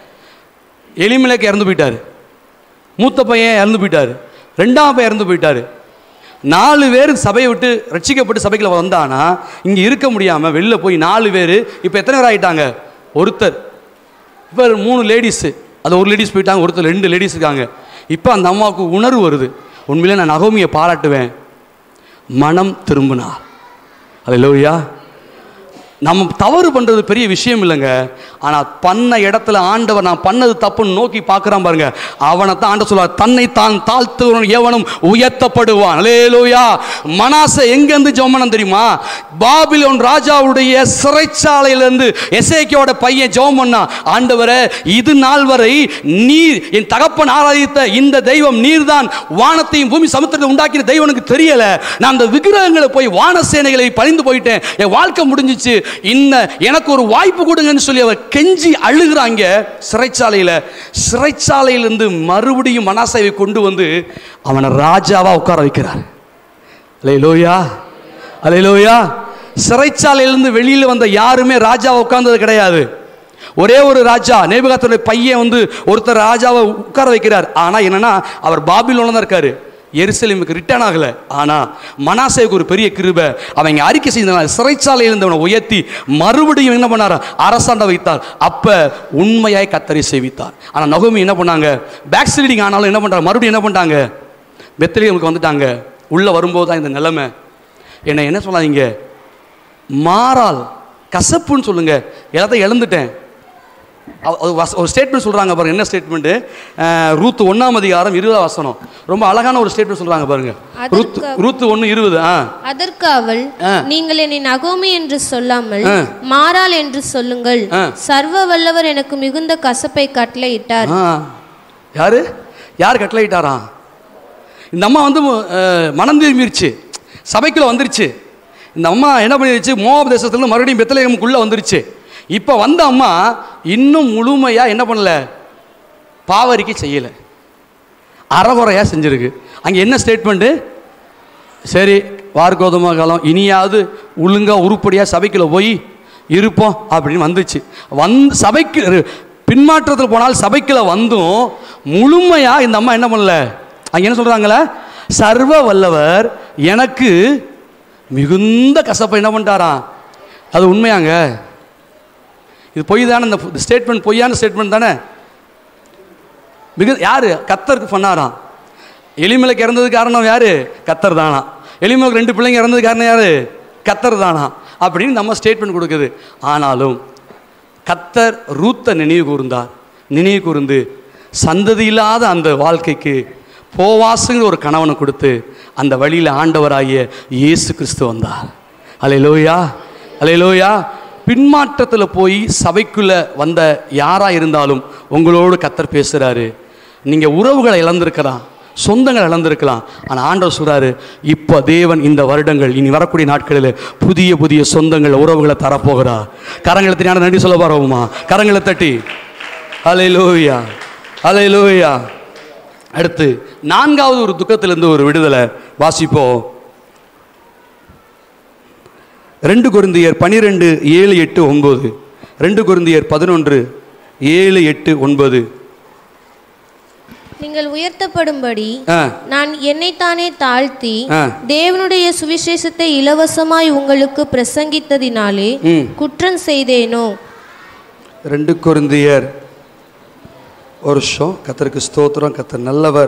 எளிமலைக்கு இறந்து போயிட்டாரு மூத்த பையன் இறந்து போயிட்டாரு ரெண்டாம் பையன் இறந்து போயிட்டாரு நாலு பேர் சபையை விட்டு ரட்சிக்கப்பட்டு சபைக்குள்ள வந்தானா இங்கே இருக்க முடியாமல் வெளில போய் நாலு பேர் இப்போ எத்தனை பேர் ஆகிட்டாங்க ஒருத்தர் இப்போ மூணு லேடிஸு அது ஒரு லேடிஸ் போயிட்டாங்க ஒருத்தர் ரெண்டு லேடிஸ் இருக்காங்க இப்போ அந்த அம்மாவுக்கு உணர்வு வருது உண்மையிலே நான் நகோமியை பாராட்டுவேன் மனம் திரும்பினா அது லோயா நம்ம தவறு பண்ணுறது பெரிய விஷயம் இல்லைங்க ஆனால் பண்ண இடத்துல ஆண்டவர் நான் பண்ணது தப்புன்னு நோக்கி பார்க்குறான் பாருங்க அவனை தான் ஆண்ட சொல்லுவார் தன்னை தான் தாழ்த்துவன் எவனும் உயர்த்தப்படுவான் லேலோயா மனாசை எங்கேருந்து ஜெபம் தெரியுமா பாபிலோன் ராஜாவுடைய சிறைச்சாலையிலேருந்து எசேக்கியோட பையன் ஜெபம் பண்ணா ஆண்டவரே இது நாள் வரை நீர் என் தகப்பன் ஆராதித்த இந்த தெய்வம் நீர்தான் வானத்தையும் பூமி சமுத்திரத்தை உண்டாக்கின தெய்வம் எனக்கு தெரியல நான் அந்த விக்கிரகங்களை போய் வான சேனைகளை பழிந்து போயிட்டேன் என் வாழ்க்கை முடிஞ்சிச்சு இந்த எனக்கு ஒரு வாய்ப்பு கொடுங்கன்னு சொல்லி அவர் கெஞ்சி அழுகிறாங்க சிறைச்சாலையில் சிறைச்சாலையிலிருந்து மறுபடியும் மனாசைவை கொண்டு வந்து அவனை ராஜாவா உட்கார வைக்கிறார் அலே லோயா அலே லோயா சிறைச்சாலையிலிருந்து வெளியில் வந்த யாருமே ராஜாவை உட்கார்ந்தது கிடையாது ஒரே ஒரு ராஜா நேபுகாத்தோட பையன் வந்து ஒருத்தர் ராஜாவை உட்கார வைக்கிறார் ஆனால் என்னன்னா அவர் பாபிலோன தான் இருக்காரு எருசலேமுக்கு ரிட்டர்ன் ஆகல ஆனா மனாசேவுக்கு ஒரு பெரிய கிருபை அவங்க அறிக்கை செய்தனால சிறைச்சாலையில் இருந்தவனை உயர்த்தி மறுபடியும் என்ன பண்ணார் அரசாண்ட வைத்தார் அப்ப உண்மையாய் கத்தரை சேவித்தார் ஆனா நகோமி என்ன பண்ணாங்க பேக் ஸ்லீடிங் ஆனாலும் என்ன பண்றாங்க மறுபடியும் என்ன பண்ணிட்டாங்க பெத்தலியமுக்கு வந்துட்டாங்க உள்ள வரும்போது தான் இந்த நிலைமை என்னை என்ன சொல்லாதீங்க மாறால் கசப்புன்னு சொல்லுங்க எல்லாத்தையும் இழந்துட்டேன் அவ- அது வச- ஒரு ஸ்டேட்மெண்ட் சொல்றாங்க பாருங்க என்ன ஸ்டேட்மெண்ட்டு ரூத் ஒன்றாம் அதிகாரம் இருபதாம் வசனம் ரொம்ப அழகான ஒரு ஸ்டேட்மெண்ட் சொல்றாங்க பாருங்க ரூத் ரூத் ஒன்று இருபது ஆ அதற்கு அவள் ஆ. நீங்கள் என்னை நகோமி என்று சொல்லாமல் ஆ. மாறாள் என்று சொல்லுங்கள் ஆ. சர்வ வல்லவர் எனக்கு மிகுந்த கசப்பை கட்டளையிட்டார் ஆ யாரு யார் கட்டளையிட்டாரா இந்த அம்மா வந்து அஹ், மனம் திரும்பிருச்சு சபைக்குள்ள வந்துருச்சு இந்த அம்மா என்ன பண்ணிருச்சு மோவாப் தேசத்துல மறுபடியும் பெத்தலேகமுக்குள்ள வந்துருச்சு இப்போ வந்த அம்மா இன்னும் முழுமையா என்ன பண்ணல பாவரிக்கை செய்யலை அறகுறையாக செஞ்சிருக்கு அங்கே என்ன ஸ்டேட்மெண்ட்டு சரி வார்கோதம காலம் இனியாவது ஒழுங்காக உருப்படியாக சபைக்குள்ள போய் இருப்போம் அப்படின்னு வந்துச்சு வந் சபைக்கு பின்மாற்றத்தில் போனால் சபைக்குள்ள வந்தும் முழுமையாக இந்த அம்மா என்ன பண்ணல அங்கே என்ன சொல்கிறாங்களே சர்வ வல்லவர் எனக்கு மிகுந்த கசப்பை என்ன பண்ணிட்டாராம் அது உண்மையாங்க இது பொய் தானே இந்த ஸ்டேட்மெண்ட் பொய்யான ஸ்டேட்மெண்ட் தானே மிகு யாரு கத்தருக்கு பண்ணாராம் எலிமலைக்கு இறந்ததுக்கு காரணம் யாரு கத்தர் தானா எலிமலைக்கு ரெண்டு பிள்ளைங்க இறந்ததுக்கு காரணம் யாரு கத்தர் தானா அப்படின்னு நம்ம ஸ்டேட்மெண்ட் கொடுக்குது ஆனாலும் கத்தர் ரூத்தை நினைவு கூர்ந்தார் நினைவு கூர்ந்து சந்ததி இல்லாத அந்த வாழ்க்கைக்கு போவாசுங்கிற ஒரு கணவனை கொடுத்து அந்த வழியில் ஆண்டவராகிய இயேசு கிறிஸ்து வந்தார் அலையிலோயா அலையிலோயா பின்மாற்றத்தில் போய் சபைக்குள்ள வந்த யாரா இருந்தாலும் உங்களோடு கத்தர் பேசுறாரு நீங்க உறவுகளை இழந்திருக்கலாம் சொந்தங்கள் இழந்திருக்கலாம் ஆனால் ஆண்டவர் சொல்றாரு இப்போ தேவன் இந்த வருடங்கள் இனி வரக்கூடிய நாட்களில் புதிய புதிய சொந்தங்கள் உறவுகளை தரப்போகிறார் கரங்களை தட்டி நன்றி சொல்ல போறோமா கரங்களை தட்டி அலை லோயா அலை லோயா அடுத்து நான்காவது ஒரு துக்கத்திலிருந்து ஒரு விடுதலை வாசிப்போம் ரெண்டு குருந்தியர் பனிரெண்டு ஏழு எட்டு ஒன்பது ரெண்டு குருந்தியர் பதினொன்று ஏழு எட்டு ஒன்பது நீங்கள் உயர்த்தப்படும்படி ஆ நான் என்னைத்தானே தாழ்த்தி ஆ. தேவனுடைய சுவிசேஷத்தை இலவசமாய் உங்களுக்கு பிரசங்கித்ததினாலே ம் குற்றம் செய்தேனோ ரெண்டு குருந்தியர் ஒரு வருஷம் கத்தருக்கு ஸ்தோத்திரம் கத்தர் நல்லவர்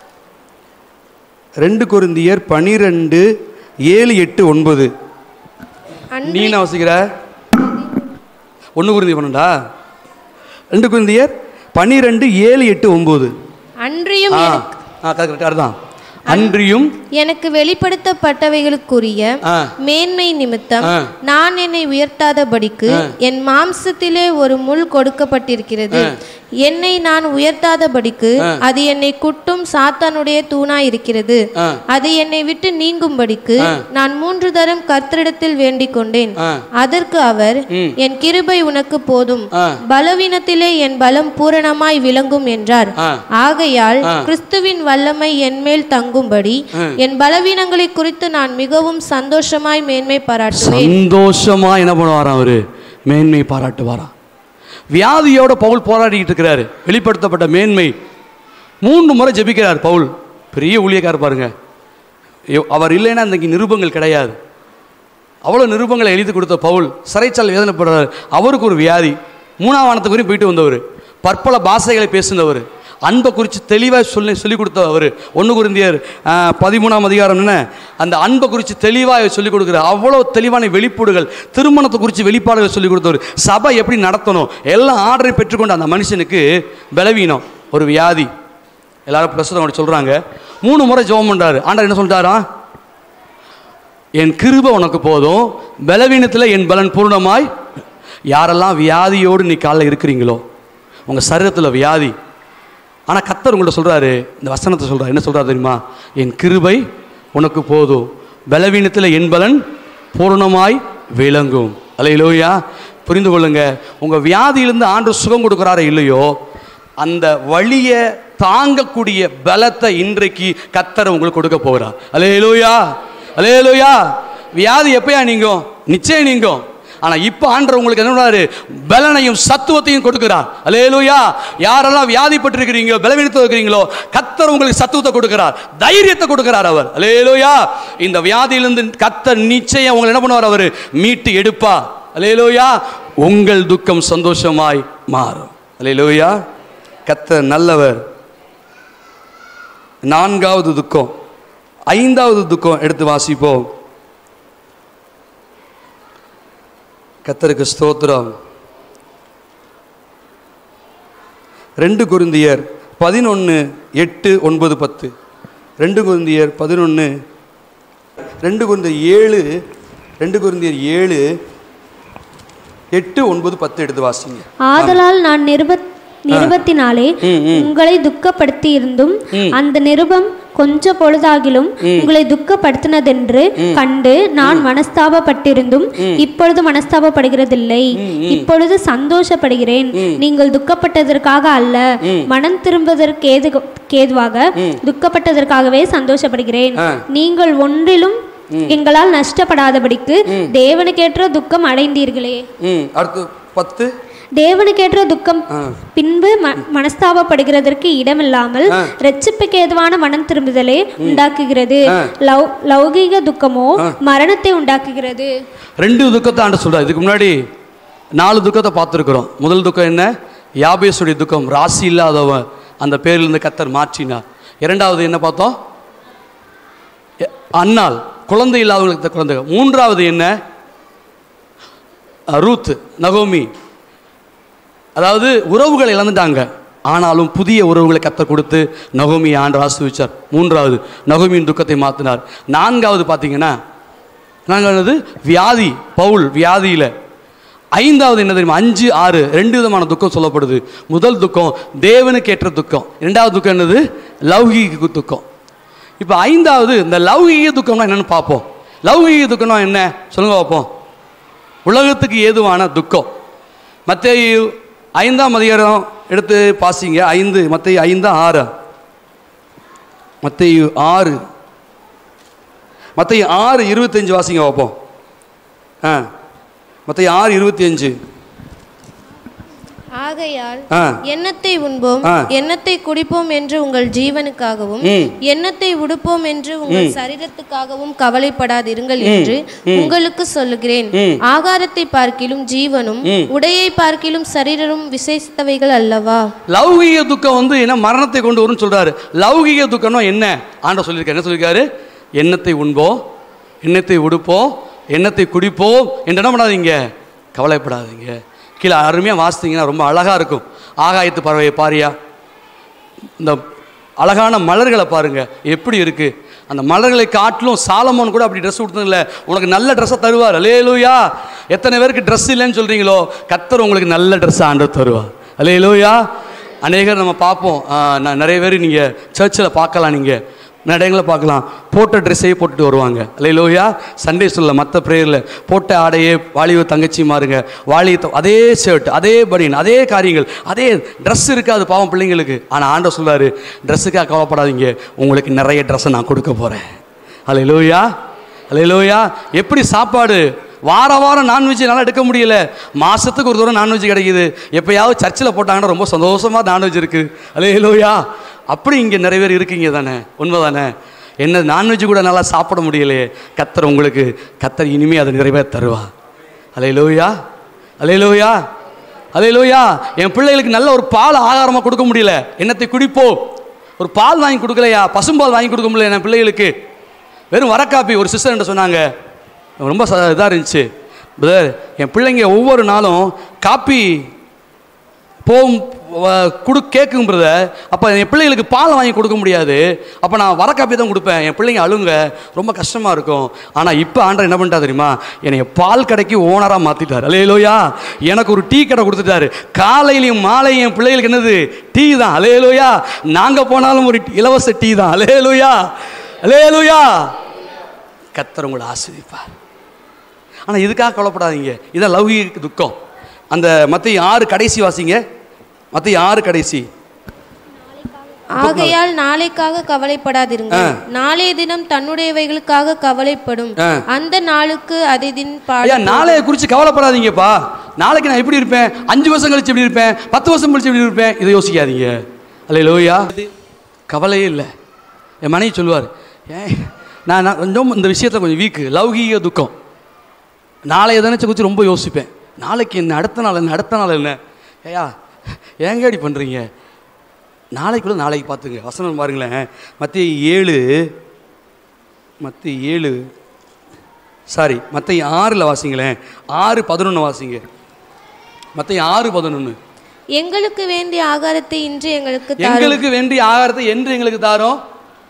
ரெண்டு குருந்தியர் பனிரெண்டு ஏழு எட்டு ஒன்பது அன்- நீ என்ன வசிக்கிற ஒன்று குருந்தியர் பன்னெண்டா ரெண்டு குருந்தியர் பனிரெண்டு ஏழு எட்டு ஒம்பது அன்றியும் ஆ எனக்கு- ஆ கரெக்ட் அதுதான் அன்றியும் எனக்கு வெளிப்படுத்தப்பட்டவைகளுக்குரிய ஆ, மேன்மை நிமித்தம் ஆ. நான் என்னை உயர்த்தாதபடிக்கு என் மாம்சத்திலே ஒரு முள் கொடுக்கப்பட்டிருக்கிறது என்னை நான் உயர்த்தாதபடிக்கு அது என்னை குட்டும் சாத்தானுடைய தூணாய் இருக்கிறது ஆ. அது என்னை விட்டு நீங்கும்படிக்கு நான் மூன்று தரம் கர்த்தரிடத்தில் வேண்டிக் கொண்டேன் ஆ. அதற்கு அவர் என் கிருபை உனக்கு போதும் ஆ. பலவீனத்திலே என் பலம் பூரணமாய் விளங்கும் என்றார் ஆ. ஆகையால் கிறிஸ்துவின் வல்லமை என் மேல் தங்கும்படி என் பலவீனங்களை குறித்து நான் மிகவும் சந்தோஷமாய் மேன்மை பாராட்டுவேன் சந்தோஷமா என்ன பண்ணுவாராம் அவரு மேன்மை பாராட்டுவாராம் வியாதியோட பவுல் போராடிக்கிட்டு இருக்கிறாரு வெளிப்படுத்தப்பட்ட மேன்மை மூன்று முறை ஜெபிக்கிறார் பவுல் பெரிய ஊழியக்காரர் பாருங்க ஐயோ, அவர் இல்லைன்னா இன்றைக்கு நிருபங்கள் கிடையாது அவ்வளோ நிருபங்களை எழுதி கொடுத்த பவுல் சிறைச்சால் வேதனைப்படுறார் அவருக்கு ஒரு வியாதி மூணாம் வானத்துக்கு வரையும் போயிட்டு வந்தவர் பற்பல பாஷைகளை பேசுனவர் அன்பை குறித்து தெளிவாக சொல்லி சொல்லி கொடுத்தவர் ஒன்று குருந்தியர் பதிமூணாம் அதிகாரம் என்ன அந்த அன்பை குறித்து தெளிவாக சொல்லிக் கொடுக்குறார் அவ்வளோ தெளிவான வெளிப்பாடுகள் திருமணத்தை குறித்து வெளிப்பாடுகள் சொல்லிக் கொடுத்தவர் சபை எப்படி நடத்தணும் எல்லாம் ஆர்டரை பெற்றுக்கொண்ட அந்த மனுஷனுக்கு பலவீனம் ஒரு வியாதி எல்லாரும் பிரசுரம் அப்படி சொல்கிறாங்க மூணு முறை ஜெபம் பண்ணுறாரு ஆண்டவர் என்ன சொல்லிட்டாரா என் கிருபை உனக்கு போதும் பலவீனத்தில் என் பலன் பூர்ணமாய் யாரெல்லாம் வியாதியோடு நீ காலைல இருக்கிறீங்களோ உங்கள் சரீரத்தில் வியாதி ஆனால் கத்தர் உங்கள்ட்ட சொல்கிறாரு இந்த வசனத்தை சொல்கிறார் என்ன சொல்கிறார் தெரியுமா என் கிருபை உனக்கு போதும் பலவீனத்தில் என் பலன் பூர்ணமாய் விளங்கும் அலையிலோயா புரிந்து கொள்ளுங்க உங்கள் வியாதியிலிருந்து ஆண்டு சுகம் கொடுக்குறாரோ இல்லையோ அந்த வழியை தாங்கக்கூடிய பலத்தை இன்றைக்கு கத்தரை உங்களுக்கு கொடுக்க போகிறார் அலையிலோயா அலையிலோயா வியாதி எப்பயா நீங்கும் நிச்சயம் நீங்கும் ஆனா இப்ப ஆண்டவர் உங்களுக்கு என்ன பண்றாரு பலனையும் சத்துவத்தையும் கொடுக்கிறார் அலேலூயா யாரெல்லாம் வியாதிப்பட்டிருக்கிறீங்களோ பலவீனத்தில் இருக்கிறீங்களோ கத்தர் உங்களுக்கு சத்துவத்தை கொடுக்கிறார் தைரியத்தை கொடுக்கிறார் அவர் அலேலூயா இந்த வியாதியிலிருந்து கத்தர் நிச்சயம் உங்களை என்ன பண்ணுவார் அவர் மீட்டு எடுப்பா அலேலூயா உங்கள் துக்கம் சந்தோஷமாய் மாறும் அலேலூயா கத்தர் நல்லவர் நான்காவது துக்கம் ஐந்தாவது துக்கம் எடுத்து வாசிப்போம் கத்தருக்கு ஸ்தோத்திரம் ரெண்டு குருந்தியர் பதினொன்று எட்டு ஒன்பது பத்து ரெண்டு குருந்தியர் பதினொன்று ரெண்டு குருந்தியர் ஏழு ரெண்டு குருந்தியர் ஏழு எட்டு ஒன்பது பத்து எடுத்து வாசிங்க ஆதலால் நான் நிருப நிருபத்தினாலே உங்களை துக்கப்படுத்தி இருந்தும் அந்த நிருபம் கொஞ்ச பொழுதாகிலும் உங்களை துக்கப்படுத்தினதென்று கண்டு நான் மனஸ்தாபப்பட்டிருந்தும் இப்பொழுது மனஸ்தாபப்படுகிறதில்லை இப்பொழுது சந்தோஷப்படுகிறேன் நீங்கள் துக்கப்பட்டதற்காக அல்ல மனம் திரும்புவதற்கு ஏது கேதுவாக துக்கப்பட்டதற்காகவே சந்தோஷப்படுகிறேன் நீங்கள் ஒன்றிலும் எங்களால் நஷ்டப்படாதபடிக்கு தேவனுக்கேற்ற துக்கம் அடைந்தீர்களே ம் அடுத்து பத்து தேவனுக்கேற்ற துக்கம் பின்பு ம- மனஸ்தாபப்படுகிறதற்கு இடமில்லாமல் ரட்சிப்புக்கு ஏதுவான மனம் திரும்புதலே உண்டாக்குகிறது லௌ- லௌகீக துக்கமோ மரணத்தை உண்டாக்குகிறது ரெண்டு துக்கத்தை ஆண்டு சொல்றார் இதுக்கு முன்னாடி நாலு துக்கத்தை பார்த்துருக்குறோம் முதல் துக்கம் என்ன யாபேசுடைய துக்கம் ராசி இல்லாதவன் அந்த பேரிலிருந்து கத்தர் மாற்றினார் இரண்டாவது என்ன பார்த்தோம் எ- அன்னாள் குழந்தை இல்லாதவங்களுக்கு இந்த குழந்தை மூன்றாவது என்ன அஹ், ரூத் நகோமி அதாவது உறவுகளை இழந்துட்டாங்க ஆனாலும் புதிய உறவுகளை கத்தர் கொடுத்து நகோமி ஆண்டு ஆசிர்விச்சார் மூன்றாவது நகோமியின் துக்கத்தை மாற்றினார் நான்காவது பார்த்தீங்கன்னா நாங்கள் வியாதி பவுல் வியாதியில் ஐந்தாவது என்ன தெரியுமா அஞ்சு ஆறு ரெண்டு விதமான துக்கம் சொல்லப்படுது முதல் துக்கம் தேவனுக்கு ஏற்ற துக்கம் இரண்டாவது துக்கம் என்னது லௌகீக துக்கம் இப்போ ஐந்தாவது இந்த லௌகீக துக்கம்னா என்னன்னு பார்ப்போம் லௌகீக துக்கம்னா என்ன சொல்லுங்க பார்ப்போம் உலகத்துக்கு ஏதுவான துக்கம் மத்தேயு ஐந்தாம் அதிகாரம் எடுத்து பாசிங்க ஐந்து மத்தேயு ஐந்தா ஆறு மத்தேயு ஆறு மத்தேயு ஆறு இருபத்தஞ்சு வாசிங்க பார்ப்போம் ஆ மத்தேயு ஆறு இருபத்தி அஞ்சு ஆகையால் ஆ எண்ணத்தை உண்போம் ஆ. எண்ணத்தை குடிப்போம் என்று உங்கள் ஜீவனுக்காகவும் ம். எண்ணத்தை உடுப்போம் என்று உங்கள் சரீரத்துக்காகவும் கவலைப்படாதிருங்கள் என்று உங்களுக்கு சொல்லுகிறேன் ஆகாரத்தை பார்க்கிலும் ஜீவனும் உடையை பார்க்கிலும் சரீரமும் விசேஷித்தவைகள் அல்லவா லௌகிக துக்கம் வந்து என்ன மரணத்தை கொண்டு வரும்னு சொல்றாரு லௌகிக துக்கம்னா என்ன ஆண்ட சொல்லியிருக்காரு என்ன சொல்லியிருக்காரு எண்ணத்தை உண்போம் எண்ணத்தை உடுப்போம் எண்ணத்தை குடிப்போம் என்று என்ன பண்ணாதீங்க கவலைப்படாதீங்க கீழே அருமையாக வாசித்தீங்கன்னா ரொம்ப அழகாக இருக்கும் ஆகாயத்து பறவையை பாரியா இந்த அழகான மலர்களை பாருங்க எப்படி இருக்கு அந்த மலர்களை காட்டிலும் சாலமோன் கூட அப்படி ட்ரெஸ் கொடுத்ததில்ல உனக்கு நல்ல ட்ரெஸ்ஸை தருவார் அலேலூயா எத்தனை பேருக்கு ட்ரெஸ் இல்லைன்னு சொல்கிறீங்களோ கத்தர் உங்களுக்கு நல்ல ட்ரெஸ்ஸை ஆண்டு தருவார் அலேலூயா அநேகர் நம்ம பார்ப்போம் ஆ, நான் நிறைய பேர் நீங்கள் சர்ச்சில் பார்க்கலாம் நீங்கள் நடைங்களை பார்க்கலாம் போட்ட ட்ரெஸ்ஸையே போட்டுட்டு வருவாங்க அல்லையிலோயா சண்டே சொல்ல மற்ற ப்ரேயரில் போட்ட ஆடையே வாலிப தங்கச்சி மாறுங்க வாலி அதே ஷர்ட் அதே பனியன் அதே காரியங்கள் அதே ட்ரெஸ் இருக்காது பாவம் பிள்ளைங்களுக்கு ஆனால் ஆண்டவர் சொல்றாரு ட்ரெஸ்ஸுக்காக கவலைப்படாதீங்க உங்களுக்கு நிறைய ட்ரெஸ்ஸை நான் கொடுக்க போகிறேன் அல்லையிலோயா அல்லையிலோயா எப்படி சாப்பாடு வார வாரம் நான்வெஜ் நல்லா எடுக்க முடியல மாசத்துக்கு ஒரு தூரம் நான்வெஜ் கிடைக்குது எப்பயாவது சர்ச்சில் போட்டாங்கன்னா ரொம்ப சந்தோஷமா நான்வெஜ் இருக்கு அல்லேலூயா அப்படி இங்கே நிறைய பேர் இருக்கீங்க தானே உண்மை தானே என்ன நான்வெஜ் கூட நல்லா சாப்பிட முடியலையே கத்தர் உங்களுக்கு கத்தர் இனிமே அதை நிறைவேற தருவா அலையலோயா அலையலோயா அலையலோயா என் பிள்ளைகளுக்கு நல்ல ஒரு பால் ஆகாரமாக கொடுக்க முடியல என்னத்தை குடிப்போம் ஒரு பால் வாங்கி கொடுக்கலையா பசும்பால் வாங்கி கொடுக்க முடியல என் பிள்ளைகளுக்கு வெறும் வரக்காப்பி ஒரு சிஸ்டர் என்ன சொன்னாங்க ரொம்ப இதாக இருந்துச்சு பிரதர் என் பிள்ளைங்க ஒவ்வொரு நாளும் காப்பி போகும் வ- குடு கேட்கும் பிரதர் அப்போ என் பிள்ளைகளுக்கு பால் வாங்கி கொடுக்க முடியாது அப்போ நான் வர காப்பி தான் கொடுப்பேன் என் பிள்ளைங்க அழுங்க ரொம்ப கஷ்டமாக இருக்கும் ஆனால் இப்போ ஆண்டர் என்ன பண்ணிட்டா தெரியுமா என்னை பால் கடைக்கு ஓனராக மாற்றிட்டார் அலையலோயா எனக்கு ஒரு டீ கடை கொடுத்துட்டாரு காலையிலையும் மாலையும் என் பிள்ளைகளுக்கு என்னது டீ தான் அலையலோயா நாங்கள் போனாலும் ஒரு இலவச டீ தான் அலையலோயா அலையலோயா கத்தர் உங்களை ஆஸ்வதிப்பார் ஆனால் இதுக்காக கவலைப்படாதீங்க இதான் லௌகிக துக்கம் அந்த மற்ற ஆறு கடைசி வாசிங்க மற்ற ஆறு கடைசி ஆகையால் நாளைக்காக கவலைப்படாதிருங்கள் நாளைய தினம் தன்னுடையவைகளுக்காக கவலைப்படும் ஆ. அந்த நாளுக்கு அதை தின் ஐயா பாடு நாளைய குறித்து கவலைப்படாதீங்கப்பா நாளைக்கு நான் எப்படி இருப்பேன் அஞ்சு வருஷம் கழிச்சு எப்படி இருப்பேன் பத்து வருஷம் கழிச்சு எப்படி இருப்பேன் இதை யோசிக்காதீங்க அல்ல லோயா கவலையே இல்லை என் மனைவி சொல்லுவார் ஏன் நான் நான் கொஞ்சம் இந்த விஷயத்தில் கொஞ்சம் வீக்கு லௌகீக துக்கம் நாளைய தினச்சை குறித்து ரொம்ப யோசிப்பேன் நாளைக்கு என்ன அடுத்த நாள் என்ன அடுத்த நாள் என்ன ஏயா ஏங்காடி பண்ணுறீங்க நாளைக்குள்ள நாளைக்கு பார்த்துங்க வசனம் பாருங்களேன் மத்திய ஏழு மத்திய ஏழு சாரி மற்ற ஆறில் வாசிங்களேன் ஆறு பதினொன்று வாசிங்க மற்ற ஆறு பதினொன்று எங்களுக்கு வேண்டிய ஆகாரத்தை இன்று எங்களுக்கு தாரும் எங்களுக்கு வேண்டிய ஆகாரத்தை என்று எங்களுக்கு தாரோம்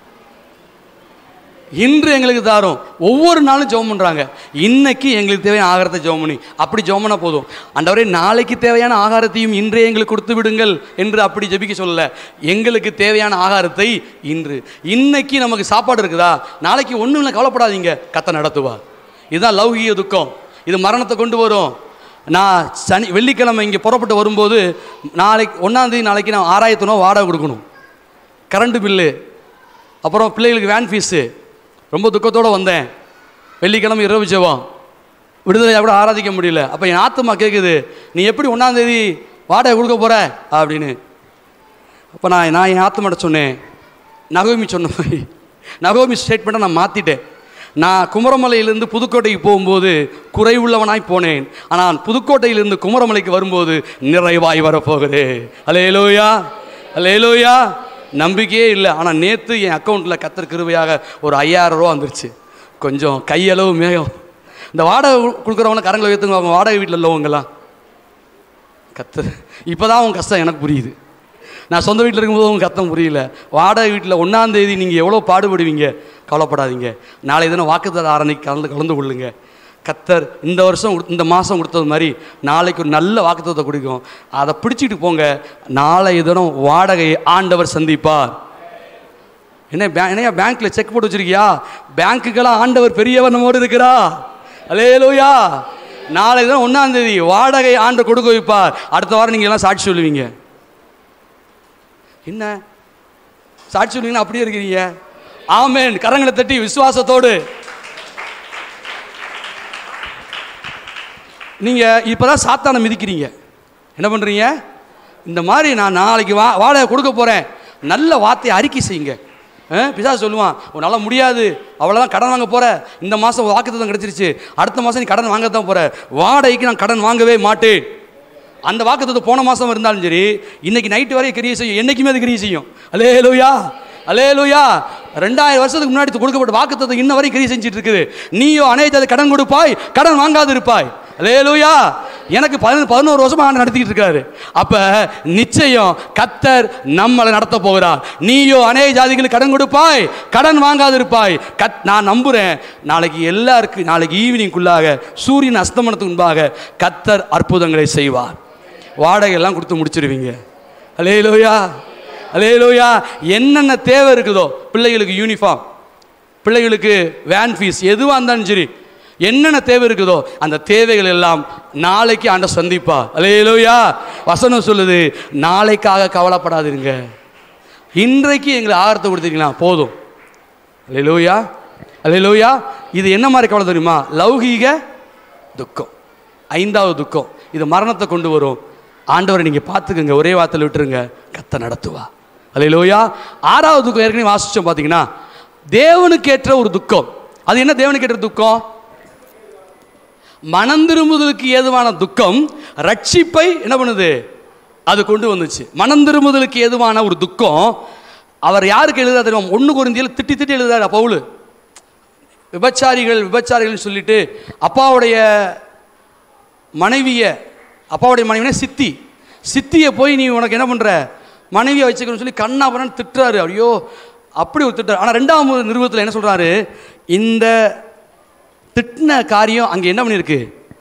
இன்று எங்களுக்கு தாரோம் ஒவ்வொரு நாளும் ஜெபம் பண்ணுறாங்க இன்னைக்கு எங்களுக்கு தேவையான ஆகாரத்தை ஜெபம் பண்ணி அப்படி ஜெபம் பண்ணா போதும் ஆண்டவரே நாளைக்கு தேவையான ஆகாரத்தையும் இன்றே எங்களுக்கு கொடுத்து விடுங்கள் என்று அப்படி ஜெபிக்க சொல்லல எங்களுக்கு தேவையான ஆகாரத்தை இன்று இன்னைக்கு நமக்கு சாப்பாடு இருக்குதா நாளைக்கு ஒன்றும் இல்லை கவலைப்படாதீங்க கத்த நடத்துவா இதுதான் லௌகிக துக்கம் இது மரணத்தை கொண்டு வரும் நான் சனி வெள்ளிக்கிழமை இங்கே புறப்பட்டு வரும்போது நாளைக்கு ஒன்றாந்தேதி நாளைக்கு நான் ஆறாயிரத்து ரூபா வாடகை கொடுக்கணும் கரண்ட் பில்லு அப்புறம் பிள்ளைகளுக்கு வேன் ஃபீஸு ரொம்ப துக்கத்தோடு வந்தேன் வெள்ளிக்கிழமை இரவு ஜெபம் விடுதலையாக கூட ஆராதிக்க முடியல அப்போ என் ஆத்துமா கேட்குது நீ எப்படி ஒன்றாந்தேதி வாடகை கொடுக்க போகிற அப்படின்னு அப்போ நான் நான் என் ஆத்துமாட்ட சொன்னேன் நகோமி சொன்ன மாதிரி நகோமி ஸ்டேட்மெண்ட்டை நான் மாற்றிட்டேன் நான் குமரமலையிலிருந்து புதுக்கோட்டைக்கு போகும்போது குறைவுள்ளவனாய் போனேன் ஆனால் புதுக்கோட்டையிலிருந்து குமரமலைக்கு வரும்போது நிறைவாய் வரப்போகுது அலேலோயா அலேலோயா நம்பிக்கையே இல்லை ஆனால் நேற்று என் அக்கௌண்ட்டில் கத்தர் கிருபையாக ஒரு ஐயாயிரம் ரூபா வந்துருச்சு கொஞ்சம் கையளவு மேகம் இந்த வாடகை கொடுக்குறவங்க கரங்களை உயர்த்துங்க அவங்க வாடகை வீட்டில் உள்ளவங்கலாம் கத்து இப்போ தான் உன் கஷ்டம் எனக்கு புரியுது நான் சொந்த வீட்டில் இருக்கும்போது உங்க கஷ்டம் புரியல வாடகை வீட்டில் ஒன்றாந்தேதி நீங்கள் எவ்வளோ பாடுபடுவீங்க கவலைப்படாதீங்க நாளை தினம் வாக்குத்தர ஆரணிக்கு கலந்து கலந்து கொள்ளுங்க கத்தர் இந்த வருஷம் கொடுத்த- இந்த மாதம் கொடுத்தது மாதிரி நாளைக்கு ஒரு நல்ல வாக்குத்தத்தை கொடுக்கும் அதை பிடிச்சிட்டு போங்க நாளைய தினம் வாடகை ஆண்டவர் சந்திப்பார் என்ன பே என்னையா பேங்க்ல செக் போட்டு வச்சிருக்கியா பேங்க்குக்கெல்லாம் ஆண்டவர் பெரியவர் நம்மோடு இருக்கிறா அலேலூயா நாளை தான் ஒன்றாம் தேதி வாடகை ஆண்டு கொடுக்க வைப்பார் அடுத்த வாரம் நீங்க எல்லாம் சாட்சி சொல்லுவீங்க என்ன சாட்சி சொல்லுவீங்கன்னா அப்படியே இருக்கிறீங்க ஆமென் கரங்களை தட்டி விசுவாசத்தோடு நீங்க இப்பதான் சாத்தானை மிதிக்கிறீங்க என்ன பண்றீங்க இந்த மாதிரி நான் நாளைக்கு வா வாடகை கொடுக்க போறேன் நல்ல வார்த்தையை அறிக்கை செய்யுங்க பிசா சொல்லுவான் உன்னால் முடியாது அவ்வளோதான் கடன் வாங்க போற இந்த மாதம் வாக்குத்தத்தம் கிடைச்சிருச்சு அடுத்த மாதம் நீ கடன் வாங்க தான் போற வாடகைக்கு நான் கடன் வாங்கவே மாட்டேன் அந்த வாக்குத்தத்தம் போன மாதம் இருந்தாலும் சரி இன்னைக்கு நைட்டு வரையும் கிரியை செய்யும் என்னைக்குமே அது கிரியை செய்யும் அலே லூயா அலே லூயா ரெண்டாயிரம் வருஷத்துக்கு முன்னாடி கொடுக்கப்பட்ட வாக்குத்தத்தம் இன்ன வரையும் கிரியை செஞ்சுட்டு இருக்குது நீயோ அனைத்து கடன் கொடுப்பாய் கடன் வாங்காது இருப்பாய் லேலூயா எனக்கு பதினொரு பதினோரு வருஷமா ஆண்டு நடத்திக்கிட்டு இருக்காரு அப்ப நிச்சயம் கத்தர் நம்மளை நடத்த போகிறார் நீயோ அநேக ஜாதிகளுக்கு கடன் கொடுப்பாய் கடன் வாங்காதிருப்பாய் கத் நான் நம்புறேன் நாளைக்கு எல்லாருக்கும் நாளைக்கு ஈவினிங்குள்ளாக சூரியன் அஸ்தமனத்துக்கு முன்பாக கத்தர் அற்புதங்களை செய்வார் வாடகை எல்லாம் கொடுத்து முடிச்சிருவீங்க அலேலோயா அலேலோயா என்னென்ன தேவை இருக்குதோ பிள்ளைகளுக்கு யூனிஃபார்ம் பிள்ளைகளுக்கு வேன் ஃபீஸ் எதுவாக இருந்தாலும் சரி என்னென்ன தேவை இருக்குதோ அந்த தேவைகள் எல்லாம் நாளைக்கு ஆண்ட சந்திப்பா அலேலோயா வசனம் சொல்லுது நாளைக்காக கவலைப்படாதீங்க இன்றைக்கு எங்களுக்கு ஆகாரத்தை கொடுத்தீங்களா போதும் அலேலோயா அலேலோயா இது என்ன மாதிரி கவலை தெரியுமா லௌகீக துக்கம் ஐந்தாவது துக்கம் இது மரணத்தை கொண்டு வரும் ஆண்டவரை நீங்கள் பார்த்துக்கங்க ஒரே வார்த்தையில் விட்டுருங்க கத்த நடத்துவா அல்லையிலோயா ஆறாவது துக்கம் ஏற்கனவே வாசிச்சோம் பார்த்தீங்கன்னா தேவனுக்கேற்ற ஒரு துக்கம் அது என்ன தேவனுக்கேற்ற துக்கம் மனந்திரும்புதலுக்கு ஏதுவான துக்கம் ரட்சிப்பை என்ன பண்ணுது அது கொண்டு வந்துச்சு மனந்திரும்புதலுக்கு ஏதுவான ஒரு துக்கம் அவர் யாருக்கு எழுதுறா தெரியுமா ஒன்று குருந்தியில் திட்டி திட்டி எழுதுறாரு பவுலு விபச்சாரிகள் விபச்சாரிகள்னு சொல்லிட்டு அப்பாவுடைய மனைவியை அப்பாவுடைய மனைவினா சித்தி சித்தியை போய் நீ உனக்கு என்ன பண்ணுற மனைவியை வச்சுக்கணும்னு சொல்லி கண்ணா பண்ணு திட்டுறாரு ஐயோ அப்படி ஒரு திட்டுறாரு ஆனால் ரெண்டாம் நிறுவனத்தில் என்ன சொல்கிறாரு இந்த திட்டின காரியம் அங்கே என்ன பண்ணியிருக்கு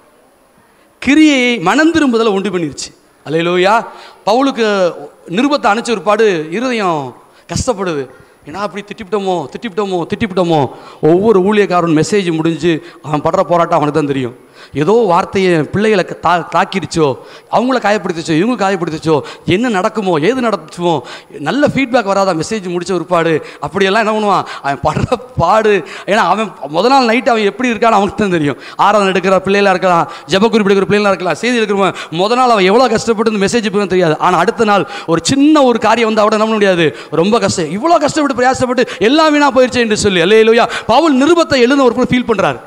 கிரியையை மனம் திரும்புதலை உண்டு பண்ணிருச்சு அல்லையிலோயா பவுலுக்கு நிருபத்தை அனுப்பிச்ச ஒருபாடு இருதயம் கஷ்டப்படுது ஏன்னா அப்படி திட்டிவிட்டோமோ திட்டிவிட்டோமோ திட்டிவிட்டோமோ ஒவ்வொரு ஊழியக்காரன் மெசேஜ் முடிஞ்சு அவன் படுற போராட்டம் அவனுக்கு தான் தெரியும் ஏதோ வார்த்தையை பிள்ளைகளை தா தாக்கிடுச்சோ அவங்கள காயப்படுத்திச்சோ இவங்க காயப்படுத்திச்சோ என்ன நடக்குமோ ஏது நடத்துமோ நல்ல ஃபீட்பேக் வராதா மெசேஜ் முடிச்ச ஒருபாடு அப்படியெல்லாம் என்ன பண்ணுவான் அவன் படுற பாடு ஏன்னா அவன் முத நாள் நைட் அவன் எப்படி இருக்கான்னு அவனுக்கு தான் தெரியும் ஆராதனை எடுக்கிற பிள்ளைகளா இருக்கலாம் ஜப குறிப்பு எடுக்கிற பிள்ளைகளா இருக்கலாம் செய்தி எடுக்கிறவன் முத நாள் அவன் எவ்வளோ கஷ்டப்பட்டு இந்த மெசேஜ் போய் தெரியாது ஆனால் அடுத்த நாள் ஒரு சின்ன ஒரு காரியம் வந்து அவட என்ன பண்ண முடியாது ரொம்ப கஷ்டம் இவ்வளோ கஷ்டப்பட்டு பிரயாசப்பட்டு எல்லாம் வீணா போயிடுச்சு என்று சொல்லி அல்லையா பவுல் நிருபத்தை எழுத ஒரு ஃபீல் பண்ணுறாரு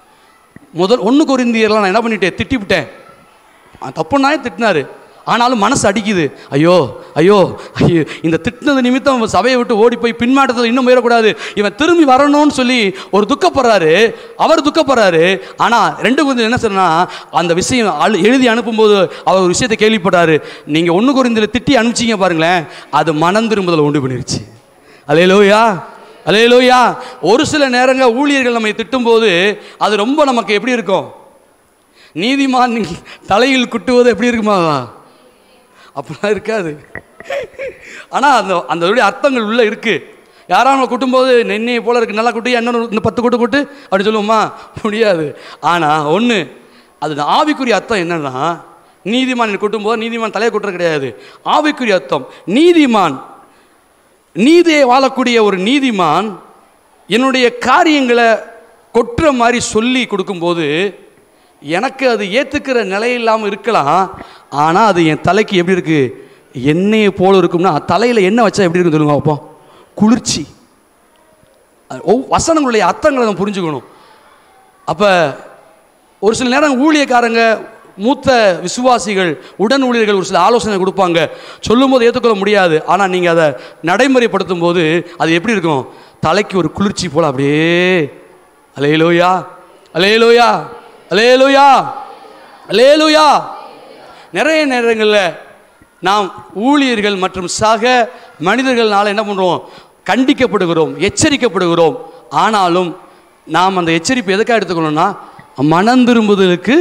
முதல் ஒன்று கொரிந்தியர்லாம் நான் என்ன பண்ணிட்டேன் திட்டிவிட்டேன் தப்புனாயே திட்டினாரு ஆனாலும் மனசு அடிக்குது ஐயோ ஐயோ ஐயோ இந்த திட்டினது நிமித்தம் அவன் சபையை விட்டு ஓடி போய் பின்மாட்டத்தில் இன்னும் போயிடக்கூடாது இவன் திரும்பி வரணும்னு சொல்லி ஒரு துக்கப்படுறாரு அவர் துக்கப்படுறாரு ஆனால் ரெண்டு கொஞ்சம் என்ன சொன்னா அந்த விஷயம் அழு- எழுதி அனுப்பும்போது அவர் ஒரு விஷயத்தை கேள்விப்பட்டாரு நீங்கள் ஒன்று குறிந்தில் திட்டி அனுப்பிச்சிங்க பாருங்களேன் அது மனம் திரும்புதலை உண்டு பண்ணிருச்சு அலையலோயா அலையலோயா ஒரு சில நேரங்கள் ஊழியர்கள் நம்மை திட்டும்போது அது ரொம்ப நமக்கு எப்படி இருக்கும் நீதிமான் தலையில் குட்டுவது எப்படி இருக்குமா அப்படிலாம் இருக்காது ஆனால் அந்த அந்த இதோடைய அர்த்தங்கள் உள்ள இருக்கு யாராவது நம்ம குட்டும்போது நென்னையை போல இருக்கு நல்லா குட்டி இன்னொரு இந்த பத்து கூட்டு கூட்டு அப்படி சொல்லுவோமா முடியாது ஆனால் ஒன்று அது ஆவிக்குரிய அர்த்தம் என்னன்னா நீதிமான் குட்டும்போது நீதிமான் தலையை குட்டுறது கிடையாது ஆவிக்குரிய அர்த்தம் நீதிமான் நீதியை வாழக்கூடிய ஒரு நீதிமான் என்னுடைய காரியங்களை கொட்டுற மாதிரி சொல்லி கொடுக்கும்போது எனக்கு அது ஏற்றுக்கிற நிலை இல்லாமல் இருக்கலாம் ஆனால் அது என் தலைக்கு எப்படி இருக்கு எண்ணெயை போல இருக்கும்னா தலையில் எண்ணெய் வச்சா எப்படி இருக்குன்னு சொல்லுங்க அப்போ குளிர்ச்சி அது ஒவ்- வசனங்களுடைய அர்த்தங்களை நம்ம புரிஞ்சுக்கணும் அப்போ ஒரு சில நேரம் ஊழியக்காரங்க மூத்த விசுவாசிகள் உடன் ஊழியர்கள் ஒரு சில ஆலோசனை கொடுப்பாங்க சொல்லும்போது ஏற்றுக்கொள்ள முடியாது ஆனால் நீங்கள் அதை நடைமுறைப்படுத்தும் போது அது எப்படி இருக்கும் தலைக்கு ஒரு குளிர்ச்சி போல அப்படியே அலேலோயா அலேலோயா அலேலோயா அலேலோயா நிறைய நேரங்களில் நாம் ஊழியர்கள் மற்றும் சக மனிதர்களால் என்ன பண்ணுறோம் கண்டிக்கப்படுகிறோம் எச்சரிக்கப்படுகிறோம் ஆனாலும் நாம் அந்த எச்சரிப்பை எதுக்காக எடுத்துக்கணும்னா மனம் திரும்புதலுக்கு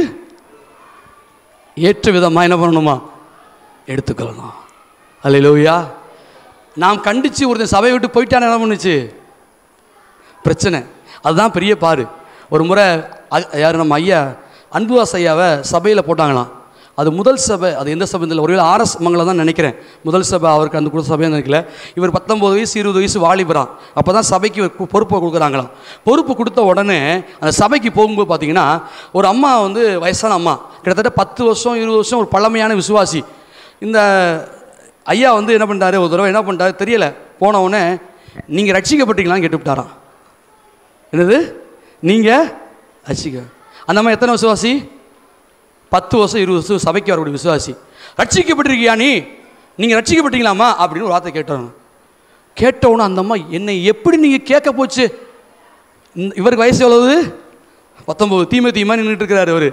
ஏற்ற விதமாக என்ன பண்ணணுமா எடுத்துக்கொள்ளணும் அல்லையிலோயா நாம் கண்டித்து ஒருத்தன் சபையை விட்டு போயிட்டான என்ன பண்ணுச்சு பிரச்சனை அதுதான் பெரிய பாரு ஒரு முறை அ- யார் நம்ம ஐயா அன்புவாஸ் ஐயாவை சபையில் போட்டாங்களாம் அது முதல் சபை அது எந்த சபை இல்லை ஒருவேளை ஆர்எஸ் மங்களம் தான் நினைக்கிறேன் முதல் சபை அவருக்கு அந்த கூட சபையாக நினைக்கல இவர் பத்தொம்போது வயசு இருபது வயசு வாலிபரான் அப்போ தான் சபைக்கு ஒரு பொ- பொறுப்பை கொடுக்குறாங்களாம் பொறுப்பு கொடுத்த உடனே அந்த சபைக்கு போகும்போது பார்த்தீங்கன்னா ஒரு அம்மா வந்து வயசான அம்மா கிட்டத்தட்ட பத்து வருஷம் இருபது வருஷம் ஒரு பழமையான விசுவாசி இந்த ஐயா வந்து என்ன பண்ணிட்டாரு ஒரு தடவை என்ன பண்ணிட்டாரு தெரியல போன உடனே நீங்கள் ரட்சிக்கப்பட்டீங்களான்னு கேட்டுவிட்டாராம் என்னது நீங்கள் ரட்சிக்க அந்த அம்மா எத்தனை விசுவாசி பத்து வருஷம் இருபது வருஷம் சபைக்கு வரக்கூடிய விசுவாசி ரட்சிக்கப்பட்டிருக்கியா நீ நீங்கள் ரட்சிக்கப்பட்டீங்களாமா அப்படின்னு ஒரு வார்த்தை கேட்டாங்க கேட்டவுடனே அந்த அம்மா என்னை எப்படி நீங்கள் கேட்க போச்சு இந்த- இவருக்கு வயசு எவ்வளவு பத்தொம்பது தீமை தீமா நின்றுட்டு இருக்கிறாரு அவர்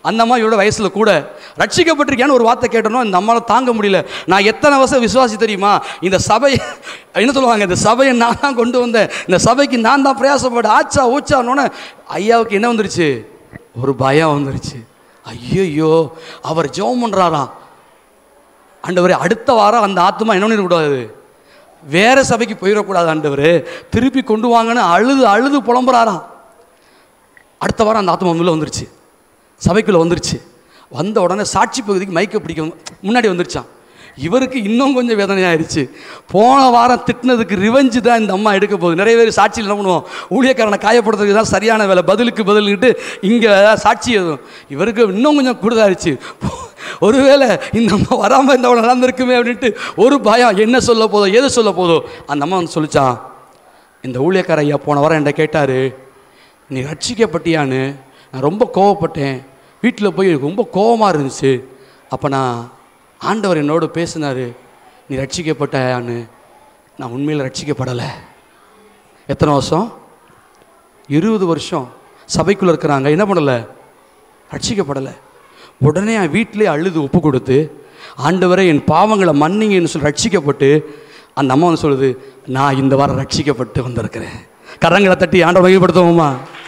அந்த அம்மா இவரோட வயசில் கூட ரட்சிக்கப்பட்டிருக்கியான்னு ஒரு வார்த்தை கேட்டனோ இந்த அம்மாவை தாங்க முடியல நான் எத்தனை வருஷம் விசுவாசி தெரியுமா இந்த சபை என்ன சொல்லுவாங்க இந்த சபையை நான் தான் கொண்டு வந்தேன் இந்த சபைக்கு நான் தான் பிரயாசப்பட ஆச்சா ஊச்சானோன்னு ஐயாவுக்கு என்ன வந்துருச்சு ஒரு பயம் வந்துருச்சு ஐயோ அவர் ஜெபம் பண்ணுறாராம் ஆண்டவரே அடுத்த வாரம் அந்த ஆத்மா என்ன பண்ணிடக்கூடாது வேற சபைக்கு போயிடக்கூடாது ஆண்டவர் திருப்பி கொண்டு வாங்கன்னு அழுது அழுது புலம்புறாராம் அடுத்த வாரம் அந்த ஆத்மா உள்ள வந்துருச்சு சபைக்குள்ளே வந்துருச்சு வந்த உடனே சாட்சி பகுதிக்கு மைக்க பிடிக்க முன்னாடி வந்துருச்சான் இவருக்கு இன்னும் கொஞ்சம் வேதனையாயிருச்சு போன வாரம் திட்டினதுக்கு ரிவெஞ்சு தான் இந்த அம்மா எடுக்க போகுது நிறைய பேர் சாட்சியில் என்ன பண்ணுவோம் ஊழியக்காரனை காயப்படுறதுக்கு தான் சரியான வேலை பதிலுக்கு பதில்கிட்டு இங்கே சாட்சி எதுவும் இவருக்கு இன்னும் கொஞ்சம் கூடுதாயிருச்சு ஒருவேளை இந்த அம்மா வராமல் இந்த நடந்திருக்குமே அப்படின்ட்டு ஒரு பயம் என்ன சொல்ல போதோ எது சொல்ல போதோ அந்த அம்மா வந்து சொல்லிச்சான் இந்த ஊழியக்கார ஐயா போன வாரம் என்கிட்ட கேட்டார் நீ ரட்சிக்கப்பட்டியான்னு நான் ரொம்ப கோவப்பட்டேன் வீட்டில் போய் எனக்கு ரொம்ப கோவமாக இருந்துச்சு அப்போ நான் ஆண்டவர் என்னோடு பேசினார் நீ ரட்சிக்கப்பட்டாயான்னு நான் உண்மையில் ரட்சிக்கப்படலை எத்தனை வருஷம் இருபது வருஷம் சபைக்குள்ளே இருக்கிறாங்க என்ன பண்ணலை ரட்சிக்கப்படலை உடனே என் வீட்டிலே அழுது ஒப்பு கொடுத்து ஆண்டவரே என் பாவங்களை மன்னிங்கன்னு சொல்லி ரட்சிக்கப்பட்டு அந்த அம்மா வந்து சொல்லுது நான் இந்த வாரம் ரட்சிக்கப்பட்டு வந்திருக்கிறேன் கரங்களை தட்டி ஆண்டவர் வகைப்படுத்துவோமா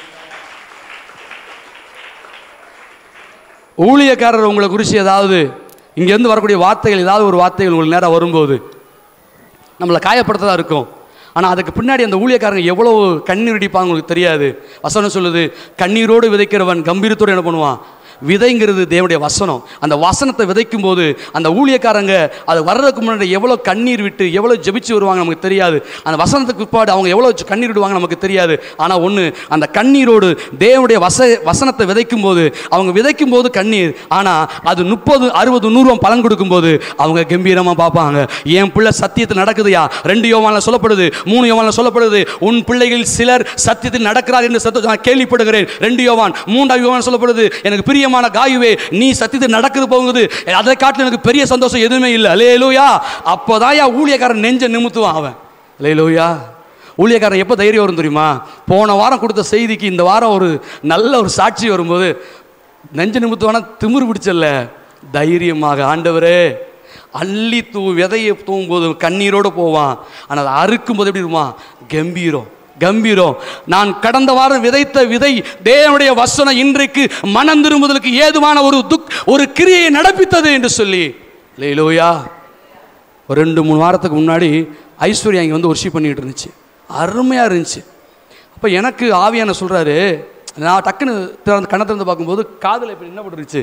ஊழியக்காரர் உங்களை குறித்து ஏதாவது இங்கேருந்து வரக்கூடிய வார்த்தைகள் ஏதாவது ஒரு வார்த்தைகள் உங்களுக்கு நேரம் வரும்போது நம்மளை காயப்படுத்ததா இருக்கும் ஆனால் அதுக்கு பின்னாடி அந்த ஊழியக்காரங்க எவ்வளவு கண்ணீர் அடிப்பாங்க உங்களுக்கு தெரியாது வசனம் சொல்லுது கண்ணீரோடு விதைக்கிறவன் கம்பீரத்தோடு என்ன பண்ணுவான் விதைங்கிறது தேவனுடைய வசனம் அந்த வசனத்தை விதைக்கும் போது அந்த ஊழியக்காரங்க அது வர்றதுக்கு முன்னாடி எவ்வளோ கண்ணீர் விட்டு எவ்வளோ ஜெபிச்சு வருவாங்க நமக்கு தெரியாது அந்த வசனத்துக்கு பிற்பாடு அவங்க எவ்வளோ கண்ணீர் விடுவாங்க நமக்கு தெரியாது ஆனால் ஒன்று அந்த கண்ணீரோடு தேவனுடைய வச வசனத்தை விதைக்கும் போது அவங்க விதைக்கும் போது கண்ணீர் ஆனால் அது முப்பது அறுபது நூறுவம் பலன் கொடுக்கும்போது அவங்க கம்பீரமாக பார்ப்பாங்க என் பிள்ளை சத்தியத்தில் நடக்குதுயா ரெண்டு யோவானில் சொல்லப்படுது மூணு யோவானில் சொல்லப்படுது உன் பிள்ளைகள் சிலர் சத்தியத்தில் நடக்கிறார் என்று சத்த நான் கேள்விப்படுகிறேன் ரெண்டு யோவான் மூன்றாவது யோவான் சொல்லப்படுது எனக்கு பிரியமான காயுவே நீ சத்தியத்தில் நடக்குது போகுது அதை காட்டில் எனக்கு பெரிய சந்தோஷம் எதுவுமே இல்லை லேலூயா அப்போதான் யா ஊழியக்காரன் நெஞ்ச நிமித்துவான் அவன் லேலூயா ஊழியக்காரன் எப்போ தைரியம் வரும் தெரியுமா போன வாரம் கொடுத்த செய்திக்கு இந்த வாரம் ஒரு நல்ல ஒரு சாட்சி வரும்போது நெஞ்ச நிமித்துவானா திமிரு பிடிச்சல்ல தைரியமாக ஆண்டவரே அள்ளி தூ விதையை தூங்கும்போது கண்ணீரோடு போவான் ஆனால் அதை அறுக்கும்போது எப்படி இருக்குமா கம்பீரம் கம்பீரம் நான் கடந்த வாரம் விதைத்த விதை தேவனுடைய வசனம் இன்றைக்கு மனம் திரும்புதலுக்கு ஏதுவான ஒரு துக் ஒரு கிரியை நடப்பித்தது என்று சொல்லி லேலோயா ஒரு ரெண்டு மூணு வாரத்துக்கு முன்னாடி ஐஸ்வர்யா இங்கே வந்து ஒர்ஷிப் பண்ணிக்கிட்டு இருந்துச்சு அருமையாக இருந்துச்சு அப்போ எனக்கு ஆவியான சொல்கிறாரு நான் டக்குன்னு திறந்து கண்ணை திறந்து பார்க்கும்போது காதில் இப்படி என்ன போட்டுருச்சு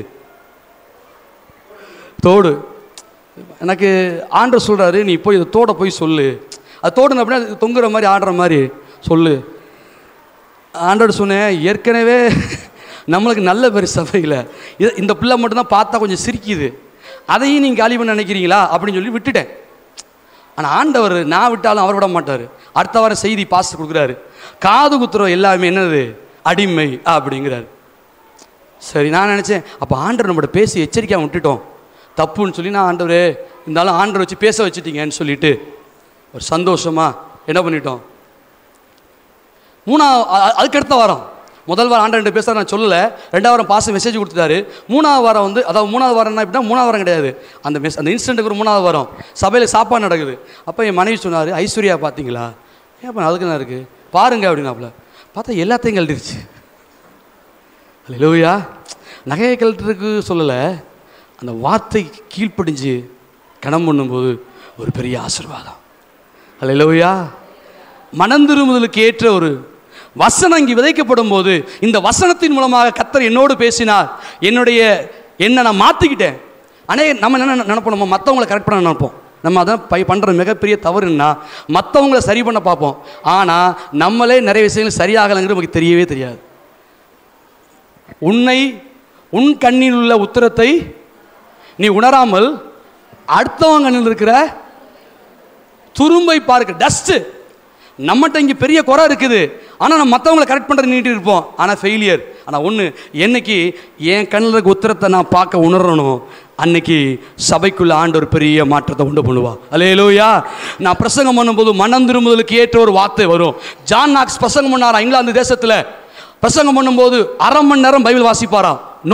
தோடு எனக்கு ஆண்டர் சொல்கிறாரு நீ போய் இந்த தோடை போய் சொல்லு அது தோடுன அப்படின்னா அது தொங்குற மாதிரி ஆடுற மாதிரி சொல்லு ஆண்டவர் சொன்னேன் ஏற்கனவே நம்மளுக்கு நல்ல பேர் சபையில் இது இந்த பிள்ளை மட்டும்தான் பார்த்தா கொஞ்சம் சிரிக்குது அதையும் நீங்கள் காலி பண்ண நினைக்கிறீங்களா அப்படின்னு சொல்லி விட்டுட்டேன் ஆனால் ஆண்டவர் நான் விட்டாலும் அவர் விட மாட்டார் அடுத்த வாரம் செய்தி பாஸ் கொடுக்குறாரு காது குத்துறோம் எல்லாமே என்னது அடிமை அப்படிங்கிறாரு சரி நான் நினச்சேன் அப்போ ஆண்டவர் நம்மளோட பேசி எச்சரிக்கையாக விட்டுட்டோம் தப்புன்னு சொல்லி நான் ஆண்டவரே இருந்தாலும் ஆண்டவர் வச்சு பேச வச்சுட்டீங்கன்னு சொல்லிட்டு ஒரு சந்தோஷமா என்ன பண்ணிட்டோம் மூணாவது அ- அதுக்கு அடுத்த வாரம் முதல் வாரம் ஆண்டவர்கிட்ட பேச நான் சொல்லலை ரெண்டாவது வாரம் பாச மெசேஜ் கொடுத்துட்டாரு மூணாவது வாரம் வந்து அதாவது மூணாவது வாரம் என்ன அப்படின்னா மூணாவது வாரம் கிடையாது அந்த மெஸ் அந்த இன்சிடென்ட்டுக்கு ஒரு மூணாவது வாரம் சபையில் சாப்பாடு நடக்குது அப்போ என் மனைவி சொன்னார் ஐஸ்வர்யா பார்த்தீங்களா ஏன் அப்ப அதுக்கு என்ன இருக்குது பாருங்க அப்படின்னாப்புல பார்த்தா எல்லாத்தையும் கழட்டிருச்சு லூயா நகையை கழட்டுறதுக்கு சொல்லலை அந்த வார்த்தை கீழ்ப்படிஞ்சு கணம் பண்ணும்போது ஒரு பெரிய ஆசீர்வாதம் அல்லையா மனந்திருமுதலுக்கு ஏற்ற ஒரு வசனம் இங்கு விதைக்கப்படும் போது இந்த வசனத்தின் மூலமாக கத்தர் என்னோடு பேசினார் என்னுடைய என்ன நான் மாற்றிக்கிட்டேன் அனே நம்ம என்ன நினைப்போம் நம்ம மற்றவங்களை கரெக்ட் பண்ண நினைப்போம் நம்ம அதான் பை பண்ணுற மிகப்பெரிய தவறுன்னா மற்றவங்கள சரி பண்ண பார்ப்போம் ஆனால் நம்மளே நிறைய விஷயங்கள் சரியாகலைங்கிறது நமக்கு தெரியவே தெரியாது உன்னை உன் கண்ணில் உள்ள உத்தரத்தை நீ உணராமல் அடுத்தவங்க கண்ணில் இருக்கிற துரும்பை பார்க்க டஸ்ட்டு நம்மகிட்ட இங்கே பெரிய குறை இருக்குது ஆனால் நம்ம மற்றவங்களை கரெக்ட் பண்ணுறது நீட்டு இருப்போம் ஆனால் ஃபெயிலியர் ஆனால் ஒன்று என்னைக்கு என் கண்ணில் இருக்க உத்தரத்தை நான் பார்க்க உணரணும் அன்னைக்கு சபைக்குள்ள ஆண்டு ஒரு பெரிய மாற்றத்தை உண்டு பண்ணுவா அலேலூயா நான் பிரசங்கம் பண்ணும்போது மனம் திரும்புதலுக்கு ஏற்ற ஒரு வார்த்தை வரும் ஜான் நாக்ஸ் பிரசங்கம் பண்ணாரா இங்கிலாந்து தேசத்தில் பிரசங்கம் பண்ணும்போது அரை மணி நேரம் பைபிள் வாசிப்பாராம் நோ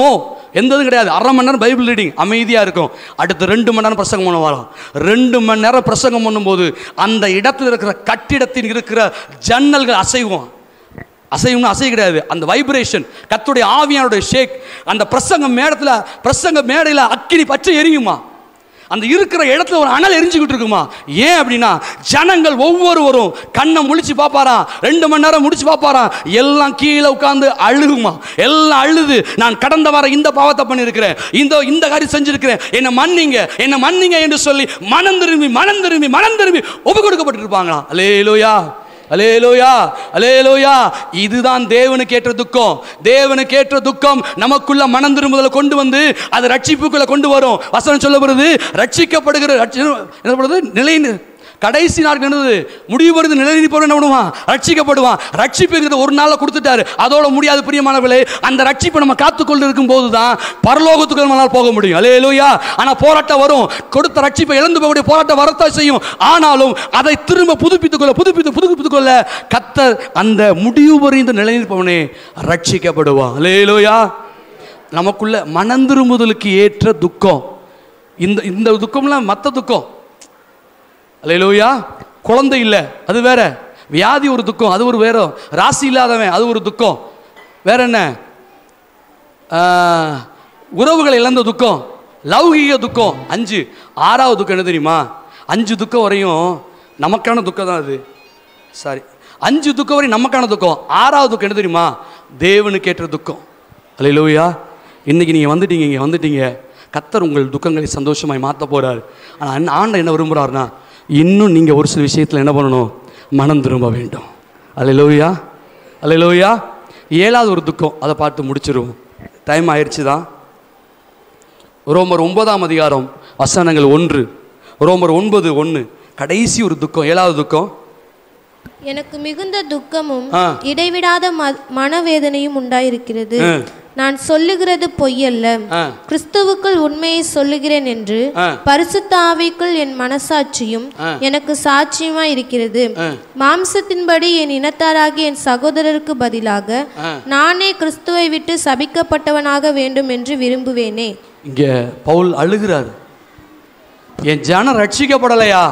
எந்த இதுவும் கிடையாது அரை மணி நேரம் பைபிள் ரீடிங் அமைதியாக இருக்கும் அடுத்து ரெண்டு மணி நேரம் பிரசங்கம் பண்ண வரோம் ரெண்டு மணி நேரம் பிரசங்கம் பண்ணும்போது அந்த இடத்துல இருக்கிற கட்டிடத்தின் இருக்கிற ஜன்னல்கள் அசைவோம் அசைவுன்னு அசை கிடையாது அந்த வைப்ரேஷன் கத்துடைய ஆவியானுடைய ஷேக் அந்த பிரசங்க மேடத்தில் பிரசங்க மேடையில் அக்கினி பச்சை எரியுமா அந்த இருக்கிற இடத்துல ஒரு அனல் எரிஞ்சுக்கிட்டு இருக்குமா ஏன் அப்படின்னா ஜனங்கள் ஒவ்வொருவரும் கண்ணை முழிச்சு பார்ப்பாராம் ரெண்டு மணி நேரம் முடிச்சு பார்ப்பாராம் எல்லாம் கீழே உட்காந்து அழுகுமா எல்லாம் அழுது நான் கடந்த வாரம் இந்த பாவத்தை பண்ணியிருக்கிறேன் இந்த இந்த காரியம் செஞ்சிருக்கிறேன் என்னை மன்னிங்க என்னை மன்னிங்க என்று சொல்லி மனம் திரும்பி மனம் திரும்பி மனம் திரும்பி ஒப்பு கொடுக்கப்பட்டு இருப்பாங்களாம் அலேலோயா அலேலோயா அலேலோயா இதுதான் தேவனுக்கு ஏற்ற துக்கம் தேவனுக்கு ஏற்ற துக்கம் நமக்குள்ள மனம் திரும்புதலை கொண்டு வந்து அது ரட்சிப்புக்குள்ள கொண்டு வரும் வசனம் சொல்லப்படுது ரட்சிக்கப்படுகிற ரட்சி- என்ன பண்ணுறது நிலை கடைசி நாட்கள் என்னது முடிவு வருது நிலைநிற்பவன் என்ன பண்ணுவான் ரட்சிக்கப்படுவான் ரட்சிப்புங்கிறது ஒரு நாளில் கொடுத்துட்டாரு அதோட முடியாது பிரியமானவர்களே அந்த ரட்சிப்பை நம்ம காத்துக்கொண்டு இருக்கும் போது தான் பரலோகத்துக்கு நம்மளால் போக முடியும் அலேலூயா ஆனால் போராட்டம் வரும் கொடுத்த ரட்சிப்பை இழந்து போகக்கூடிய போராட்டம் வரத்தான் செய்யும் ஆனாலும் அதை திரும்ப புதுப்பித்துக் கொள்ள புதுப்பித்து புதுப்பித்துக் கொள்ள கத்தர் அந்த முடிவு வரைந்த நிலைநிற்பவனே ரட்சிக்கப்படுவான் அலேலூயா நமக்குள்ள மனந்திரும்புதலுக்கு ஏற்ற துக்கம் இந்த இந்த துக்கம்லாம் மற்ற துக்கம் அல்லையிலோயா குழந்தை இல்லை அது வேற வியாதி ஒரு துக்கம் அது ஒரு வேற ராசி இல்லாதவன் அது ஒரு துக்கம் வேற என்ன ஆஹ், உறவுகளை இழந்த துக்கம் லௌகிக துக்கம் அஞ்சு ஆறாவது துக்கம் என்ன தெரியுமா அஞ்சு துக்கம் வரையும் நமக்கான துக்கம் தான் அது சாரி அஞ்சு துக்கம் வரையும் நமக்கான துக்கம் ஆறாவது துக்கம் என்ன தெரியுமா தேவனுக்கு ஏற்ற துக்கம் அல்லையிலோயா இன்னைக்கு நீங்கள் வந்துட்டீங்க இங்கே வந்துட்டீங்க கத்தர் உங்கள் துக்கங்களை சந்தோஷமாய் மாற்ற போறாரு ஆனால் ஆண்டை என்ன விரும்புகிறாருன்னா இன்னும் நீங்கள் ஒரு சில விஷயத்தில் என்ன பண்ணணும் மனம் திரும்ப வேண்டும் அல்லையிலோயா அல்லையிலோயா ஏழாவது ஒரு துக்கம் அதை பார்த்து முடிச்சிருவோம் டைம் ஆயிடுச்சு தான் ரோமர் ஒன்பதாம் அதிகாரம் வசனங்கள் ஒன்று ரோமர் ஒன்பது ஒன்று கடைசி ஒரு துக்கம் ஏழாவது துக்கம் எனக்கு மிகுந்த துக்கமும் ஆ. இடைவிடாத ம- மனவேதனையும் உண்டாயிருக்கிறது ஆ. நான் சொல்லுகிறது பொய்யல்ல ஆ. கிறிஸ்துவுக்குள் உண்மையை சொல்லுகிறேன் என்று ஆ. பரிசுத்த ஆவிக்குள் என் மனசாட்சியும் எனக்கு சாட்சியமா இருக்கிறது மாம்சத்தின்படி என் இனத்தாராகிய என் சகோதரருக்கு பதிலாக நானே கிறிஸ்துவை விட்டு சபிக்கப்பட்டவனாக வேண்டும் என்று விரும்புவேனே இங்கே பவுல் அழுகிறார் என் ஜனம் ரட்சிக்கப்படலையா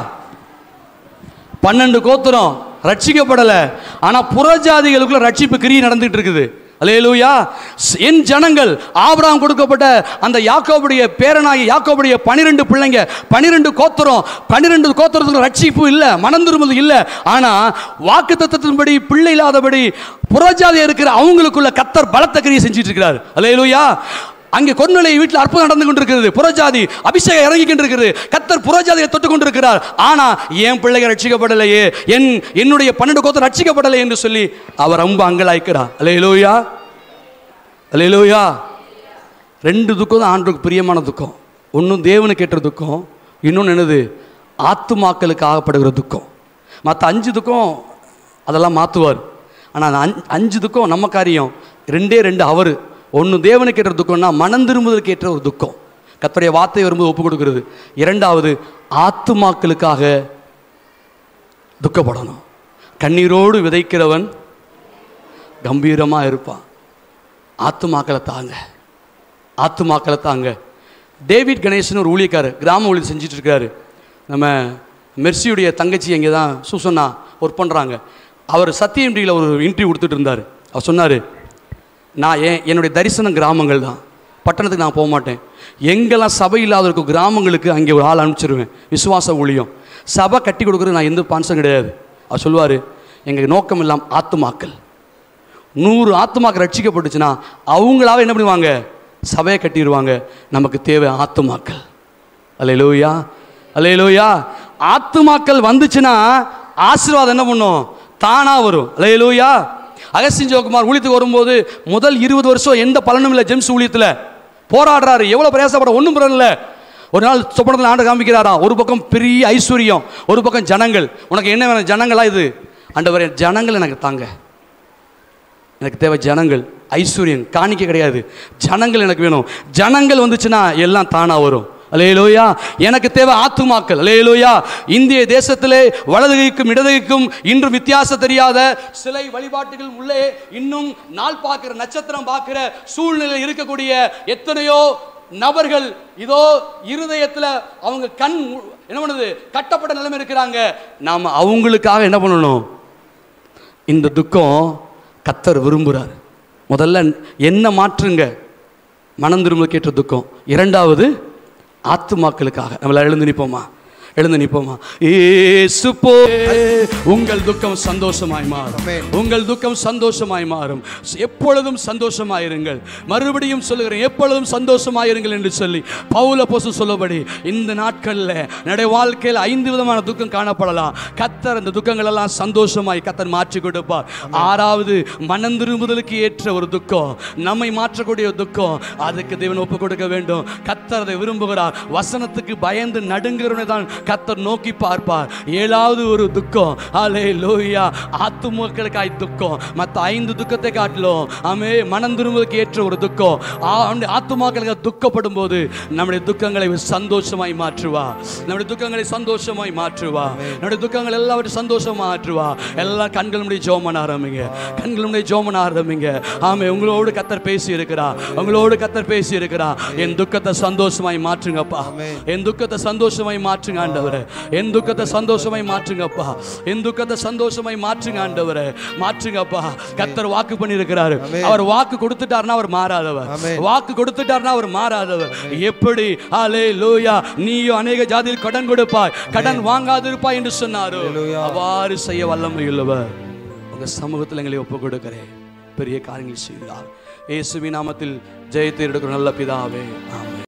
பன்னெண்டு கோத்திரம் ரட்சிக்கப்படலை ஆனால் புறஜாதிகளுக்குள்ள ரட்சிப்பு கிரியை நடந்துட்டு இருக்குது அலேலூயா என் ஜனங்கள் ஆபிரகாம் கொடுக்கப்பட்ட அந்த யாக்கோபுடைய பேரனாகி யாக்கோபுடைய பனிரெண்டு பிள்ளைங்க பனிரெண்டு கோத்திரம் பனிரெண்டு கோத்திரத்துக்கு ரட்சிப்பு இல்லை மனம் திரும்புது இல்லை ஆனால் வாக்கு தத்துவத்தின்படி பிள்ளை இல்லாதபடி புறஜாதியா இருக்கிற அவங்களுக்குள்ள கத்தர் பலத்த கிரியை செஞ்சுட்டு இருக்கிறார் அலேலூயா அங்கே கொன்னுலை வீட்டில் அற்புதம் நடந்து கொண்டிருக்கிறது புறஜாதி அபிஷேகம் இறங்கி கொண்டிருக்கிறது கத்தர் புறஜாதியை தொட்டு கொண்டிருக்கிறார் ஆனா என் பிள்ளைகள் ரட்சிக்கப்படலையே என் என்னுடைய பன்னெண்டு கோத்தர் ரட்சிக்கப்படலை என்று சொல்லி அவர் ரொம்ப அங்கலாய்க்கிறார் அலையலோயா அலையலோயா ரெண்டு துக்கம் தான் ஆண்டுக்கு பிரியமான துக்கம் ஒன்றும் தேவனுக்கு ஏற்ற துக்கம் இன்னொன்று என்னது ஆத்துமாக்களுக்கு ஆகப்படுகிற துக்கம் மற்ற அஞ்சு துக்கம் அதெல்லாம் மாற்றுவார் ஆனால் அந்த அஞ்சு அஞ்சு துக்கம் நம்ம காரியம் ரெண்டே ரெண்டு அவர் ஒன்று தேவனுக்கு ஏற்ற துக்கம்னா மனம் திரும்புவதற்கு ஏற்ற ஒரு துக்கம் கர்த்தருடைய வார்த்தை வரும்போது ஒப்பு கொடுக்கிறது இரண்டாவது ஆத்துமாக்களுக்காக துக்கப்படணும் கண்ணீரோடு விதைக்கிறவன் கம்பீரமாக இருப்பான் ஆத்துமாக்களை தாங்க ஆத்துமாக்களை தாங்க டேவிட் கணேசன் ஒரு ஊழியக்காரர் கிராம ஊழியர் செஞ்சுட்டு இருக்காரு நம்ம மெர்சியுடைய தங்கச்சி அங்கே தான் சூசன்னா ஒர்க் பண்ணுறாங்க அவர் சத்தியம் டிவியில் ஒரு இன்டர்வியூ கொடுத்துட்டு இருந்தார் அவர் சொன்னார் நான் ஏன் என்னுடைய தரிசனம் கிராமங்கள் தான் பட்டணத்துக்கு நான் போக மாட்டேன் எங்கெல்லாம் சபை இல்லாத இருக்கும் கிராமங்களுக்கு அங்கே ஒரு ஆள் அனுப்பிச்சிருவேன் விசுவாச ஊழியம் சபை கட்டி கொடுக்குறது நான் எந்த பான்சம் கிடையாது அவர் சொல்லுவார் எங்கள் நோக்கம் எல்லாம் ஆத்துமாக்கள் நூறு ஆத்துமாக்கள் ரட்சிக்கப்பட்டுச்சுன்னா அவங்களாவே என்ன பண்ணுவாங்க சபையை கட்டிடுவாங்க நமக்கு தேவை ஆத்துமாக்கள் அல்லையிலோயா அல்லையிலோயா ஆத்துமாக்கள் வந்துச்சுன்னா ஆசீர்வாதம் என்ன பண்ணும் தானா வரும் அல்லையிலோயா அகஸ்டின் ஜோகுமார் ஊழியத்துக்கு வரும்போது முதல் இருபது வருஷம் எந்த பலனும் இல்லை ஜெம்ஸ் ஊழியத்தில் போராடுறாரு எவ்வளோ பிரயாசப்பட ஒன்றும் பலன் இல்லை ஒரு நாள் சொப்பனத்தில் ஆண்டு காமிக்கிறாரா ஒரு பக்கம் பெரிய ஐஸ்வர்யம் ஒரு பக்கம் ஜனங்கள் உனக்கு என்ன வேணும் ஜனங்களா இது ஆண்டவரே ஜனங்கள் எனக்கு தாங்க எனக்கு தேவை ஜனங்கள் ஐஸ்வர்யம் காணிக்க கிடையாது ஜனங்கள் எனக்கு வேணும் ஜனங்கள் வந்துச்சுன்னா எல்லாம் தானாக வரும் அலேலூயா எனக்கு தேவை ஆத்துமாக்கள் அலேலூயா இந்திய தேசத்திலே வலதுகைக்கும் இடதுகைக்கும் இன்றும் வித்தியாசம் தெரியாத சிலை வழிபாட்டுகள் உள்ளே இன்னும் நாள் பார்க்கிற நட்சத்திரம் பார்க்கிற சூழ்நிலை இருக்கக்கூடிய எத்தனையோ நபர்கள் இதோ இருதயத்துல அவங்க கண் மு- என்ன பண்ணுது கட்டப்பட்ட நிலைமை இருக்கிறாங்க நாம அவங்களுக்காக என்ன பண்ணணும் இந்த துக்கம் கத்தர் விரும்புகிறார் முதல்ல என்ன மாற்றுங்க மனம் திரும்ப கேட்ட துக்கம் இரண்டாவது ஆத்துமாக்களுக்காக நம்மள எழுந்து நிற்போமா எழுந்து நிற்போமா ஏசு போ உங்கள் துக்கம் சந்தோஷமாய் மாறும் உங்கள் துக்கம் சந்தோஷமாய் மாறும் எப்பொழுதும் சந்தோஷமாயிருங்கள் மறுபடியும் சொல்லுகிறேன் எப்பொழுதும் சந்தோஷமாயிருங்கள் என்று சொல்லி பவுல போசு சொல்லபடி இந்த நாட்களில் நடை வாழ்க்கையில் ஐந்து விதமான துக்கம் காணப்படலாம் கத்தர் அந்த துக்கங்கள் எல்லாம் சந்தோஷமாய் கத்தர் மாற்றி கொடுப்பார் ஆறாவது மனம் திரும்புதலுக்கு ஏற்ற ஒரு துக்கம் நம்மை மாற்றக்கூடிய ஒரு துக்கம் அதுக்கு தேவன் ஒப்பு கொடுக்க வேண்டும் கத்தர் அதை விரும்புகிறார் வசனத்துக்கு பயந்து நடுங்கிறவனை தான் கத்தர் நோக்கி பார்ப்பார் ஏழாவது ஒரு துக்கம் அலே லோயா ஆத்துமக்களுக்காய் துக்கம் மற்ற ஐந்து துக்கத்தை காட்டிலும் ஆமே மனம் திரும்புவதற்கு ஏற்ற ஒரு துக்கம் ஆ- அவனுடைய ஆத்துமாக்களுக்கு துக்கப்படும் போது நம்முடைய துக்கங்களை சந்தோஷமாய் மாற்றுவா நம்முடைய துக்கங்களை சந்தோஷமாய் மாற்றுவா நம்முடைய துக்கங்கள் எல்லாவற்றையும் சந்தோஷமா மாற்றுவா எல்லாம் கண்கள் முடிய ஜோம் பண்ண ஆரம்பிங்க கண்கள் முடிய ஜோம் பண்ண ஆரம்பிங்க ஆமே உங்களோடு கத்தர் பேசி இருக்கிறா உங்களோடு கத்தர் பேசி இருக்கிறா என் துக்கத்தை சந்தோஷமாய் மாற்றுங்கப்பா என் துக்கத்தை சந்தோஷமாய் மாற்றுங்க ஆண்டவரே என் துக்கத்தை சந்தோஷமாய் மாற்றுங்கப்பா என் துக்கத்தை சந்தோஷமாய் மாற்றுங்க ஆண்டவரே மாற்றுங்கப்பா கத்தர் வாக்கு பண்ணியிருக்கிறாரு அவர் வாக்கு கொடுத்துட்டாருன்னா அவர் மாறாதவர் வாக்கு கொடுத்துட்டாருன்னா அவர் மாறாதவர் எப்படி ஆலே லோயா நீயும் அநேக ஜாதியில் கடன் கொடுப்பாய் கடன் வாங்காதிருப்பாய் என்று சொன்னாரோ அவ்வாறு செய்ய வல்லமையுள்ளவர் உங்க சமூகத்தில் எங்களை ஒப்பு கொடுக்கிறேன் பெரிய காரியங்கள் செய்கிறார் இயேசுவின் நாமத்தில் ஜெயத்தை எடுக்கிற நல்ல பிதாவே ஆமென்